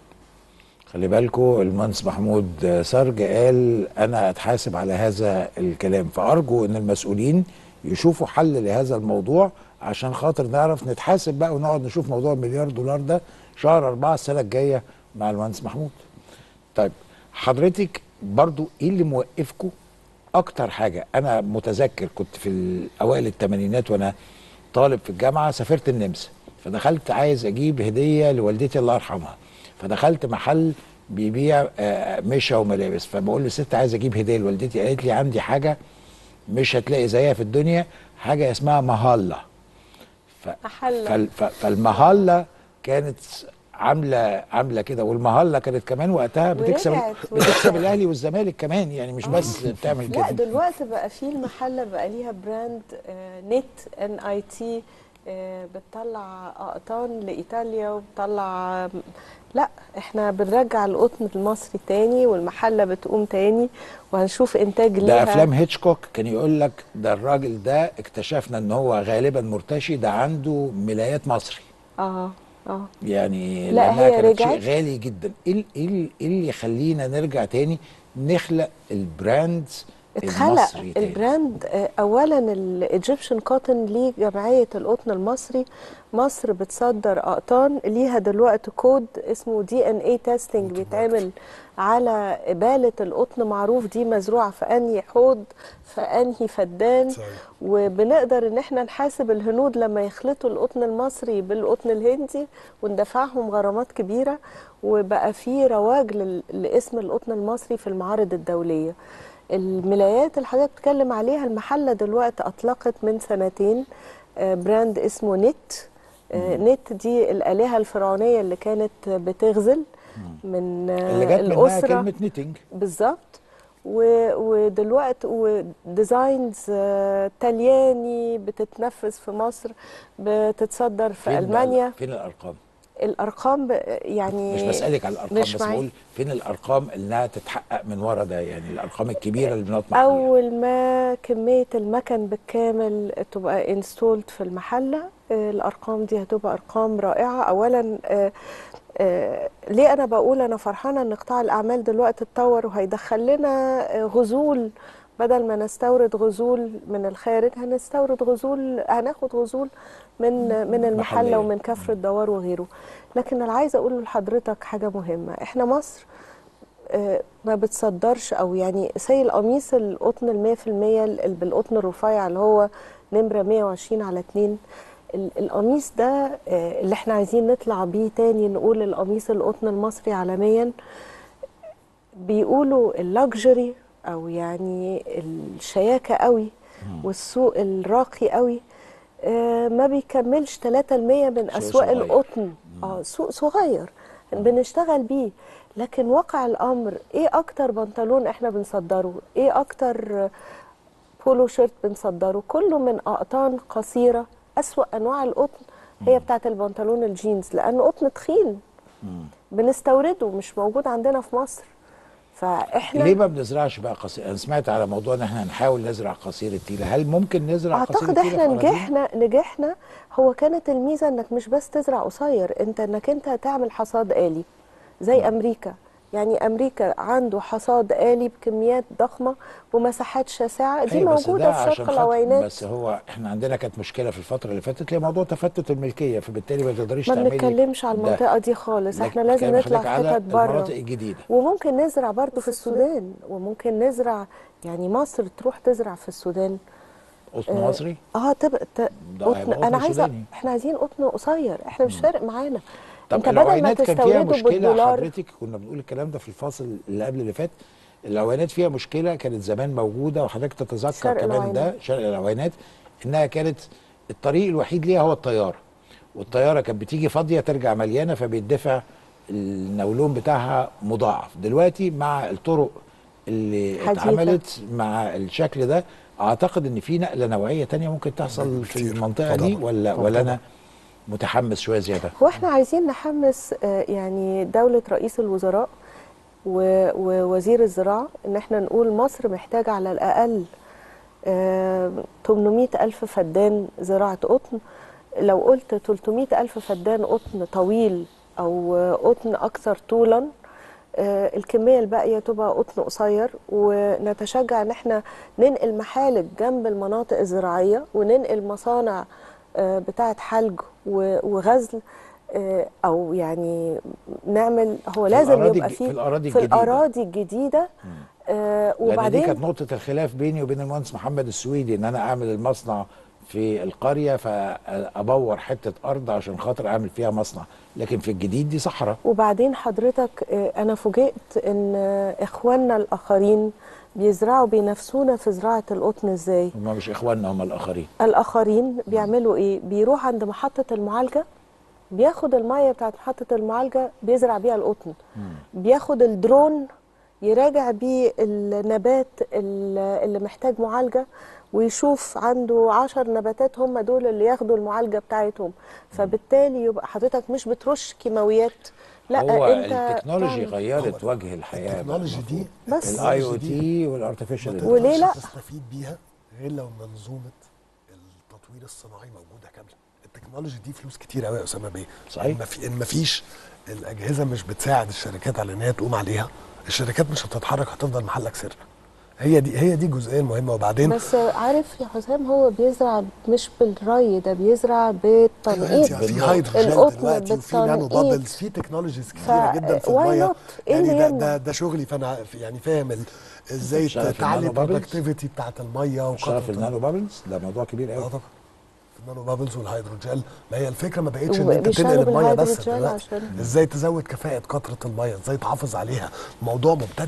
خلي بالكم المهندس محمود سرج قال انا اتحاسب على هذا الكلام فارجو ان المسؤولين يشوفوا حل لهذا الموضوع عشان خاطر نعرف نتحاسب بقى ونقعد نشوف موضوع المليار دولار ده شهر أربعة السنة الجاية مع المهندس محمود طيب حضرتك برضو ايه اللي موقفكم اكتر حاجة انا متذكر كنت في اوائل الثمانينات وانا طالب في الجامعة سافرت النمسا فدخلت عايز اجيب هدية لوالدتي الله يرحمها فدخلت محل بيبيع آه، مشا وملابس فبقول للست عايز اجيب هديه لوالدتي قالت لي عندي حاجه مش هتلاقي زيها في الدنيا حاجه اسمها مهله ف... محلة. فال... ف... فالمهله كانت عامله عامله كده والمهله كانت كمان وقتها بتكسب ورجعت- بتكسب ورجعت. الاهلي والزمالك كمان يعني مش بس بتعمل لا كده دلوقتي بقى في المحله بقى ليها براند آه، نت ان اي تي آه، بتطلع اقطان لايطاليا وبتطلع لا احنا بنرجع القطن المصري تاني والمحله بتقوم تاني وهنشوف انتاج ده ليها افلام هيتشكوك كان يقول لك ده الراجل ده اكتشفنا ان هو غالبا مرتشي ده عنده ملايات مصري اه اه يعني لا، لانها هي كانت شيء رجعت. غالي جدا ايه ال- ايه ال- إيه اللي يخلينا نرجع تاني نخلق البراند اتخلق المصري تاني البراند آه، اولا الايجيبشن كوتن ليه جمعيه القطن المصري مصر بتصدر اقطان ليها دلوقتي كود اسمه دي ان اي تيستنج بيتعمل على اباله القطن معروف دي مزروعه في انهي حوض في انهي فدان وبنقدر ان احنا نحاسب الهنود لما يخلطوا القطن المصري بالقطن الهندي وندفعهم غرامات كبيره وبقى في رواج لل- لاسم القطن المصري في المعارض الدوليه الملايات اللي حضرتك بتتكلم عليها المحله دلوقتي اطلقت من سنتين آه، براند اسمه نت آه، نت دي الالهه الفرعونيه اللي كانت بتغزل من آه، اللي جت منها الاسره كلمه نيتنج بالظبط و- ودلوقتي وديزاينز آه، تلياني بتتنفذ في مصر بتتصدر في فين بقى- المانيا فين الارقام الارقام ب- يعني مش بسالك على الارقام مش بس معي. بقول فين الارقام انها تتحقق من ورا ده يعني الارقام الكبيره اللي بنطمح ليها اول ما كميه المكن بالكامل تبقى انستولد في المحله آه، الارقام دي هتبقى ارقام رائعه اولا آه، آه، ليه انا بقول انا فرحانه ان قطاع الاعمال دلوقتي اتطور وهيدخل لنا آه، غزول بدل ما نستورد غزول من الخارج هنستورد غزول هناخد غزول من من المحله محلية. ومن كفر الدوار وغيره لكن اللي عايزه اقول لحضرتك حاجه مهمه احنا مصر آه، ما بتصدرش او يعني زي القميص القطن المية في المية ال- بالقطن الرفيع اللي هو نمرة 120 على 2 ال- القميص ده آه، اللي احنا عايزين نطلع بيه تاني نقول القميص القطن المصري عالميا بيقولوا اللكجري او يعني الشياكة قوي والسوق الراقي قوي آه، ما بيكملش 3% من سوق اسواق صغير. القطن اه سوق صغير بنشتغل بيه لكن واقع الامر ايه اكتر بنطلون احنا بنصدره ايه اكتر بولو شيرت بنصدره كله من اقطان قصيره اسوا انواع القطن هي بتاعت البنطلون الجينز لانه قطن تخين بنستورده مش موجود عندنا في مصر فاحنا ليه ما بنزرعش بقى قصير انا سمعت على موضوع ان احنا نحاول نزرع قصير التيله هل ممكن نزرع قصير اعتقد التيله احنا في أراضينا؟ نجحنا نجحنا هو كانت الميزه انك مش بس تزرع قصير انت انك انت تعمل حصاد آلي زي امريكا يعني امريكا عنده حصاد آلي بكميات ضخمه ومساحات شاسعه دي أيوة، بس ده موجوده في عشان شرق خاطر- العوينات بس هو احنا عندنا كانت مشكله في الفتره اللي فاتت هي موضوع تفتت الملكيه فبالتالي ما تقدريش ما تعملي بنتكلمش على ده. المنطقه دي خالص لكن احنا لازم بتكلم نطلع حضرتك على حتت بره المناطق الجديده وممكن نزرع برضو في السودان وممكن نزرع يعني مصر تروح تزرع في السودان قطن آه، مصري اه تبقى ت... ده قطن هيبقى انا قطن عايزه سوداني. احنا عايزين قطن قصير احنا مش فارق معانا طب انت بدل ما العوينات كان فيها تستورده مشكله بالدولار حضرتك كنا بنقول الكلام ده في الفاصل اللي قبل اللي فات العوينات فيها مشكله كانت زمان موجوده وحضرتك تتذكر شرق كمان ده العوينات. شرق العوينات انها كانت الطريق الوحيد ليها هو الطياره والطياره كانت بتيجي فاضيه ترجع مليانه فبيدفع النولون بتاعها مضاعف دلوقتي مع الطرق اللي حديثة. اتعملت مع الشكل ده اعتقد ان في نقله نوعيه تانية ممكن تحصل في المنطقه دي طبعاً. ولا طبعاً. ولا انا متحمس شويه زياده هو احنا عايزين نحمس آه، يعني دولة رئيس الوزراء و- ووزير الزراعة ان احنا نقول مصر محتاجة على الأقل آه، 800 ألف فدان زراعة قطن لو قلت 300 ألف فدان قطن طويل أو آه، قطن أكثر طولا آه، الكمية الباقية تبقى قطن قصير ونتشجع ان احنا ننقل محالج جنب المناطق الزراعية وننقل مصانع آه، بتاعة حلج و- وغزل آه، او يعني نعمل هو في لازم الأراضي يبقى الج- فيه في الأراضي في الجديدة. الأراضي الجديدة آه، لان دي وبعدين كانت نقطه الخلاف بيني وبين المهندس محمد السويدي ان انا اعمل المصنع في القريه فابور حته ارض عشان خاطر اعمل فيها مصنع لكن في الجديد دي صحراء وبعدين حضرتك آه، انا فوجئت ان آه، اخواننا الاخرين بيزرعوا بينافسونا في زراعه القطن ازاي هم مش اخواننا هم الاخرين الاخرين بيعملوا ايه بيروح عند محطه المعالجه بياخد الميه بتاعت محطه المعالجه بيزرع بيها القطن بياخد الدرون يراجع بيه النبات ال- اللي محتاج معالجه ويشوف عنده عشر نباتات هم دول اللي ياخدوا المعالجه بتاعتهم فبالتالي يبقى حضرتك مش بترش كيماويات لا هو انت التكنولوجي تعمل- غيرت وجه الحياه التكنولوجي دي بس. الاي او تي والارتفيشال وليه لا؟ تستفيد بيها غير لو منظومه التطوير الصناعي موجوده كامله التكنولوجي دي فلوس كتير قوي يا اسامه بيه صحيح. ان مفي- ان مفيش الاجهزه مش بتساعد الشركات على ان هي تقوم عليها الشركات مش هتتحرك هتفضل محلك سر هي دي هي دي الجزئيه المهمه وبعدين بس عارف يا حسام هو بيزرع مش بالري ده بيزرع انت بالتنقيط في هيدروجين القطن دلوقتي وفي نانو بالتنقيط بابلز في تكنولوجيز كتيره فا- جدا في why الميه not؟ إيه يعني اللي ده, يمنع؟ ده ده شغلي فانا يعني فاهم ال- ازاي بتشتغل في تعلي النانو بابلز؟ البرودكتيفيتي بتاعت الميه اشتغل في النانو بابلز ده موضوع كبير قوي طبعا النانو بابلز والهيدروجel ما هي الفكره ما بقتش ان انت وبيشتغلوا تنقل الميه بس بالهيدروجel دلوقتي عشان- ازاي تزود كفاءه قطره الميه ازاي تحافظ عليها موضوع ممتد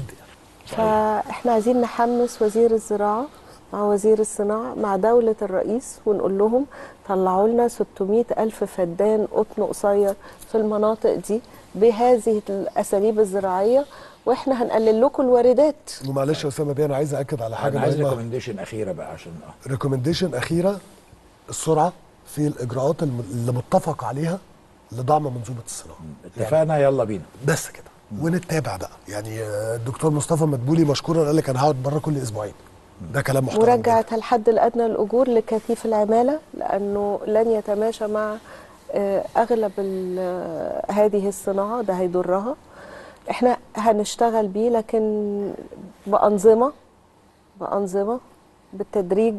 فاحنا عايزين نحمس وزير الزراعة مع وزير الصناعة مع دولة الرئيس ونقول لهم طلعوا لنا 600 ألف فدان قطن قصير في المناطق دي بهذه الأساليب الزراعية واحنا هنقلل لكم الواردات ومعلش يا اسامه بيه انا عايز اكد على حاجه انا عايز مهمه ريكومنديشن اخيره بقى عشان اه ريكومنديشن اخيره السرعه في الاجراءات الم- اللي متفق عليها لدعم منظومه الصناعه اتفقنا يلا بينا بس كده ونتابع بقى يعني آه، الدكتور مصطفى مدبولي مشكورا قال لك انا هقعد بره كل اسبوعين ده كلام محترم مرجعة الحد الأدنى للأجور لكثيف العمالة لأنه لن يتماشى مع آه، أغلب ال- آه، هذه الصناعة ده هيضرها احنا هنشتغل بيه لكن بأنظمة بأنظمة بالتدريج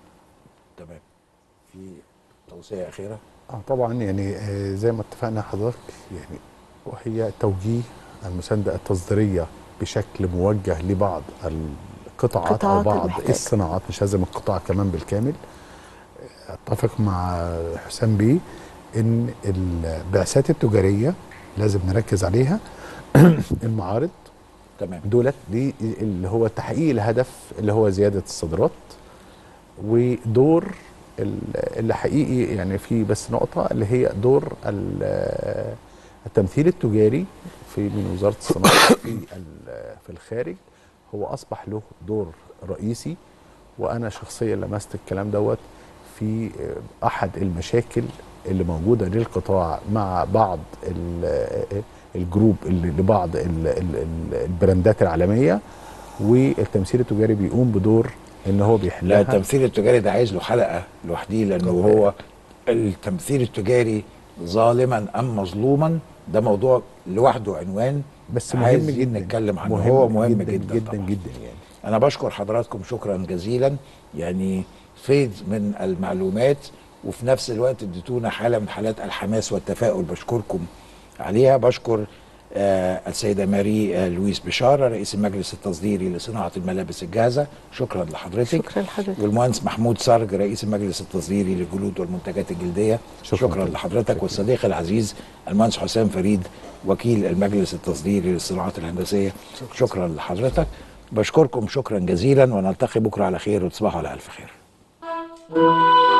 تمام في توصيه اخيره اه طبعا يعني آه، زي ما اتفقنا حضرتك يعني وهي توجيه المسانده التصديريه بشكل موجه لبعض القطاعات او قطاعات بعض المحتاجة. الصناعات مش لازم القطاع كمان بالكامل اتفق مع حسام بيه ان البعثات التجاريه لازم نركز عليها المعارض تمام دولت دي اللي هو تحقيق الهدف اللي هو زياده الصادرات ودور ال- اللي حقيقي يعني في بس نقطه اللي هي دور ال- التمثيل التجاري في من وزاره الصناعه في ال- في الخارج هو اصبح له دور رئيسي وانا شخصيا لمست الكلام دوت في احد المشاكل اللي موجوده للقطاع مع بعض ال- الجروب اللي لبعض ال- ال- ال- البراندات العالميه والتمثيل التجاري بيقوم بدور ان هو بيحلها لا التمثيل التجاري ده عايز له حلقه لوحديه لانه هو التمثيل التجاري ظالما ام مظلوما ده موضوع لوحده عنوان بس مهم عايزين جدا نتكلم عنه مهم هو مهم جدا جدا, جدا طبعا. جدا يعني انا بشكر حضراتكم شكرا جزيلا يعني فيض من المعلومات وفي نفس الوقت اديتونا حاله من حالات الحماس والتفاؤل بشكركم عليها بشكر آه السيده ماري آه لويس بشاره رئيس المجلس التصديري لصناعه الملابس الجاهزه شكرا لحضرتك شكرا لحضرتك والمهندس محمود سرج رئيس المجلس التصديري للجلود والمنتجات الجلديه شكرا, شكرا لحضرتك والصديق العزيز المهندس حسام فريد وكيل المجلس التصديري للصناعات الهندسيه شكرا لحضرتك بشكركم شكرا جزيلا ونلتقي بكره على خير وتصبحوا على الف خير